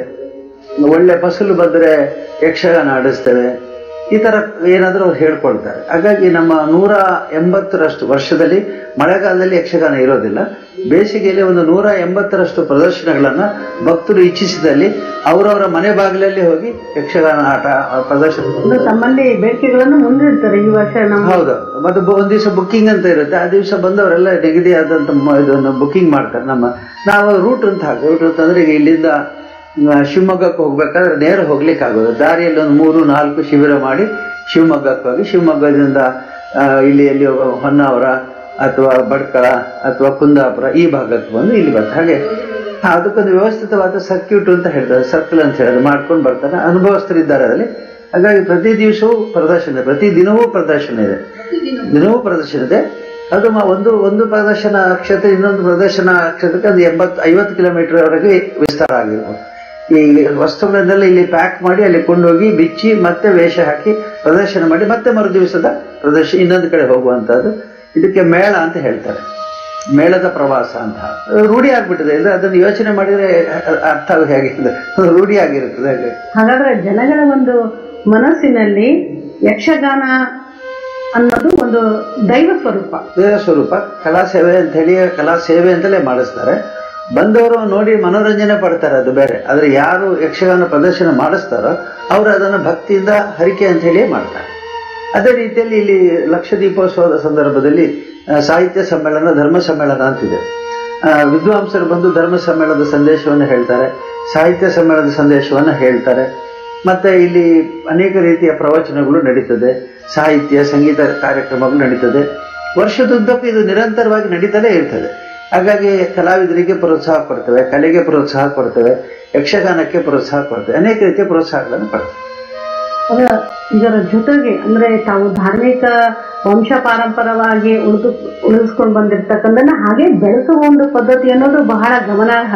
ಒಳ್ಳೆ ಫಸಲು ಬಂದರೆ ಯಕ್ಷಗಾನ ಆಡಿಸ್ತೇವೆ ಈ ತರ ಏನಾದರೂ ಅವ್ರು ಹೇಳ್ಕೊಳ್ತಾರೆ ಹಾಗಾಗಿ ನಮ್ಮ ನೂರ ಎಂಬತ್ತರಷ್ಟು ವರ್ಷದಲ್ಲಿ ಮಳೆಗಾಲದಲ್ಲಿ ಯಕ್ಷಗಾನ ಇರೋದಿಲ್ಲ ಬೇಸಿಗೆಯಲ್ಲಿ ಒಂದು ನೂರ ಎಂಬತ್ತರಷ್ಟು ಪ್ರದರ್ಶನಗಳನ್ನ ಭಕ್ತರು ಇಚ್ಛಿಸಿದಲ್ಲಿ ಅವರವರ ಮನೆ ಬಾಗಿಲಲ್ಲಿ ಹೋಗಿ ಯಕ್ಷಗಾನ ಆಟ ಆ, ಪ್ರದರ್ಶನ ಒಂದು ತಮ್ಮಲ್ಲಿ ಬೇಡಿಕೆಗಳನ್ನು ಮುಂದಿಡ್ತಾರೆ ಈ ವರ್ಷ ನಮ್ಮ ಹೌದು ಮತ್ತೆ ಬ- ಒಂದ್ ದಿವಸ ಬುಕ್ಕಿಂಗ್ ಅಂತ ಇರುತ್ತೆ ಆ ದಿವಸ ಬಂದವರೆಲ್ಲ ನಿಗದಿಯಾದಂತ ಮ- ಇದನ್ನು ಬುಕ್ಕಿಂಗ್ ಮಾಡ್ತಾರೆ ನಮ್ಮ ನಾವು ರೂಟ್ ಅಂತ ಹಾಕಿ ರೂಟ್ ಅಂತಂದ್ರೆ ಈಗ ಇಲ್ಲಿಂದ ಆ, ಶಿವಮೊಗ್ಗಕ್ಕೆ ಹೋಗ್ಬೇಕಾದ್ರೆ ನೇರ ಹೋಗ್ಲಿಕ್ಕೆ ಆಗೋದು ದಾರಿಯಲ್ಲಿ ಒಂದು ಮೂರು ನಾಲ್ಕು ಶಿಬಿರ ಮಾಡಿ ಶಿವಮೊಗ್ಗಕ್ಕೆ ಹೋಗಿ ಶಿವಮೊಗ್ಗದಿಂದ ಆ, ಇಲ್ಲಿ ಎಲ್ಲಿ ಹೊನ್ನಾವರ ಅಥವಾ ಭಟ್ಕಳ ಅಥವಾ ಕುಂದಾಪುರ ಈ ಭಾಗಕ್ಕೆ ಬಂದು ಇಲ್ಲಿ ಬರ್ತಾರೆ ಹಾಗೆ ಹಾ, ಅದಕ್ಕೊಂದು ವ್ಯವಸ್ಥಿತವಾದ ಸರ್ಕ್ಯೂಟ್ ಅಂತ ಹೇಳ್ತಾರೆ ಸರ್ಕಲ್ ಅಂತ ಹೇಳೋದು ಮಾಡ್ಕೊಂಡು ಬರ್ತಾರೆ ಅನುಭವಸ್ಥರಿದ್ದಾರೆ ಅದರಲ್ಲಿ ಹಾಗಾಗಿ ಪ್ರತಿ ದಿವಸವೂ ಪ್ರದರ್ಶನ ಇದೆ ಪ್ರತಿ ದಿನವೂ ಪ್ರದರ್ಶನ ಇದೆ ದಿನವೂ ಪ್ರದರ್ಶನ ಇದೆ ಅದು ಮ- ಒಂದು ಒಂದು ಪ್ರದರ್ಶನ ಕ್ಷೇತ್ರ ಇನ್ನೊಂದು ಪ್ರದರ್ಶನ ಕ್ಷೇತ್ರಕ್ಕೆ ಒಂದು ಎಂಬತ್ತು ಐವತ್ತು ಕಿಲೋಮೀಟರ್ ವರೆಗೆ ವಿಸ್ತಾರ ಆಗಿರ್ಬೋದು ಈ ವಸ್ತುಗಳನ್ನೆಲ್ಲ ಇಲ್ಲಿ ಪ್ಯಾಕ್ ಮಾಡಿ ಅಲ್ಲಿ ಕೊಂಡೋಗಿ ಬಿಚ್ಚಿ ಮತ್ತೆ ವೇಷ ಹಾಕಿ ಪ್ರದರ್ಶನ ಮಾಡಿ ಮತ್ತೆ ಮರು ದಿವಸದ ಪ್ರದರ್ಶನ ಇನ್ನೊಂದು ಕಡೆ ಹೋಗುವಂತಹದ್ದು ಇದಕ್ಕೆ ಮೇಳ ಅಂತ ಹೇಳ್ತಾರೆ ಮೇಳದ ಪ್ರವಾಸ ಅಂತ ಅದು ರೂಢಿ ಆಗ್ಬಿಟ್ಟಿದೆ ಅಂದ್ರೆ ಅದನ್ನು ಯೋಚನೆ ಮಾಡಿದ್ರೆ ಅರ್ಥ ಆಗೋದು ಹೇಗೆ ಅಂದ್ರೆ ರೂಢಿ ಆಗಿರುತ್ತದೆ ಹಾಗೆ ಹಾಗಾದ್ರೆ ಜನಗಳ ಒಂದು ಮನಸ್ಸಿನಲ್ಲಿ ಯಕ್ಷಗಾನ ಅನ್ನೋದು ಒಂದು ದೈವ ಸ್ವರೂಪ ದೇವ ಸ್ವರೂಪ ಕಲಾ ಸೇವೆ ಅಂತ ಹೇಳಿ ಕಲಾ ಸೇವೆ ಅಂತಲೇ ಮಾಡಿಸ್ತಾರೆ ಬಂದವರು ನೋಡಿ ಮನೋರಂಜನೆ ಪಡ್ತಾರೆ ಅದು ಬೇರೆ ಆದ್ರೆ ಯಾರು ಯಕ್ಷಗಾನ ಪ್ರದರ್ಶನ ಮಾಡಿಸ್ತಾರೋ ಅವರು ಅದನ್ನು ಭಕ್ತಿಯಿಂದ ಹರಿಕೆ ಅಂತ ಹೇಳಿ ಮಾಡ್ತಾರೆ ಅದೇ ರೀತಿಯಲ್ಲಿ ಇಲ್ಲಿ ಲಕ್ಷ ದೀಪೋತ್ಸವದ ಸಂದರ್ಭದಲ್ಲಿ ಆ, ಸಾಹಿತ್ಯ ಸಮ್ಮೇಳನ ಧರ್ಮ ಸಮ್ಮೇಳನ ಅಂತಿದೆ ಆ, ವಿದ್ವಾಂಸರು ಬಂದು ಧರ್ಮ ಸಮ್ಮೇಳನದ ಸಂದೇಶವನ್ನು ಹೇಳ್ತಾರೆ ಸಾಹಿತ್ಯ ಸಮ್ಮೇಳನದ ಸಂದೇಶವನ್ನು ಹೇಳ್ತಾರೆ ಮತ್ತೆ ಇಲ್ಲಿ ಅನೇಕ ರೀತಿಯ ಪ್ರವಚನಗಳು ನಡೀತದೆ ಸಾಹಿತ್ಯ ಸಂಗೀತ ಕಾರ್ಯಕ್ರಮಗಳು ನಡೀತದೆ ವರ್ಷದುದ್ದಕ್ಕೂ ಇದು ನಿರಂತರವಾಗಿ ನಡೀತಲೇ ಇರ್ತದೆ ಹಾಗಾಗಿ ಕಲಾವಿದರಿಗೆ ಪ್ರೋತ್ಸಾಹ ಕೊಡ್ತೇವೆ ಕಲೆಗೆ ಪ್ರೋತ್ಸಾಹ ಕೊಡ್ತೇವೆ ಯಕ್ಷಗಾನಕ್ಕೆ ಪ್ರೋತ್ಸಾಹ ಕೊಡ್ತೇವೆ ಅನೇಕ ರೀತಿಯ ಪ್ರೋತ್ಸಾಹಗಳನ್ನು ಕೊಡ್ತೇವೆ ಅದರ ಇದರ ಜೊತೆಗೆ ಅಂದ್ರೆ ತಾವು ಧಾರ್ಮಿಕ ವಂಶ ಪಾರಂಪರವಾಗಿ ಉಳಿದು ಉಳಿಸ್ಕೊಂಡು ಬಂದಿರ್ತಕ್ಕಂಥದ್ದನ್ನ ಹಾಗೆ ಬೆಳೆಸುವ ಒಂದು ಪದ್ಧತಿ ಅನ್ನೋದು ಬಹಳ ಗಮನಾರ್ಹ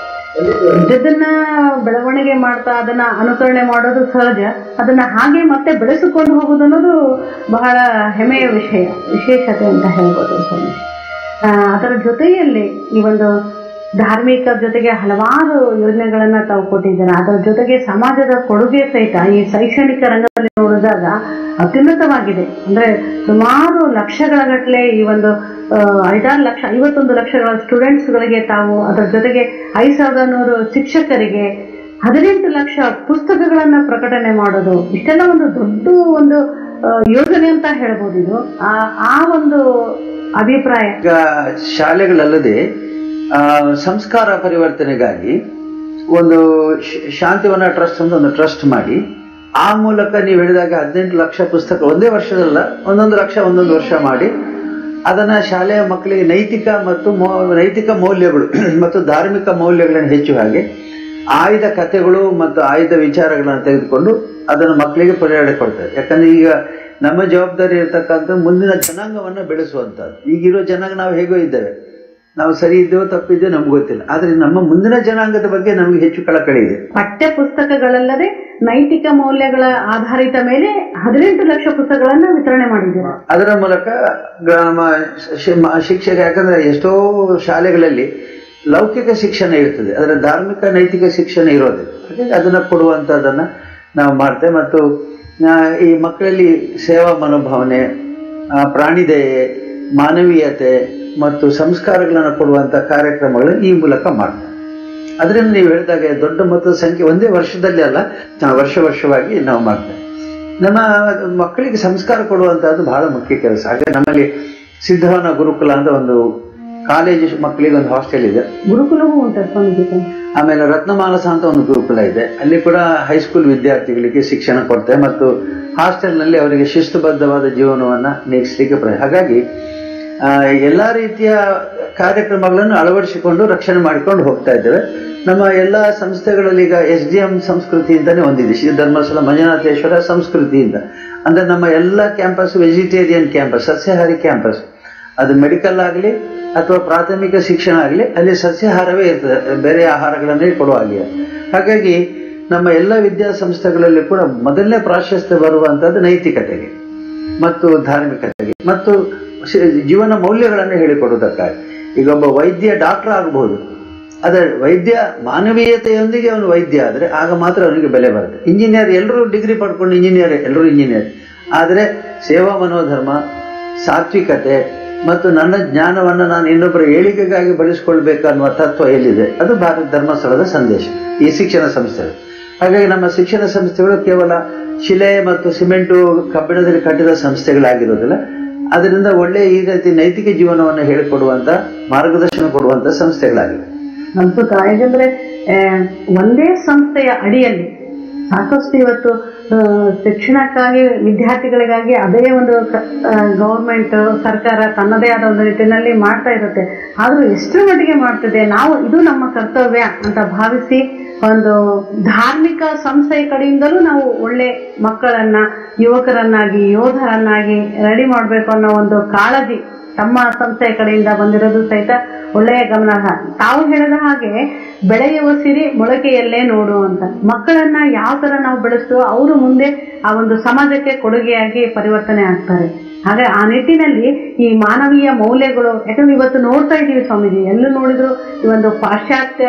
ಇದ್ದದನ್ನ ಬೆಳವಣಿಗೆ ಮಾಡ್ತಾ ಅದನ್ನ ಅನುಕರಣೆ ಮಾಡೋದು ಸಹಜ ಅದನ್ನ ಹಾಗೆ ಮತ್ತೆ ಬೆಳೆಸಿಕೊಂಡು ಹೋಗೋದು ಅನ್ನೋದು ಬಹಳ ಹೆಮ್ಮೆಯ ವಿಷಯ ವಿಶೇಷತೆ ಅಂತ ಹೇಳ್ಬೋದು ಸ್ವಾಮಿ ಆ, ಅದರ ಜೊತೆಯಲ್ಲಿ ಈ ಒಂದು ಧಾರ್ಮಿಕ ಜೊತೆಗೆ ಹಲವಾರು ಯೋಜನೆಗಳನ್ನ ತಾವು ಕೊಟ್ಟಿದ್ದೀರಾ ಅದರ ಜೊತೆಗೆ ಸಮಾಜದ ಕೊಡುಗೆ ಸಹಿತ ಈ ಶೈಕ್ಷಣಿಕ ರಂಗದಲ್ಲಿ ನೋಡಿದಾಗ ಅತ್ಯುನ್ನತವಾಗಿದೆ ಅಂದ್ರೆ ಸುಮಾರು ಲಕ್ಷಗಳ ಗಟ್ಟಲೆ ಈ ಒಂದು ಆ, ಐದಾರು ಲಕ್ಷ ಐವತ್ತೊಂದು ಲಕ್ಷಗಳ ಸ್ಟೂಡೆಂಟ್ಸ್ಗಳಿಗೆ ತಾವು ಅದರ ಜೊತೆಗೆ ಐದು ಸಾವಿರದ ನೂರು ಶಿಕ್ಷಕರಿಗೆ ಹದಿನೆಂಟು ಲಕ್ಷ ಪುಸ್ತಕಗಳನ್ನ ಪ್ರಕಟಣೆ ಮಾಡೋದು ಇಷ್ಟೆಲ್ಲ ಒಂದು ದೊಡ್ಡ ಒಂದು ಆ, ಯೋಜನೆ ಅಂತ ಹೇಳ್ಬೋದು ಇದು ಆ ಆ ಒಂದು ಅಭಿಪ್ರಾಯ ಈಗ ಶಾಲೆಗಳಲ್ಲದೆ ಆ, ಸಂಸ್ಕಾರ ಪರಿವರ್ತನೆಗಾಗಿ ಒಂದು ಶ- ಶಾಂತಿವನ ಟ್ರಸ್ಟ್ ಅಂತ ಒಂದು ಟ್ರಸ್ಟ್ ಮಾಡಿ ಆ ಮೂಲಕ ನೀವು ಹೇಳಿದಾಗ ಹದಿನೆಂಟು ಲಕ್ಷ ಪುಸ್ತಕ ಒಂದೇ ವರ್ಷದಲ್ಲ ಒಂದೊಂದು ಲಕ್ಷ ಒಂದೊಂದು ವರ್ಷ ಮಾಡಿ ಅದನ್ನ ಶಾಲೆಯ ಮಕ್ಕಳಿಗೆ ನೈತಿಕ ಮತ್ತು ಮೌ- ನೈತಿಕ ಮೌಲ್ಯಗಳು ಮತ್ತು ಧಾರ್ಮಿಕ ಮೌಲ್ಯಗಳನ್ನು ಹೆಚ್ಚು ಹಾಗೆ ಆಯ್ದ ಕಥೆಗಳು ಮತ್ತು ಆಯ್ದ ವಿಚಾರಗಳನ್ನು ತೆಗೆದುಕೊಂಡು ಅದನ್ನು ಮಕ್ಕಳಿಗೆ ಪರಿಹಾರ ಕೊಡ್ತಾರೆ ಯಾಕಂದ್ರೆ ಈಗ ನಮ್ಮ ಜವಾಬ್ದಾರಿ ಇರತಕ್ಕಂಥ ಮುಂದಿನ ಜನಾಂಗವನ್ನು ಬೆಳೆಸುವಂಥದ್ದು ಈಗಿರೋ ಜನಾಂಗ ನಾವು ಹೇಗೋ ಇದ್ದೇವೆ ನಾವು ಸರಿ ಇದ್ದೇವೋ ತಪ್ಪಿದ್ದೇವೆ ನಮ್ಗೆ ಗೊತ್ತಿಲ್ಲ ಆದ್ರೆ ನಮ್ಮ ಮುಂದಿನ ಜನಾಂಗದ ಬಗ್ಗೆ ನಮಗೆ ಹೆಚ್ಚು ಕಳಕಳಿ ಇದೆ ಪಠ್ಯ ಪುಸ್ತಕಗಳಲ್ಲದೆ ನೈತಿಕ ಮೌಲ್ಯಗಳ ಆಧಾರಿತ ಮೇಲೆ ಹದಿನೆಂಟು ಲಕ್ಷ ಪುಸ್ತಕಗಳನ್ನ ವಿತರಣೆ ಮಾಡಿದ್ದೀರಾ ಅದರ ಮೂಲಕ ಗ್ರಾಮ ಶಿ- ಮ- ಶಿಕ್ಷಕ ಯಾಕಂದ್ರೆ ಎಷ್ಟೋ ಶಾಲೆಗಳಲ್ಲಿ ಲೌಕಿಕ ಶಿಕ್ಷಣ ಇರ್ತದೆ ಅದರ ಧಾರ್ಮಿಕ ನೈತಿಕ ಶಿಕ್ಷಣ ಇರೋದಿಲ್ಲ ಹಾಗಾಗಿ ಅದನ್ನ ಕೊಡುವಂಥದ್ದನ್ನ ನಾವು ಮಾಡ್ತೇವೆ ಮತ್ತು ಆ, ಈ ಮಕ್ಕಳಲ್ಲಿ ಸೇವಾ ಮನೋಭಾವನೆ ಆ, ಪ್ರಾಣಿದಯೆ ಮಾನವೀಯತೆ ಮತ್ತು ಸಂಸ್ಕಾರಗಳನ್ನು ಕೊಡುವಂಥ ಕಾರ್ಯಕ್ರಮಗಳನ್ನು ಈ ಮೂಲಕ ಮಾಡ್ತೇವೆ ಅದರಿಂದ ನೀವು ಹೇಳಿದಾಗ ದೊಡ್ಡ ಮೊತ್ತದ ಸಂಖ್ಯೆ ಒಂದೇ ವರ್ಷದಲ್ಲಿ ಅಲ್ಲ ನಾವು ವರ್ಷ ವರ್ಷವಾಗಿ ನಾವು ಮಾಡ್ತೇವೆ ನಮ್ಮ ಮಕ್ಕಳಿಗೆ ಸಂಸ್ಕಾರ ಕೊಡುವಂತಹದ್ದು ಬಹಳ ಮುಖ್ಯ ಕೆಲಸ ಹಾಗೆ ನಮ್ಮಲ್ಲಿ ಸಿದ್ಧವನ ಗುರುಕುಲ ಅಂತ ಒಂದು ಕಾಲೇಜು ಮಕ್ಕಳಿಗೆ ಒಂದು ಹಾಸ್ಟೆಲ್ ಇದೆ ಗುರುಕುಲವೂ ಉಂಟು ಸ್ವಾಮೀಜಿ ಆಮೇಲೆ ರತ್ನಮಾನಸ ಅಂತ ಒಂದು ಗುರುಕುಲ ಇದೆ ಅಲ್ಲಿ ಕೂಡ ಹೈಸ್ಕೂಲ್ ವಿದ್ಯಾರ್ಥಿಗಳಿಗೆ ಶಿಕ್ಷಣ ಕೊಡ್ತೇವೆ ಮತ್ತು ಹಾಸ್ಟೆಲ್ನಲ್ಲಿ ಅವರಿಗೆ ಶಿಸ್ತುಬದ್ಧವಾದ ಜೀವನವನ್ನ ನೀಗಿಸಲಿಕ್ಕೆ ಪ್ರ ಹಾಗಾಗಿ ಆ, ಎಲ್ಲಾ ರೀತಿಯ ಕಾರ್ಯಕ್ರಮಗಳನ್ನು ಅಳವಡಿಸಿಕೊಂಡು ರಕ್ಷಣೆ ಮಾಡಿಕೊಂಡು ಹೋಗ್ತಾ ಇದ್ದೇವೆ ನಮ್ಮ ಎಲ್ಲ ಸಂಸ್ಥೆಗಳಲ್ಲಿ ಈಗ ಎಸ್ ಡಿ ಎಂ ಸಂಸ್ಕೃತಿ ಅಂತಾನೆ ಒಂದಿದೆ ಶ್ರೀ ಧರ್ಮಸ್ಥಳ ಮಂಜುನಾಥೇಶ್ವರ ಸಂಸ್ಕೃತಿಯಿಂದ ಅಂದ್ರೆ ನಮ್ಮ ಎಲ್ಲ ಕ್ಯಾಂಪಸ್ ವೆಜಿಟೇರಿಯನ್ ಕ್ಯಾಂಪಸ್ ಸಸ್ಯಾಹಾರಿ ಕ್ಯಾಂಪಸ್ ಅದು ಮೆಡಿಕಲ್ ಆಗಲಿ ಅಥವಾ ಪ್ರಾಥಮಿಕ ಶಿಕ್ಷಣ ಆಗಲಿ ಅಲ್ಲಿ ಸಸ್ಯಾಹಾರವೇ ಇರ್ತದೆ ಬೇರೆ ಆಹಾರಗಳನ್ನೇ ಕೊಡುವ ಹಾಗೆ ಹಾಗಾಗಿ ನಮ್ಮ ಎಲ್ಲ ವಿದ್ಯಾಸಂಸ್ಥೆಗಳಲ್ಲಿ ಕೂಡ ಮೊದಲನೇ ಪ್ರಾಶಸ್ತ್ಯ ಬರುವಂತದ್ದು ನೈತಿಕತೆಗೆ ಮತ್ತು ಧಾರ್ಮಿಕತೆಗೆ ಮತ್ತು ಶಿ- ಜೀವನ ಮೌಲ್ಯಗಳನ್ನು ಹೇಳಿಕೊಡುವುದಕ್ಕಾಗಿ ಈಗ ಒಬ್ಬ ವೈದ್ಯ ಡಾಕ್ಟರ್ ಆಗಬಹುದು ಆದರೆ ವೈದ್ಯ ಮಾನವೀಯತೆಯೊಂದಿಗೆ ಅವನು ವೈದ್ಯ ಆದರೆ ಆಗ ಮಾತ್ರ ಅವನಿಗೆ ಬೆಲೆ ಬರುತ್ತೆ ಇಂಜಿನಿಯರ್ ಎಲ್ಲರೂ ಡಿಗ್ರಿ ಪಡ್ಕೊಂಡು ಇಂಜಿನಿಯರ್ ಎಲ್ಲರೂ ಇಂಜಿನಿಯರ್ ಆದರೆ ಸೇವಾ ಮನೋಧರ್ಮ ಸಾತ್ವಿಕತೆ ಮತ್ತು ನನ್ನ ಜ್ಞಾನವನ್ನು ನಾನು ಇನ್ನೊಬ್ಬರ ಏಳಿಗೆಗಾಗಿ ಬಳಸಿಕೊಳ್ಬೇಕು ಅನ್ನುವ ತತ್ವ ಎಲ್ಲಿದೆ ಅದು ಭಾರತ ಧರ್ಮಸ್ಥಳದ ಸಂದೇಶ ಈ ಶಿಕ್ಷಣ ಸಂಸ್ಥೆಗಳು ಹಾಗಾಗಿ ನಮ್ಮ ಶಿಕ್ಷಣ ಸಂಸ್ಥೆಗಳು ಕೇವಲ ಶಿಲೆ ಮತ್ತು ಸಿಮೆಂಟು ಕಬ್ಬಿಣದಲ್ಲಿ ಕಟ್ಟಿದ ಸಂಸ್ಥೆಗಳಾಗಿರೋದಿಲ್ಲ ಅದರಿಂದ ಒಳ್ಳೆಯ ಈ ರೀತಿ ನೈತಿಕ ಜೀವನವನ್ನು ಹೇಳಿಕೊಡುವಂತ ಮಾರ್ಗದರ್ಶನ ಕೊಡುವಂತ ಸಂಸ್ಥೆಗಳಾಗಿವೆ ಅದ್ಭುತ ಯಾಕಂದ್ರೆ ಆ, ಒಂದೇ ಸಂಸ್ಥೆಯ ಅಡಿಯಲ್ಲಿ ಸಾಕಷ್ಟು ಇವತ್ತು ಆ, ಶಿಕ್ಷಣಕ್ಕಾಗಿ ವಿದ್ಯಾರ್ಥಿಗಳಿಗಾಗಿ ಅದೇ ಒಂದು ಗೌರ್ಮೆಂಟ್ ಸರ್ಕಾರ ತನ್ನದೇ ಆದ ಒಂದು ನಿಟ್ಟಿನಲ್ಲಿ ಮಾಡ್ತಾ ಇರುತ್ತೆ ಆದ್ರೂ ಎಷ್ಟರ ಮಟ್ಟಿಗೆ ಮಾಡ್ತಿದೆ ನಾವು ಇದು ನಮ್ಮ ಕರ್ತವ್ಯ ಅಂತ ಭಾವಿಸಿ ಒಂದು ಧಾರ್ಮಿಕ ಸಂಸ್ಥೆಯ ಕಡೆಯಿಂದಲೂ ನಾವು ಒಳ್ಳೆ ಮಕ್ಕಳನ್ನ ಯುವಕರನ್ನಾಗಿ ಯೋಧರನ್ನಾಗಿ ರೆಡಿ ಮಾಡಬೇಕು ಅನ್ನೋ ಒಂದು ಕಾಳಜಿ ತಮ್ಮ ಸಂಸ್ಥೆಯ ಕಡೆಯಿಂದ ಬಂದಿರೋದು ಸಹಿತ ಒಳ್ಳೆಯ ಗಮನಾರ್ಹ ತಾವು ಹೇಳಿದ ಹಾಗೆ ಬೆಳೆಯುವ ಸಿರಿ ಮೊಳಕೆಯಲ್ಲೇ ನೋಡು ಅಂತ ಮಕ್ಕಳನ್ನ ಯಾವ ತರ ನಾವು ಬೆಳೆಸ್ತೋ ಅವರು ಮುಂದೆ ಆ ಒಂದು ಸಮಾಜಕ್ಕೆ ಕೊಡುಗೆಯಾಗಿ ಪರಿವರ್ತನೆ ಆಗ್ತಾರೆ ಹಾಗೆ ಆ ನಿಟ್ಟಿನಲ್ಲಿ ಈ ಮಾನವೀಯ ಮೌಲ್ಯಗಳು ಯಾಕಂದ್ರೆ ಇವತ್ತು ನೋಡ್ತಾ ಇದ್ದೀವಿ ಸ್ವಾಮೀಜಿ ಎಲ್ಲೂ ನೋಡಿದ್ರು ಈ ಒಂದು ಪಾಶ್ಚಾತ್ಯ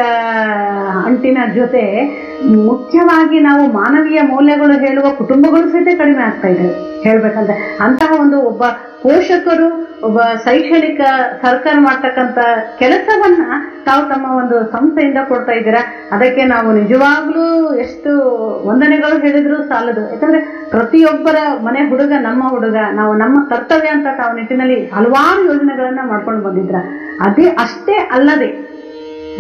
ಅಂಟಿನ ಜೊತೆ ಮುಖ್ಯವಾಗಿ ನಾವು ಮಾನವೀಯ ಮೌಲ್ಯಗಳು ಹೇಳುವ ಕುಟುಂಬಗಳು ಸಹಿತ ಕಡಿಮೆ ಆಗ್ತಾ ಇದ್ದಾವೆ ಹೇಳ್ಬೇಕಂದ್ರೆ ಅಂತಹ ಒಂದು ಒಬ್ಬ ಪೋಷಕರು ಒಬ್ಬ ಶೈಕ್ಷಣಿಕ ಸರ್ಕಾರ ಮಾಡ್ತಕ್ಕಂಥ ಕೆಲಸವನ್ನ ತಾವು ತಮ್ಮ ಒಂದು ಸಂಸ್ಥೆಯಿಂದ ಕೊಡ್ತಾ ಇದ್ದೀರಾ ಅದಕ್ಕೆ ನಾವು ನಿಜವಾಗ್ಲೂ ಎಷ್ಟು ವಂದನೆಗಳು ಹೇಳಿದ್ರು ಸಾಲದು ಯಾಕಂದ್ರೆ ಪ್ರತಿಯೊಬ್ಬರ ಮನೆ ಹುಡುಗ ನಮ್ಮ ಹುಡುಗ ನಾವು ನಮ್ಮ ಕರ್ತವ್ಯ ಅಂತ ತಾವು ನಿಟ್ಟಿನಲ್ಲಿ ಹಲವಾರು ಯೋಜನೆಗಳನ್ನ ಮಾಡ್ಕೊಂಡು ಬಂದಿದ್ರ ಅದೇ ಅಷ್ಟೇ ಅಲ್ಲದೆ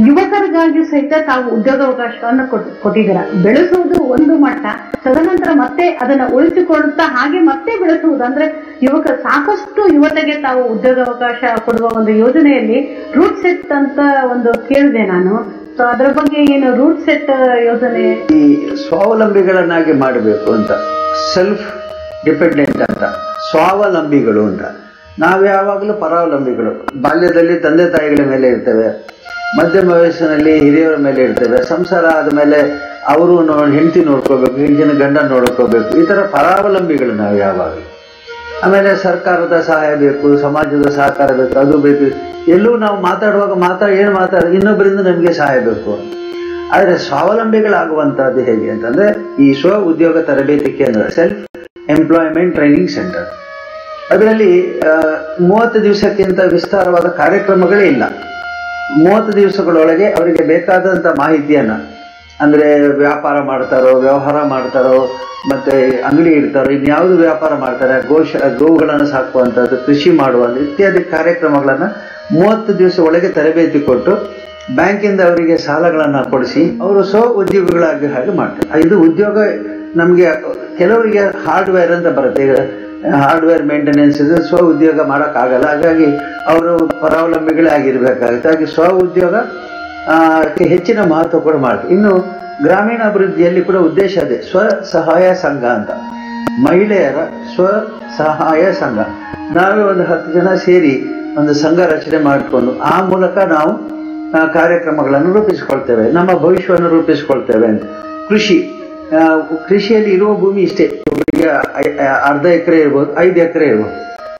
ಯುವಕರಿಗಾಗಿ ಸಹಿತ ತಾವು ಉದ್ಯೋಗಾವಕಾಶವನ್ನು ಕೊಟ್- ಕೊಟ್ಟಿದ್ದೀರಾ ಬೆಳೆಸುವುದು ಒಂದು ಮಟ್ಟ ತದನಂತರ ಮತ್ತೆ ಅದನ್ನ ಉಳಿಸಿಕೊಳ್ಳುತ್ತಾ ಹಾಗೆ ಮತ್ತೆ ಬೆಳೆಸುವುದು ಅಂದ್ರೆ ಯುವಕ ಸಾಕಷ್ಟು ಯುವತೆಗೆ ತಾವು ಉದ್ಯೋಗಾವಕಾಶ ಕೊಡುವ ಒಂದು ಯೋಜನೆಯಲ್ಲಿ ರೂಟ್ ಸೆಟ್ ಅಂತ ಒಂದು ಕೇಳಿದೆ ನಾನು ಸೊ ಅದರ ಬಗ್ಗೆ ಏನು ರೂಟ್ ಸೆಟ್ ಯೋಜನೆ ಈ ಸ್ವಾವಲಂಬಿಗಳನ್ನಾಗಿ ಮಾಡಬೇಕು ಅಂತ ಸೆಲ್ಫ್ ಡಿಪೆಂಡೆಂಟ್ ಅಂತ ಸ್ವಾವಲಂಬಿಗಳು ಅಂತ ನಾವು ಯಾವಾಗಲೂ ಪರಾವಲಂಬಿಗಳು ಬಾಲ್ಯದಲ್ಲಿ ತಂದೆ ತಾಯಿಗಳ ಮೇಲೆ ಇರ್ತೇವೆ ಮಧ್ಯಮ ವಯಸ್ಸಿನಲ್ಲಿ ಹಿರಿಯರ ಮೇಲೆ ಇರ್ತೇವೆ ಸಂಸಾರ ಆದಮೇಲೆ ಅವರು ನೋ ಹೆಂಡತಿ ನೋಡ್ಕೋಬೇಕು ಹೆಂಡತಿನ ಗಂಡ ನೋಡ್ಕೋಬೇಕು ಈ ಥರ ಪರಾವಲಂಬಿಗಳು ನಾವು ಯಾವಾಗಲೂ ಆಮೇಲೆ ಸರ್ಕಾರದ ಸಹಾಯ ಬೇಕು ಸಮಾಜದ ಸಹಕಾರ ಬೇಕು ಅದು ಬೇಕು ಎಲ್ಲೂ ನಾವು ಮಾತಾಡುವಾಗ ಮಾತಾ ಏನು ಮಾತಾಡ ಇನ್ನೊಬ್ಬರಿಂದ ನಮಗೆ ಸಹಾಯ ಬೇಕು ಆದರೆ ಸ್ವಾವಲಂಬಿಗಳಾಗುವಂತಹದ್ದು ಹೇಗೆ ಅಂತಂದ್ರೆ ಈ ಸ್ವ ಉದ್ಯೋಗ ತರಬೇತಿ ಕೇಂದ್ರ ಸೆಲ್ಫ್ ಎಂಪ್ಲಾಯ್ಮೆಂಟ್ ಟ್ರೈನಿಂಗ್ ಸೆಂಟರ್ ಅದರಲ್ಲಿ ಆ, ಮೂವತ್ತು ದಿವಸಕ್ಕಿಂತ ವಿಸ್ತಾರವಾದ ಕಾರ್ಯಕ್ರಮಗಳೇ ಇಲ್ಲ ಮೂವತ್ತು ದಿವಸಗಳೊಳಗೆ ಅವರಿಗೆ ಬೇಕಾದಂಥ ಮಾಹಿತಿಯನ್ನ ಅಂದ್ರೆ ವ್ಯಾಪಾರ ಮಾಡ್ತಾರೋ ವ್ಯವಹಾರ ಮಾಡ್ತಾರೋ ಮತ್ತೆ ಅಂಗಡಿ ಇಡ್ತಾರೋ ಇನ್ಯಾವುದು ವ್ಯಾಪಾರ ಮಾಡ್ತಾರೆ ಗೋಶ ಗೋವುಗಳನ್ನು ಸಾಕುವಂಥದ್ದು ಕೃಷಿ ಮಾಡುವಂಥ ಇತ್ಯಾದಿ ಕಾರ್ಯಕ್ರಮಗಳನ್ನ ಮೂವತ್ತು ದಿವಸ ಒಳಗೆ ತರಬೇತಿ ಕೊಟ್ಟು ಬ್ಯಾಂಕಿಂದ ಅವರಿಗೆ ಸಾಲಗಳನ್ನು ಕೊಡಿಸಿ ಅವರು ಸ್ವ ಉದ್ಯೋಗಿಗಳಾಗಿ ಹಾಗೆ ಮಾಡ್ತಾರೆ ಇದು ಉದ್ಯೋಗ ನಮಗೆ ಕೆಲವರಿಗೆ ಹಾರ್ಡ್ವೇರ್ ಅಂತ ಬರುತ್ತೆ ಈಗ ಹಾರ್ಡ್ವೇರ್ ಮೇಂಟೆನೆನ್ಸ್ ಇದು ಸ್ವ ಉದ್ಯೋಗ ಮಾಡೋಕ್ಕಾಗಲ್ಲ ಹಾಗಾಗಿ ಅವರು ಪರಾವಲಂಬಿಗಳೇ ಆಗಿರ್ಬೇಕಾಗುತ್ತೆ ಹಾಗೆ ಸ್ವ ಉದ್ಯೋಗ ಆ, ಕ್ಕೆ ಹೆಚ್ಚಿನ ಮಹತ್ವ ಕೂಡ ಮಾಡ್ತಾರೆ ಇನ್ನು ಗ್ರಾಮೀಣ ಅಭಿವೃದ್ಧಿಯಲ್ಲಿ ಕೂಡ ಉದ್ದೇಶ ಅದೇ ಸ್ವ ಸಹಾಯ ಸಂಘ ಅಂತ ಮಹಿಳೆಯರ ಸ್ವ ಸಹಾಯ ಸಂಘ ನಾವೇ ಒಂದು ಹತ್ತು ಜನ ಸೇರಿ ಒಂದು ಸಂಘ ರಚನೆ ಮಾಡಿಕೊಂಡು ಆ ಮೂಲಕ ನಾವು ಆ, ಕಾರ್ಯಕ್ರಮಗಳನ್ನು ರೂಪಿಸಿಕೊಳ್ತೇವೆ ನಮ್ಮ ಭವಿಷ್ಯವನ್ನು ರೂಪಿಸಿಕೊಳ್ತೇವೆ ಅಂತ ಕೃಷಿ ಆ, ಕೃಷಿಯಲ್ಲಿ ಇರುವ ಭೂಮಿ ಇಷ್ಟೇ ಒಬ್ಬರಿಗೆ ಐ- ಐ- ಅರ್ಧ ಎಕರೆ ಇರ್ಬೋದು ಐದು ಎಕರೆ ಇರ್ಬೋದು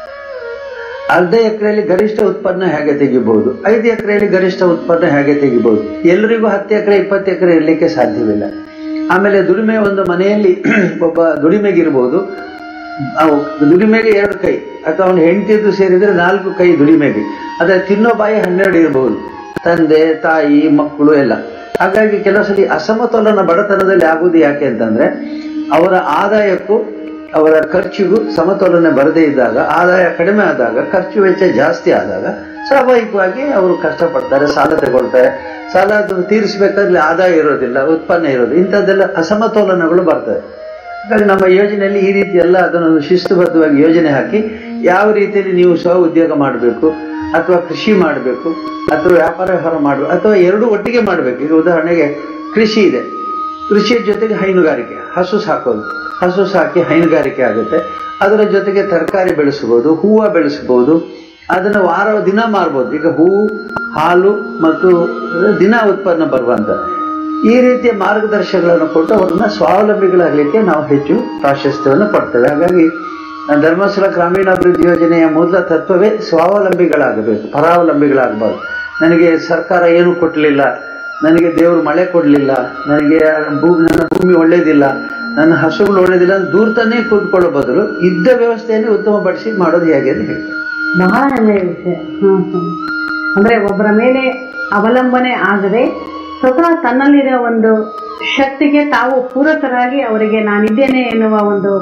ಅರ್ಧ ಎಕರೆಯಲ್ಲಿ ಗರಿಷ್ಠ ಉತ್ಪನ್ನ ಹೇಗೆ ತೆಗಿಬಹುದು ಐದು ಎಕರೆಯಲ್ಲಿ ಗರಿಷ್ಠ ಉತ್ಪನ್ನ ಹೇಗೆ ತೆಗಿಬಹುದು ಎಲ್ಲರಿಗೂ ಹತ್ತು ಎಕರೆ ಇಪ್ಪತ್ತು ಎಕರೆ ಇರಲಿಕ್ಕೆ ಸಾಧ್ಯವಿಲ್ಲ ಆಮೇಲೆ ದುಡಿಮೆ ಒಂದು ಮನೆಯಲ್ಲಿ ಒಬ್ಬ ದುಡಿಮೆಗಿರ್ಬೋದು ಅವು ದುಡಿಮೆಗೆ ಎರಡು ಕೈ ಅಥವಾ ಅವನು ಹೆಂಡತಿದ್ದು ಸೇರಿದ್ರೆ ನಾಲ್ಕು ಕೈ ದುಡಿಮೆಗೆ ಆದರೆ ತಿನ್ನೋ ಬಾಯಿ ಹನ್ನೆರಡು ಇರಬಹುದು ತಂದೆ ತಾಯಿ ಮಕ್ಕಳು ಎಲ್ಲ ಹಾಗಾಗಿ ಕೆಲವು ಸಲ ಅಸಮತೋಲನ ಬಡತನದಲ್ಲಿ ಆಗುವುದು ಯಾಕೆ ಅಂತಂದ್ರೆ ಅವರ ಆದಾಯಕ್ಕೂ ಅವರ ಖರ್ಚಿಗೂ ಸಮತೋಲನ ಬರದೇ ಇದ್ದಾಗ ಆದಾಯ ಕಡಿಮೆ ಆದಾಗ ಖರ್ಚು ವೆಚ್ಚ ಜಾಸ್ತಿ ಆದಾಗ ಸ್ವಾಭಾವಿಕವಾಗಿ ಅವರು ಕಷ್ಟಪಡ್ತಾರೆ ಸಾಲ ತಗೊಳ್ತಾರೆ ಸಾಲ ಅದು ತೀರಿಸಬೇಕಾದ್ರೆ ಆದಾಯ ಇರೋದಿಲ್ಲ ಉತ್ಪನ್ನ ಇರೋದು ಇಂಥದ್ದೆಲ್ಲ ಅಸಮತೋಲನಗಳು ಬರ್ತವೆ ಹಾಗಾಗಿ ನಮ್ಮ ಯೋಜನೆಯಲ್ಲಿ ಈ ರೀತಿ ಎಲ್ಲ ಅದನ್ನು ಶಿಸ್ತುಬದ್ಧವಾಗಿ ಯೋಜನೆ ಹಾಕಿ ಯಾವ ರೀತಿಯಲ್ಲಿ ನೀವು ಸ್ವ ಉದ್ಯೋಗ ಮಾಡಬೇಕು ಅಥವಾ ಕೃಷಿ ಮಾಡಬೇಕು ಅಥವಾ ವ್ಯಾಪಾರ ವ್ಯವಹಾರ ಮಾಡಬೇಕು ಅಥವಾ ಎರಡು ಒಟ್ಟಿಗೆ ಮಾಡಬೇಕು ಈಗ ಉದಾಹರಣೆಗೆ ಕೃಷಿ ಇದೆ ಕೃಷಿಯ ಜೊತೆಗೆ ಹೈನುಗಾರಿಕೆ ಹಸು ಸಾಕೋದು ಹಸು ಸಾಕಿ ಹೈನುಗಾರಿಕೆ ಆಗುತ್ತೆ ಅದರ ಜೊತೆಗೆ ತರಕಾರಿ ಬೆಳೆಸಬಹುದು ಹೂವು ಬೆಳೆಸಬಹುದು ಅದನ್ನು ವಾರ ದಿನ ಮಾರ್ಬೋದು ಈಗ ಹೂವು ಹಾಲು ಮತ್ತು ದಿನ ಉತ್ಪನ್ನ ಬರುವಂತ ಈ ರೀತಿಯ ಮಾರ್ಗದರ್ಶನಗಳನ್ನು ಕೊಟ್ಟು ಅವರನ್ನ ಸ್ವಾವಲಂಬಿಗಳಾಗಲಿಕ್ಕೆ ನಾವು ಹೆಚ್ಚು ಪ್ರಾಶಸ್ತ್ಯವನ್ನು ಕೊಡ್ತೇವೆ ಹಾಗಾಗಿ ಧರ್ಮಸ್ಥಳ ಗ್ರಾಮೀಣಾಭಿವೃದ್ಧಿ ಯೋಜನೆಯ ಮೂಲ ತತ್ವವೇ ಸ್ವಾವಲಂಬಿಗಳಾಗಬೇಕು ಪರಾವಲಂಬಿಗಳಾಗಬಾರ್ದು ನನಗೆ ಸರ್ಕಾರ ಏನು ಕೊಟ್ಟಲಿಲ್ಲ ನನಗೆ ದೇವರು ಮಳೆ ಕೊಡಲಿಲ್ಲ ನನಗೆ ಭೂಮಿ ನನ್ನ ಭೂಮಿ ಒಳ್ಳೇದಿಲ್ಲ ನನ್ನ ಹಸುಗಳು ಒಳ್ಳೇದಿಲ್ಲ ಅಂತ ದೂರ್ತಾನೆ ಕೂತ್ಕೊಳ್ಳೋ ಬದಲು ಇದ್ದ ವ್ಯವಸ್ಥೆಯನ್ನು ಉತ್ತಮಪಡಿಸಿ ಮಾಡೋದು ಹೇಗೆ ಅಂತ ಹೇಳ್ತಾರೆ ಬಹಳ ಹೆಮ್ಮೆಯ ವಿಷಯ ಹ್ಮ್ ಹ್ಮ್. ಅಂದ್ರೆ ಒಬ್ಬರ ಮೇಲೆ ಅವಲಂಬನೆ ಆಗದೆ ಸ್ವತಃ ತನ್ನಲ್ಲಿರೋ ಒಂದು ಶಕ್ತಿಗೆ ತಾವು ಪೂರಕರಾಗಿ ಅವರಿಗೆ ನಾನಿದ್ದೇನೆ ಎನ್ನುವ ಒಂದು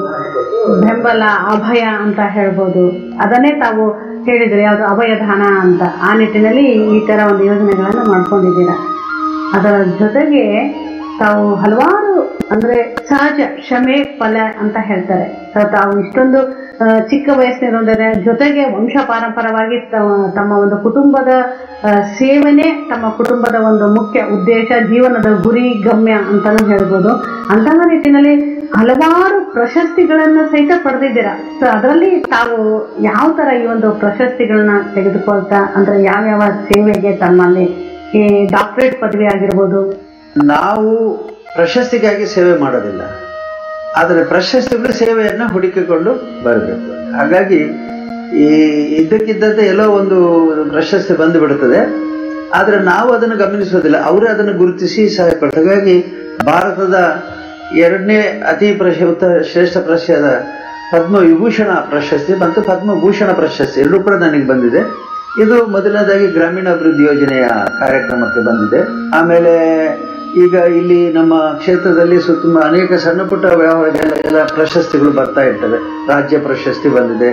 ಬೆಂಬಲ ಅಭಯ ಅಂತ ಹೇಳ್ಬೋದು ಅದನ್ನೇ ತಾವು ಹೇಳಿದ್ರೆ ಯಾವುದು ಅಭಯದಾನ ಅಂತ ಆ ನಿಟ್ಟಿನಲ್ಲಿ ಈ ತರ ಒಂದು ಯೋಜನೆಗಳನ್ನು ಮಾಡ್ಕೊಂಡಿದ್ದೀರಾ ಅದರ ಜೊತೆಗೆ ತಾವು ಹಲವಾರು ಅಂದ್ರೆ ಸಹಜ ಶ್ರಮೆ ಫಲ ಅಂತ ಹೇಳ್ತಾರೆ ಸೊ ತಾವು ಇಷ್ಟೊಂದು ಆ, ಚಿಕ್ಕ ವಯಸ್ಸಿನಿರೋದರ ಜೊತೆಗೆ ವಂಶ ಪಾರಂಪರವಾಗಿ ತ- ತಮ್ಮ ಒಂದು ಕುಟುಂಬದ ಆ, ಸೇವನೆ ತಮ್ಮ ಕುಟುಂಬದ ಒಂದು ಮುಖ್ಯ ಉದ್ದೇಶ ಜೀವನದ ಗುರಿ ಗಮ್ಯ ಅಂತಾನು ಹೇಳ್ಬೋದು ಅಂತಹ ನಿಟ್ಟಿನಲ್ಲಿ ಹಲವಾರು ಪ್ರಶಸ್ತಿಗಳನ್ನ ಸಹಿತ ಪಡೆದಿದ್ದೀರಾ ಸೊ ಅದರಲ್ಲಿ ತಾವು ಯಾವ ತರ ಈ ಒಂದು ಪ್ರಶಸ್ತಿಗಳನ್ನ ತೆಗೆದುಕೊಳ್ತಾ ಅಂದ್ರೆ ಯಾವ್ಯಾವ ಸೇವೆಗೆ ತಮ್ಮಲ್ಲಿ ಈ ಡಾಕ್ಟರೇಟ್ ಪದವಿ ಆಗಿರ್ಬೋದು ನಾವು ಪ್ರಶಸ್ತಿಗಾಗಿ ಸೇವೆ ಮಾಡೋದಿಲ್ಲ ಆದರೆ ಪ್ರಶಸ್ತಿಗಳು ಸೇವೆಯನ್ನು ಹುಡುಕಿಕೊಂಡು ಬರಬೇಕು ಹಾಗಾಗಿ ಈ ಇದ್ದಕ್ಕಿದ್ದಂತೆ ಎಲ್ಲೋ ಒಂದು ಪ್ರಶಸ್ತಿ ಬಂದು ಬಿಡುತ್ತದೆ ಆದರೆ ನಾವು ಅದನ್ನು ಗಮನಿಸೋದಿಲ್ಲ ಅವರೇ ಅದನ್ನು ಗುರುತಿಸಿ ಸಹಾಯ ಕೊಡ್ತಾರೆ ಹಾಗಾಗಿ ಭಾರತದ ಎರಡನೇ ಅತಿ ಪ್ರಶಸ್ತ ಶ್ರೇಷ್ಠ ಪ್ರಶಸ್ತಿಯಾದ ಪದ್ಮ ವಿಭೂಷಣ ಪ್ರಶಸ್ತಿ ಮತ್ತು ಪದ್ಮಭೂಷಣ ಪ್ರಶಸ್ತಿ ಎರಡೂ ಕೂಡ ನನಗೆ ಬಂದಿದೆ ಇದು ಮೊದಲನೇದಾಗಿ ಗ್ರಾಮೀಣಾಭಿವೃದ್ಧಿ ಯೋಜನೆಯ ಕಾರ್ಯಕ್ರಮಕ್ಕೆ ಬಂದಿದೆ ಆಮೇಲೆ ಈಗ ಇಲ್ಲಿ ನಮ್ಮ ಕ್ಷೇತ್ರದಲ್ಲಿ ಸುತ್ತ ಅನೇಕ ಸಣ್ಣ ಪುಟ್ಟ ವ್ಯವಹಾರಗಳ ಎಲ್ಲ ಪ್ರಶಸ್ತಿಗಳು ಬರ್ತಾ ಇರ್ತವೆ ರಾಜ್ಯ ಪ್ರಶಸ್ತಿ ಬಂದಿದೆ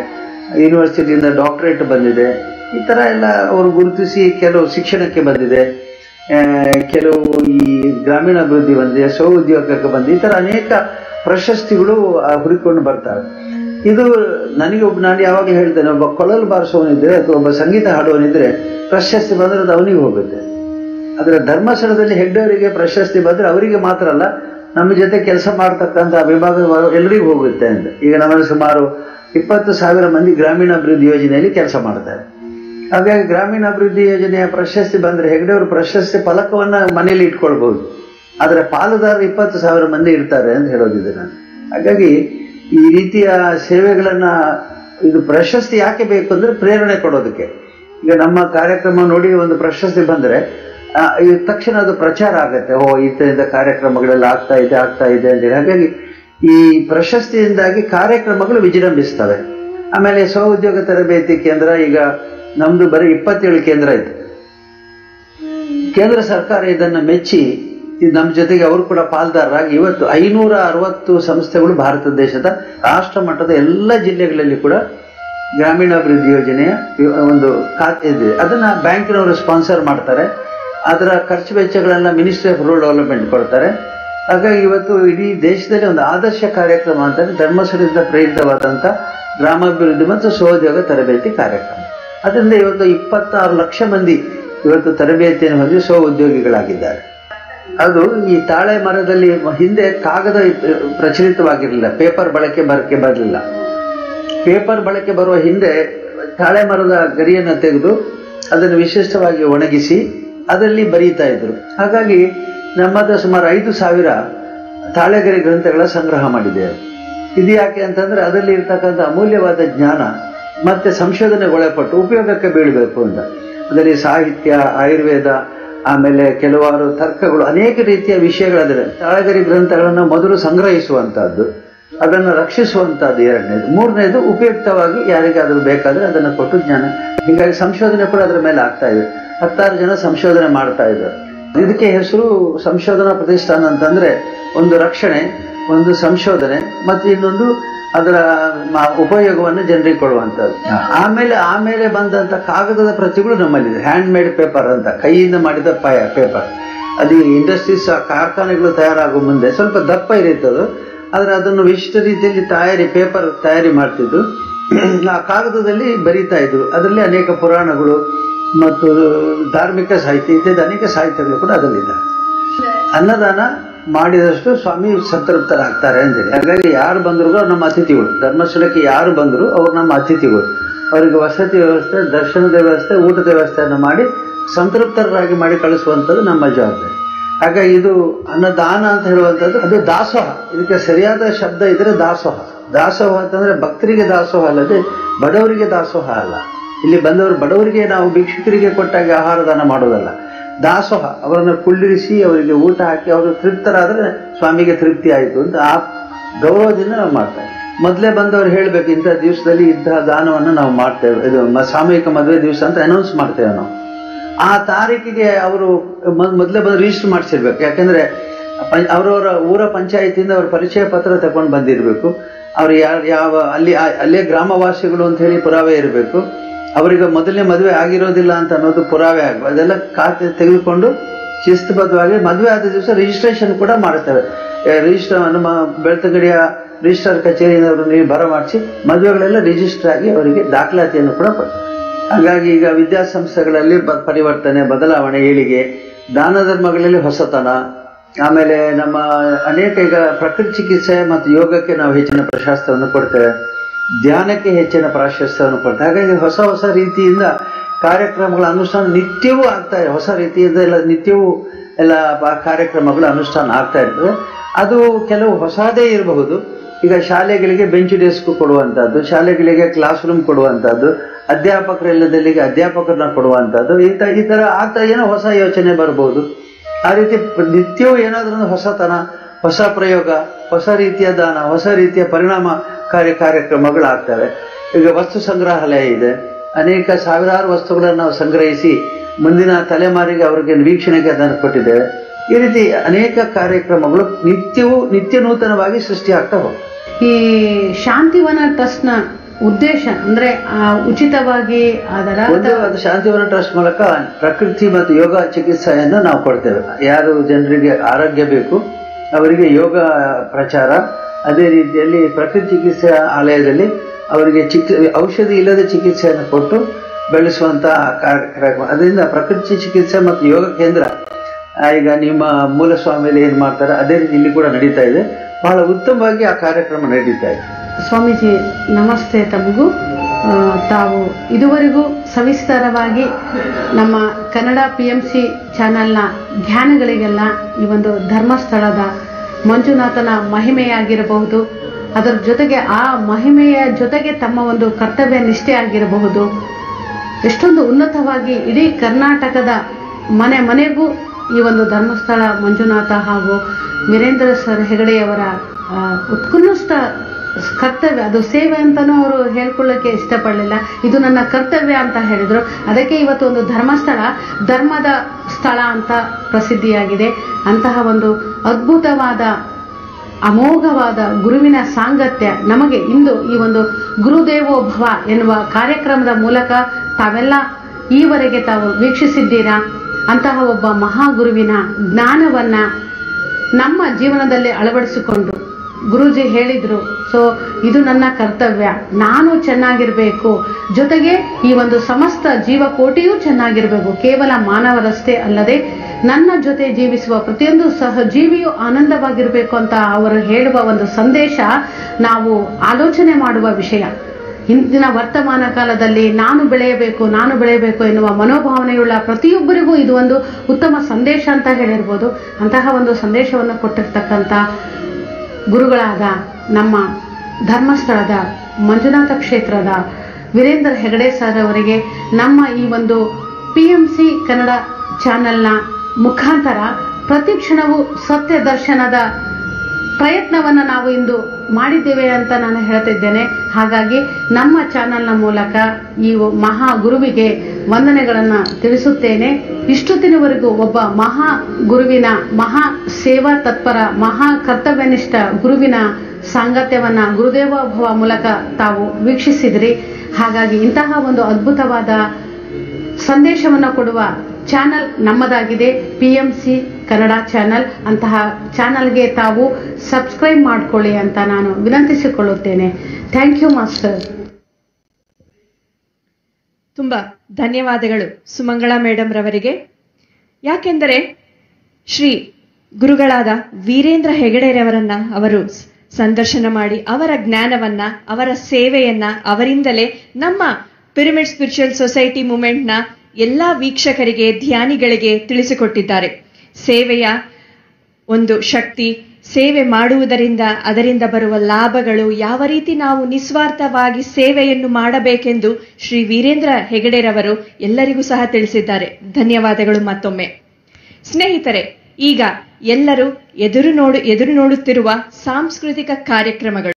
ಯೂನಿವರ್ಸಿಟಿಯಿಂದ ಡಾಕ್ಟರೇಟ್ ಬಂದಿದೆ ಈ ಥರ ಎಲ್ಲ ಅವರು ಗುರುತಿಸಿ ಕೆಲವು ಶಿಕ್ಷಣಕ್ಕೆ ಬಂದಿದೆ ಆ, ಕೆಲವು ಈ ಗ್ರಾಮೀಣಾಭಿವೃದ್ಧಿ ಬಂದಿದೆ ಸ್ವ ಉದ್ಯೋಗಕ್ಕೆ ಬಂದಿದೆ ಈ ತರ ಅನೇಕ ಪ್ರಶಸ್ತಿಗಳು ಆ, ಹುಡುಕೊಂಡು ಬರ್ತಾರೆ ಇದು ನನಗೆ ಒಬ್ಬ ನಾನು ಯಾವಾಗ ಹೇಳ್ತೇನೆ ಒಬ್ಬ ಕೊಳಲು ಬಾರಿಸುವವನಿದ್ರೆ ಅಥವಾ ಒಬ್ಬ ಸಂಗೀತ ಹಾಡುವನಿದ್ರೆ ಪ್ರಶಸ್ತಿ ಬಂದ್ರೆ ಅದು ಅವನಿಗೆ ಹೋಗುತ್ತೆ ಆದರೆ ಧರ್ಮಸ್ಥಳದಲ್ಲಿ ಹೆಗ್ಡೆಯವರಿಗೆ ಪ್ರಶಸ್ತಿ ಬಂದ್ರೆ ಅವರಿಗೆ ಮಾತ್ರ ಅಲ್ಲ ನಮ್ಮ ಜೊತೆ ಕೆಲಸ ಮಾಡ್ತಕ್ಕಂಥ ವಿಭಾಗದ ಎಲ್ಲರಿಗೂ ಹೋಗುತ್ತೆ ಅಂತ ಈಗ ನಮ್ಮಲ್ಲಿ ಸುಮಾರು ಇಪ್ಪತ್ತು ಸಾವಿರ ಮಂದಿ ಗ್ರಾಮೀಣಾಭಿವೃದ್ಧಿ ಯೋಜನೆಯಲ್ಲಿ ಕೆಲಸ ಮಾಡ್ತಾರೆ ಹಾಗಾಗಿ ಗ್ರಾಮೀಣಾಭಿವೃದ್ಧಿ ಯೋಜನೆಯ ಪ್ರಶಸ್ತಿ ಬಂದ್ರೆ ಹೆಗ್ಡೆಯವರು ಪ್ರಶಸ್ತಿ ಫಲಕವನ್ನ ಮನೆಯಲ್ಲಿ ಇಟ್ಕೊಳ್ಬಹುದು ಆದರೆ ಪಾಲುದಾರರು ಇಪ್ಪತ್ತು ಸಾವಿರ ಮಂದಿ ಇರ್ತಾರೆ ಅಂತ ಹೇಳೋದಿದೆ ನಾನು ಹಾಗಾಗಿ ಈ ರೀತಿಯ ಸೇವೆಗಳನ್ನ ಇದು ಪ್ರಶಸ್ತಿ ಯಾಕೆ ಬೇಕು ಅಂದ್ರೆ ಪ್ರೇರಣೆ ಕೊಡೋದಕ್ಕೆ ಈಗ ನಮ್ಮ ಕಾರ್ಯಕ್ರಮ ನೋಡಿ ಒಂದು ಪ್ರಶಸ್ತಿ ಬಂದ್ರೆ ಆ, ಈ ತಕ್ಷಣ ಅದು ಪ್ರಚಾರ ಆಗುತ್ತೆ ಓ ಇಂಥ ಕಾರ್ಯಕ್ರಮಗಳೆಲ್ಲ ಆಗ್ತಾ ಇದೆ ಆಗ್ತಾ ಇದೆ ಅಂತೇಳಿ ಹಾಗಾಗಿ ಈ ಪ್ರಶಸ್ತಿಯಿಂದಾಗಿ ಕಾರ್ಯಕ್ರಮಗಳು ವಿಜೃಂಭಿಸ್ತವೆ ಆಮೇಲೆ ಸ್ವ ಉದ್ಯೋಗ ತರಬೇತಿ ಕೇಂದ್ರ ಈಗ ನಮ್ದು ಬರೀ ಇಪ್ಪತ್ತೇಳು ಕೇಂದ್ರ ಇದೆ ಕೇಂದ್ರ ಸರ್ಕಾರ ಇದನ್ನ ಮೆಚ್ಚಿ ಇದು ನಮ್ಮ ಜೊತೆಗೆ ಅವರು ಕೂಡ ಪಾಲ್ದಾರರಾಗಿ ಇವತ್ತು ಐನೂರ ಅರವತ್ತು ಸಂಸ್ಥೆಗಳು ಭಾರತ ದೇಶದ ರಾಷ್ಟ್ರ ಮಟ್ಟದ ಎಲ್ಲ ಜಿಲ್ಲೆಗಳಲ್ಲಿ ಕೂಡ ಗ್ರಾಮೀಣಾಭಿವೃದ್ಧಿ ಯೋಜನೆಯ ಒಂದು ಖಾತೆ ಇದೆ ಅದನ್ನ ಬ್ಯಾಂಕಿನವರು ಸ್ಪಾನ್ಸರ್ ಮಾಡ್ತಾರೆ ಅದರ ಖರ್ಚು ವೆಚ್ಚಗಳೆಲ್ಲ ಮಿನಿಸ್ಟ್ರಿ ಆಫ್ ರೂರಲ್ ಡೆವಲಪ್ಮೆಂಟ್ ಕೊಡ್ತಾರೆ ಹಾಗಾಗಿ ಇವತ್ತು ಇಡೀ ದೇಶದಲ್ಲಿ ಒಂದು ಆದರ್ಶ ಕಾರ್ಯಕ್ರಮ ಅಂತಂದ್ರೆ ಧರ್ಮಸ್ಥಳದಿಂದ ಪ್ರೇರಿತವಾದಂಥ ಗ್ರಾಮಾಭಿವೃದ್ಧಿ ಮತ್ತು ಸ್ವೋದ್ಯೋಗ ತರಬೇತಿ ಕಾರ್ಯಕ್ರಮ ಅದರಿಂದ ಇವತ್ತು ಇಪ್ಪತ್ತಾರು ಲಕ್ಷ ಮಂದಿ ಇವತ್ತು ತರಬೇತಿಯನ್ನು ಹೊಂದಿ ಸ್ವ ಉದ್ಯೋಗಿಗಳಾಗಿದ್ದಾರೆ ಅದು ಈ ತಾಳೆ ಮರದಲ್ಲಿ ಹಿಂದೆ ಕಾಗದ ಪ್ರಚಲಿತವಾಗಿರಲಿಲ್ಲ ಪೇಪರ್ ಬಳಕೆ ಬರಕ್ಕೆ ಬರಲಿಲ್ಲ ಪೇಪರ್ ಬಳಕೆ ಬರುವ ಹಿಂದೆ ತಾಳೆ ಮರದ ಗರಿಯನ್ನು ತೆಗೆದು ಅದನ್ನು ವಿಶಿಷ್ಟವಾಗಿ ಒಣಗಿಸಿ ಅದರಲ್ಲಿ ಬರೀತಾ ಇದ್ರು ಹಾಗಾಗಿ ನಮ್ಮದ ಸುಮಾರು ಐದು ಸಾವಿರ ತಾಳೆಗರಿ ಗ್ರಂಥಗಳ ಸಂಗ್ರಹ ಮಾಡಿದ್ದೇವೆ ಇದು ಯಾಕೆ ಅಂತಂದ್ರೆ ಅದರಲ್ಲಿ ಇರ್ತಕ್ಕಂಥ ಅಮೂಲ್ಯವಾದ ಜ್ಞಾನ ಮತ್ತೆ ಸಂಶೋಧನೆಗೊಳಪಟ್ಟು ಉಪಯೋಗಕ್ಕೆ ಬೀಳಬೇಕು ಅಂತ ಅದರಲ್ಲಿ ಸಾಹಿತ್ಯ ಆಯುರ್ವೇದ ಆಮೇಲೆ ಕೆಲವಾರು ತರ್ಕಗಳು ಅನೇಕ ರೀತಿಯ ವಿಷಯಗಳದಿದೆ ತಾಳಗರಿ ಗ್ರಂಥಗಳನ್ನು ಮೊದಲು ಸಂಗ್ರಹಿಸುವಂತಹದ್ದು ಅದನ್ನು ರಕ್ಷಿಸುವಂತಹದ್ದು ಎರಡನೇದು ಮೂರನೇದು ಉಪಯುಕ್ತವಾಗಿ ಯಾರಿಗಾದ್ರೂ ಬೇಕಾದ್ರೆ ಅದನ್ನು ಕೊಟ್ಟು ಜ್ಞಾನ ಹೀಗಾಗಿ ಸಂಶೋಧನೆ ಕೂಡ ಅದರ ಮೇಲೆ ಆಗ್ತಾ ಇದೆ ಹತ್ತಾರು ಜನ ಸಂಶೋಧನೆ ಮಾಡ್ತಾ ಇದ್ದಾರೆ ಇದಕ್ಕೆ ಹೆಸರು ಸಂಶೋಧನಾ ಪ್ರತಿಷ್ಠಾನ ಅಂತಂದ್ರೆ ಒಂದು ರಕ್ಷಣೆ ಒಂದು ಸಂಶೋಧನೆ ಮತ್ತು ಇನ್ನೊಂದು ಅದರ ಮ- ಉಪಯೋಗವನ್ನು ಜನರಿಗೆ ಕೊಡುವಂಥದ್ದು ಆಮೇಲೆ ಆಮೇಲೆ ಬಂದಂತ ಕಾಗದದ ಪ್ರತಿಗಳು ನಮ್ಮಲ್ಲಿದೆ ಹ್ಯಾಂಡ್ ಮೇಡ್ ಪೇಪರ್ ಅಂತ ಕೈಯಿಂದ ಮಾಡಿದ ಪಯ ಪೇಪರ್ ಅದು ಇಂಡಸ್ಟ್ರೀಸ್ ಕಾರ್ಖಾನೆಗಳು ತಯಾರಾಗುವ ಮುಂದೆ ಸ್ವಲ್ಪ ದಪ್ಪ ಇರುತ್ತೆ ಅದು ಆದರೆ ಅದನ್ನು ವಿಶಿಷ್ಟ ರೀತಿಯಲ್ಲಿ ತಯಾರಿ ಪೇಪರ್ ತಯಾರಿ ಮಾಡ್ತಿದ್ದು ಆ ಕಾಗದದಲ್ಲಿ ಬರೀತಾ ಇದ್ರು ಅದರಲ್ಲಿ ಅನೇಕ ಪುರಾಣಗಳು ಮತ್ತು ಧಾರ್ಮಿಕ ಸಾಹಿತ್ಯ ಇತ್ಯಾದಿ ಅನೇಕ ಸಾಹಿತ್ಯಗಳು ಕೂಡ ಅದರಲ್ಲಿದ್ದಾರೆ ಅನ್ನದಾನ ಮಾಡಿದಷ್ಟು ಸ್ವಾಮಿ ಸಂತೃಪ್ತರಾಗ್ತಾರೆ ಅಂತೇಳಿ ಹಾಗಾಗಿ ಯಾರು ಬಂದ್ರು ನಮ್ಮ ಅತಿಥಿಗಳು ಧರ್ಮಸ್ಥಳಕ್ಕೆ ಯಾರು ಬಂದ್ರು ಅವ್ರು ನಮ್ಮ ಅತಿಥಿಗಳು ಅವರಿಗೆ ವಸತಿ ವ್ಯವಸ್ಥೆ ದರ್ಶನದ ವ್ಯವಸ್ಥೆ ಊಟದ ವ್ಯವಸ್ಥೆಯನ್ನು ಮಾಡಿ ಸಂತೃಪ್ತರಾಗಿ ಮಾಡಿ ಕಳಿಸುವಂಥದ್ದು ನಮ್ಮ ಜವಾಬ್ದಾರಿ ಹಾಗಾಗಿ ಇದು ಅನ್ನದಾನ ಅಂತ ಹೇಳುವಂಥದ್ದು ಅದು ದಾಸೋಹ ಇದಕ್ಕೆ ಸರಿಯಾದ ಶಬ್ದ ಇದ್ರೆ ದಾಸೋಹ ದಾಸೋಹ ಅಂತಂದ್ರೆ ಭಕ್ತರಿಗೆ ದಾಸೋಹ ಅಲ್ಲದೆ ಬಡವರಿಗೆ ದಾಸೋಹ ಅಲ್ಲ ಇಲ್ಲಿ ಬಂದವರು ಬಡವರಿಗೆ ನಾವು ಭಿಕ್ಷುಕರಿಗೆ ಕೊಟ್ಟಾಗ ಆಹಾರ ದಾನ ಮಾಡೋದಲ್ಲ ದಾಸೋಹ ಅವರನ್ನು ಕುಳ್ಳಿರಿಸಿ ಅವರಿಗೆ ಊಟ ಹಾಕಿ ಅವರು ತೃಪ್ತರಾದ್ರೆ ಸ್ವಾಮಿಗೆ ತೃಪ್ತಿ ಆಯಿತು ಅಂತ ಆ ಗೌರವದಿಂದ ನಾವು ಮಾಡ್ತೇವೆ ಮೊದಲೇ ಬಂದವರು ಹೇಳಬೇಕು ಇಂಥ ದಿವಸದಲ್ಲಿ ಇಂತಹ ದಾನವನ್ನು ನಾವು ಮಾಡ್ತೇವೆ ಇದು ಮ- ಸಾಮೂಹಿಕ ಮದುವೆ ದಿವಸ ಅಂತ ಅನೌನ್ಸ್ ಮಾಡ್ತೇವೆ ನಾವು ಆ ತಾರೀಕಿಗೆ ಅವರು ಮೊದಲೇ ಬಂದು ರಿಜಿಸ್ಟರ್ ಮಾಡಿಸಿರ್ಬೇಕು ಯಾಕಂದ್ರೆ ಪಂ- ಅವರವರ ಊರ ಪಂಚಾಯತಿಯಿಂದ ಅವ್ರ ಪರಿಚಯ ಪತ್ರ ತಗೊಂಡು ಬಂದಿರಬೇಕು ಅವ್ರು ಯಾರು ಯಾವ ಅಲ್ಲಿ ಆ- ಅಲ್ಲೇ ಗ್ರಾಮವಾಸಿಗಳು ಅಂತ ಹೇಳಿ ಪುರಾವೆ ಇರಬೇಕು ಅವರಿಗೆ ಮೊದಲನೇ ಮದುವೆ ಆಗಿರೋದಿಲ್ಲ ಅಂತ ಅನ್ನೋದು ಪುರಾವೆ ಆಗಬೇಕು ಅದೆಲ್ಲ ಖಾತೆ ತೆಗೆದುಕೊಂಡು ಶಿಸ್ತುಬದ್ಧವಾಗಿ ಮದುವೆ ಆದ ದಿವಸ ರಿಜಿಸ್ಟ್ರೇಷನ್ ಕೂಡ ಮಾಡ್ತೇವೆ ರಿಜಿಸ್ಟರ್ ನಮ್ಮ ಬೆಳ್ತಂಗಡಿಯ ರಿಜಿಸ್ಟರ್ ಕಚೇರಿಯವರು ನೀವು ಬರಮಾಡಿಸಿ ಮದುವೆಗಳೆಲ್ಲ ರಿಜಿಸ್ಟರ್ ಆಗಿ ಅವರಿಗೆ ದಾಖಲಾತಿಯನ್ನು ಕೂಡ ಕೊಡ್ತಾರೆ ಹಾಗಾಗಿ ಈಗ ವಿದ್ಯಾಸಂಸ್ಥೆಗಳಲ್ಲಿ ಬ- ಪರಿವರ್ತನೆ ಬದಲಾವಣೆ ಏಳಿಗೆ ದಾನ ಧರ್ಮಗಳಲ್ಲಿ ಹೊಸತನ ಆಮೇಲೆ ನಮ್ಮ ಅನೇಕ ಈಗ ಪ್ರಕೃತಿ ಚಿಕಿತ್ಸೆ ಮತ್ತು ಯೋಗಕ್ಕೆ ನಾವು ಹೆಚ್ಚಿನ ಪ್ರಾಶಸ್ತ್ಯವನ್ನು ಕೊಡ್ತೇವೆ ಧ್ಯಾನಕ್ಕೆ ಹೆಚ್ಚಿನ ಪ್ರಾಶಸ್ತ್ಯವನ್ನು ಕೊಡ್ತೇವೆ ಹಾಗಾಗಿ ಹೊಸ ಹೊಸ ರೀತಿಯಿಂದ ಕಾರ್ಯಕ್ರಮಗಳ ಅನುಷ್ಠಾನ ನಿತ್ಯವೂ ಆಗ್ತಾ ಇದೆ ಹೊಸ ರೀತಿಯಿಂದ ಎಲ್ಲ ನಿತ್ಯವೂ ಎಲ್ಲ ಪ- ಕಾರ್ಯಕ್ರಮಗಳು ಅನುಷ್ಠಾನ ಆಗ್ತಾ ಇರ್ತವೆ ಅದು ಕೆಲವು ಹೊಸದೇ ಇರಬಹುದು ಈಗ ಶಾಲೆಗಳಿಗೆ ಬೆಂಚ್ ಡೆಸ್ಕ್ ಕೊಡುವಂಥದ್ದು ಶಾಲೆಗಳಿಗೆ ಕ್ಲಾಸ್ ರೂಮ್ ಕೊಡುವಂಥದ್ದು ಅಧ್ಯಾಪಕರಿಲ್ಲದಲ್ಲಿಗೆ ಅಧ್ಯಾಪಕರನ್ನ ಕೊಡುವಂಥದ್ದು ಈ ತ ಈ ಥರ ಆಗ್ತಾ ಏನೋ ಹೊಸ ಯೋಚನೆ ಬರ್ಬೋದು ಆ ರೀತಿ ಪ್ರ- ನಿತ್ಯವೂ ಏನಾದ್ರೂ ಒಂದು ಹೊಸತನ ಹೊಸ ಪ್ರಯೋಗ ಹೊಸ ರೀತಿಯ ದಾನ ಹೊಸ ರೀತಿಯ ಪರಿಣಾಮಕಾರಿ ಕಾರ್ಯಕ್ರಮಗಳಾಗ್ತವೆ ಈಗ ವಸ್ತು ಸಂಗ್ರಹಾಲಯ ಇದೆ ಅನೇಕ ಸಾವಿರಾರು ವಸ್ತುಗಳನ್ನು ನಾವು ಸಂಗ್ರಹಿಸಿ ಮುಂದಿನ ತಲೆಮಾರಿಗೆ ಅವರಿಗೆ ವೀಕ್ಷಣೆಗೆ ಅದನ್ನು ಕೊಟ್ಟಿದ್ದೇವೆ ಈ ರೀತಿ ಅನೇಕ ಕಾರ್ಯಕ್ರಮಗಳು ನಿತ್ಯವೂ ನಿತ್ಯ ನೂತನವಾಗಿ ಸೃಷ್ಟಿ ಆಗ್ತಾ ಹೋಗ್ತವೆ ಈ ಶಾಂತಿವನ ಟ್ರಸ್ಟ್ನ ಉದ್ದೇಶ ಅಂದ್ರೆ ಆ ಉಚಿತವಾಗಿ ಅದರ ಒಂದು ಅದು ಶಾಂತಿವನ ಟ್ರಸ್ಟ್ ಮೂಲಕ ಪ್ರಕೃತಿ ಮತ್ತು ಯೋಗ ಚಿಕಿತ್ಸೆಯನ್ನು ನಾವು ಕೊಡ್ತೇವೆ ಯಾರು ಜನರಿಗೆ ಆರೋಗ್ಯ ಬೇಕು ಅವರಿಗೆ ಯೋಗ ಪ್ರಚಾರ ಅದೇ ರೀತಿಯಲ್ಲಿ ಪ್ರಕೃತಿ ಚಿಕಿತ್ಸೆ ಆಲಯದಲ್ಲಿ ಅವರಿಗೆ ಚಿಕಿ ಔಷಧಿ ಇಲ್ಲದ ಚಿಕಿತ್ಸೆಯನ್ನು ಕೊಟ್ಟು ಬೆಳೆಸುವಂತ ಕಾರ್ಯಕ್ರಮ ಅದರಿಂದ ಪ್ರಕೃತಿ ಚಿಕಿತ್ಸೆ ಮತ್ತು ಯೋಗ ಕೇಂದ್ರ ಆ, ಈಗ ನಿಮ್ಮ ಮೂಲ ಸ್ವಾಮಿಯಲ್ಲಿ ಏನು ಮಾಡ್ತಾರೆ ಅದೇ ರೀತಿ ಇಲ್ಲಿ ಕೂಡ ನಡೀತಾ ಇದೆ ಬಹಳ ಉತ್ತಮವಾಗಿ ಆ ಕಾರ್ಯಕ್ರಮ ನಡೀತಾ ಇದೆ ಸ್ವಾಮೀಜಿ ನಮಸ್ತೆ ತಮಗೂ ಆ, ತಾವು ಇದುವರೆಗೂ ಸವಿಸ್ತಾರವಾಗಿ ನಮ್ಮ ಕನ್ನಡ ಪಿ ಎಂ ಸಿ ಚಾನೆಲ್ನ ಧ್ಯಾನಗಳಿಗೆಲ್ಲ ಈ ಒಂದು ಧರ್ಮಸ್ಥಳದ ಮಂಜುನಾಥನ ಮಹಿಮೆಯಾಗಿರಬಹುದು ಅದರ ಜೊತೆಗೆ ಆ ಮಹಿಮೆಯ ಜೊತೆಗೆ ತಮ್ಮ ಒಂದು ಕರ್ತವ್ಯ ನಿಷ್ಠೆ ಆಗಿರಬಹುದು ಎಷ್ಟೊಂದು ಉನ್ನತವಾಗಿ ಇಡೀ ಕರ್ನಾಟಕದ ಮನೆ ಮನೆಗೂ ಈ ಒಂದು ಧರ್ಮಸ್ಥಳ ಮಂಜುನಾಥ ಹಾಗೂ ವೀರೇಂದ್ರ ಸರ್ ಹೆಗಡೆಯವರ ಆ, ಉತ್ಕೃಷ್ಟ ಕರ್ತವ್ಯ ಅದು ಸೇವೆ ಅಂತಲೂ ಅವರು ಹೇಳ್ಕೊಳ್ಳೋಕೆ ಇಷ್ಟಪಡಲಿಲ್ಲ ಇದು ನನ್ನ ಕರ್ತವ್ಯ ಅಂತ ಹೇಳಿದ್ರು ಅದಕ್ಕೆ ಇವತ್ತು ಒಂದು ಧರ್ಮಸ್ಥಳ ಧರ್ಮದ ಸ್ಥಳ ಅಂತ ಪ್ರಸಿದ್ಧಿಯಾಗಿದೆ ಅಂತಹ ಒಂದು ಅದ್ಭುತವಾದ ಅಮೋಘವಾದ ಗುರುವಿನ ಸಾಂಗತ್ಯ ನಮಗೆ ಇಂದು ಈ ಒಂದು ಗುರುದೇವೋ ಭವ ಎನ್ನುವ ಕಾರ್ಯಕ್ರಮದ ಮೂಲಕ ತಾವೆಲ್ಲ ಈವರೆಗೆ ತಾವು ವೀಕ್ಷಿಸಿದ್ದೀರಾ ಅಂತಹ ಒಬ್ಬ ಮಹಾಗುರುವಿನ ಜ್ಞಾನವನ್ನ ನಮ್ಮ ಜೀವನದಲ್ಲಿ ಅಳವಡಿಸಿಕೊಂಡು ಗುರೂಜಿ ಹೇಳಿದ್ರು ಸೊ ಇದು ನನ್ನ ಕರ್ತವ್ಯ ನಾನು ಚೆನ್ನಾಗಿರ್ಬೇಕು ಜೊತೆಗೆ ಈ ಒಂದು ಸಮಸ್ತ ಜೀವಕೋಟಿಯೂ ಚೆನ್ನಾಗಿರ್ಬೇಕು ಕೇವಲ ಮಾನವರಷ್ಟೇ ಅಲ್ಲದೆ ನನ್ನ ಜೊತೆ ಜೀವಿಸುವ ಪ್ರತಿಯೊಂದು ಸಹ ಜೀವಿಯು ಆನಂದವಾಗಿರ್ಬೇಕು ಅಂತ ಅವರು ಹೇಳುವ ಒಂದು ಸಂದೇಶ ನಾವು ಆಲೋಚನೆ ಮಾಡುವ ವಿಷಯ ಇಂದಿನ ವರ್ತಮಾನ ಕಾಲದಲ್ಲಿ ನಾನು ಬೆಳೆಯಬೇಕು ನಾನು ಬೆಳೆಯಬೇಕು ಎನ್ನುವ ಮನೋಭಾವನೆಯುಳ್ಳ ಪ್ರತಿಯೊಬ್ಬರಿಗೂ ಇದು ಒಂದು ಉತ್ತಮ ಸಂದೇಶ ಅಂತ ಹೇಳಿರ್ಬೋದು ಅಂತಹ ಒಂದು ಸಂದೇಶವನ್ನು ಕೊಟ್ಟಿರ್ತಕ್ಕಂಥ ಗುರುಗಳಾದ ನಮ್ಮ ಧರ್ಮಸ್ಥಳದ ಮಂಜುನಾಥ ಕ್ಷೇತ್ರದ ವೀರೇಂದ್ರ ಹೆಗಡೆ ಸರ್ ಅವರಿಗೆ ನಮ್ಮ ಈ ಒಂದು ಪಿ ಎಂ ಸಿ ಕನ್ನಡ ಚಾನೆಲ್ನ ಮುಖಾಂತರ ಪ್ರತಿ ಕ್ಷಣವೂ ಸತ್ಯ ದರ್ಶನದ ಪ್ರಯತ್ನವನ್ನು ನಾವು ಇಂದು ಮಾಡಿದ್ದೇವೆ ಅಂತ ನಾನು ಹೇಳ್ತಿದ್ದೇನೆ ಹಾಗಾಗಿ ನಮ್ಮ ಚಾನೆಲ್ನ ಮೂಲಕ ಈ ಮಹಾ ಗುರುವಿಗೆ ವಂದನೆಗಳನ್ನು ತಿಳಿಸುತ್ತೇನೆ ಇಷ್ಟೊತ್ತಿನವರೆಗೂ ಒಬ್ಬ ಮಹಾ ಗುರುವಿನ ಮಹಾ ಸೇವಾ ತತ್ಪರ ಮಹಾ ಕರ್ತವ್ಯನಿಷ್ಠ ಗುರುವಿನ ಸಾಂಗತ್ಯವನ್ನ ಗುರುದೇವ ಭವ ಮೂಲಕ ತಾವು ವೀಕ್ಷಿಸಿದ್ರಿ ಹಾಗಾಗಿ ಇಂತಹ ಒಂದು ಅದ್ಭುತವಾದ ಸಂದೇಶವನ್ನು ಕೊಡುವ ಚಾನಲ್ ನಮ್ಮದಾಗಿದೆ P M C Kannada channel ಅಂತಹ ಚಾನಲ್ಗೆ ತಾವು ಸಬ್ಸ್ಕ್ರೈಬ್ ಮಾಡಿಕೊಳ್ಳಿ ಅಂತ ನಾನು ವಿನಂತಿಸಿಕೊಳ್ಳುತ್ತೇನೆ ಥ್ಯಾಂಕ್ ಯು ಮಾಸ್ಟರ್ ತುಂಬಾ ಧನ್ಯವಾದಗಳು ಸುಮಂಗಳ ಮೇಡಮ್ ರವರಿಗೆ ಯಾಕೆಂದರೆ ಶ್ರೀ ಗುರುಗಳಾದ ವೀರೇಂದ್ರ ಹೆಗಡೆರವರನ್ನ ಅವರು ಸ್- ಸಂದರ್ಶನ ಮಾಡಿ ಅವರ ಜ್ಞಾನವನ್ನ ಅವರ ಸೇವೆಯನ್ನ ಅವರಿಂದಲೇ ನಮ್ಮ ಪಿರಮಿಡ್ ಸ್ಪಿರಿಚುವಲ್ ಸೊಸೈಟಿ ಮೂವ್ಮೆಂಟ್ನ ಎಲ್ಲಾ ವೀಕ್ಷಕರಿಗೆ ಧ್ಯಾನಿಗಳಿಗೆ ತಿಳಿಸಿಕೊಟ್ಟಿದ್ದಾರೆ ಸೇವೆಯ ಒಂದು ಶಕ್ತಿ ಸೇವೆ ಮಾಡುವುದರಿಂದ ಅದರಿಂದ ಬರುವ ಲಾಭಗಳು ಯಾವ ರೀತಿ ನಾವು ನಿಸ್ವಾರ್ಥವಾಗಿ ಸೇವೆಯನ್ನು ಮಾಡಬೇಕೆಂದು ಶ್ರೀ ವೀರೇಂದ್ರ ಹೆಗಡೆರವರು ಎಲ್ಲರಿಗೂ ಸಹ ತಿಳಿಸಿದ್ದಾರೆ ಧನ್ಯವಾದಗಳು ಮತ್ತೊಮ್ಮೆ ಸ್ನೇಹಿತರೆ ಈಗ ಎಲ್ಲರೂ ಎದುರು ನೋಡು ಎದುರು ನೋಡುತ್ತಿರುವ ಸಾಂಸ್ಕೃತಿಕ ಕಾರ್ಯಕ್ರಮಗಳು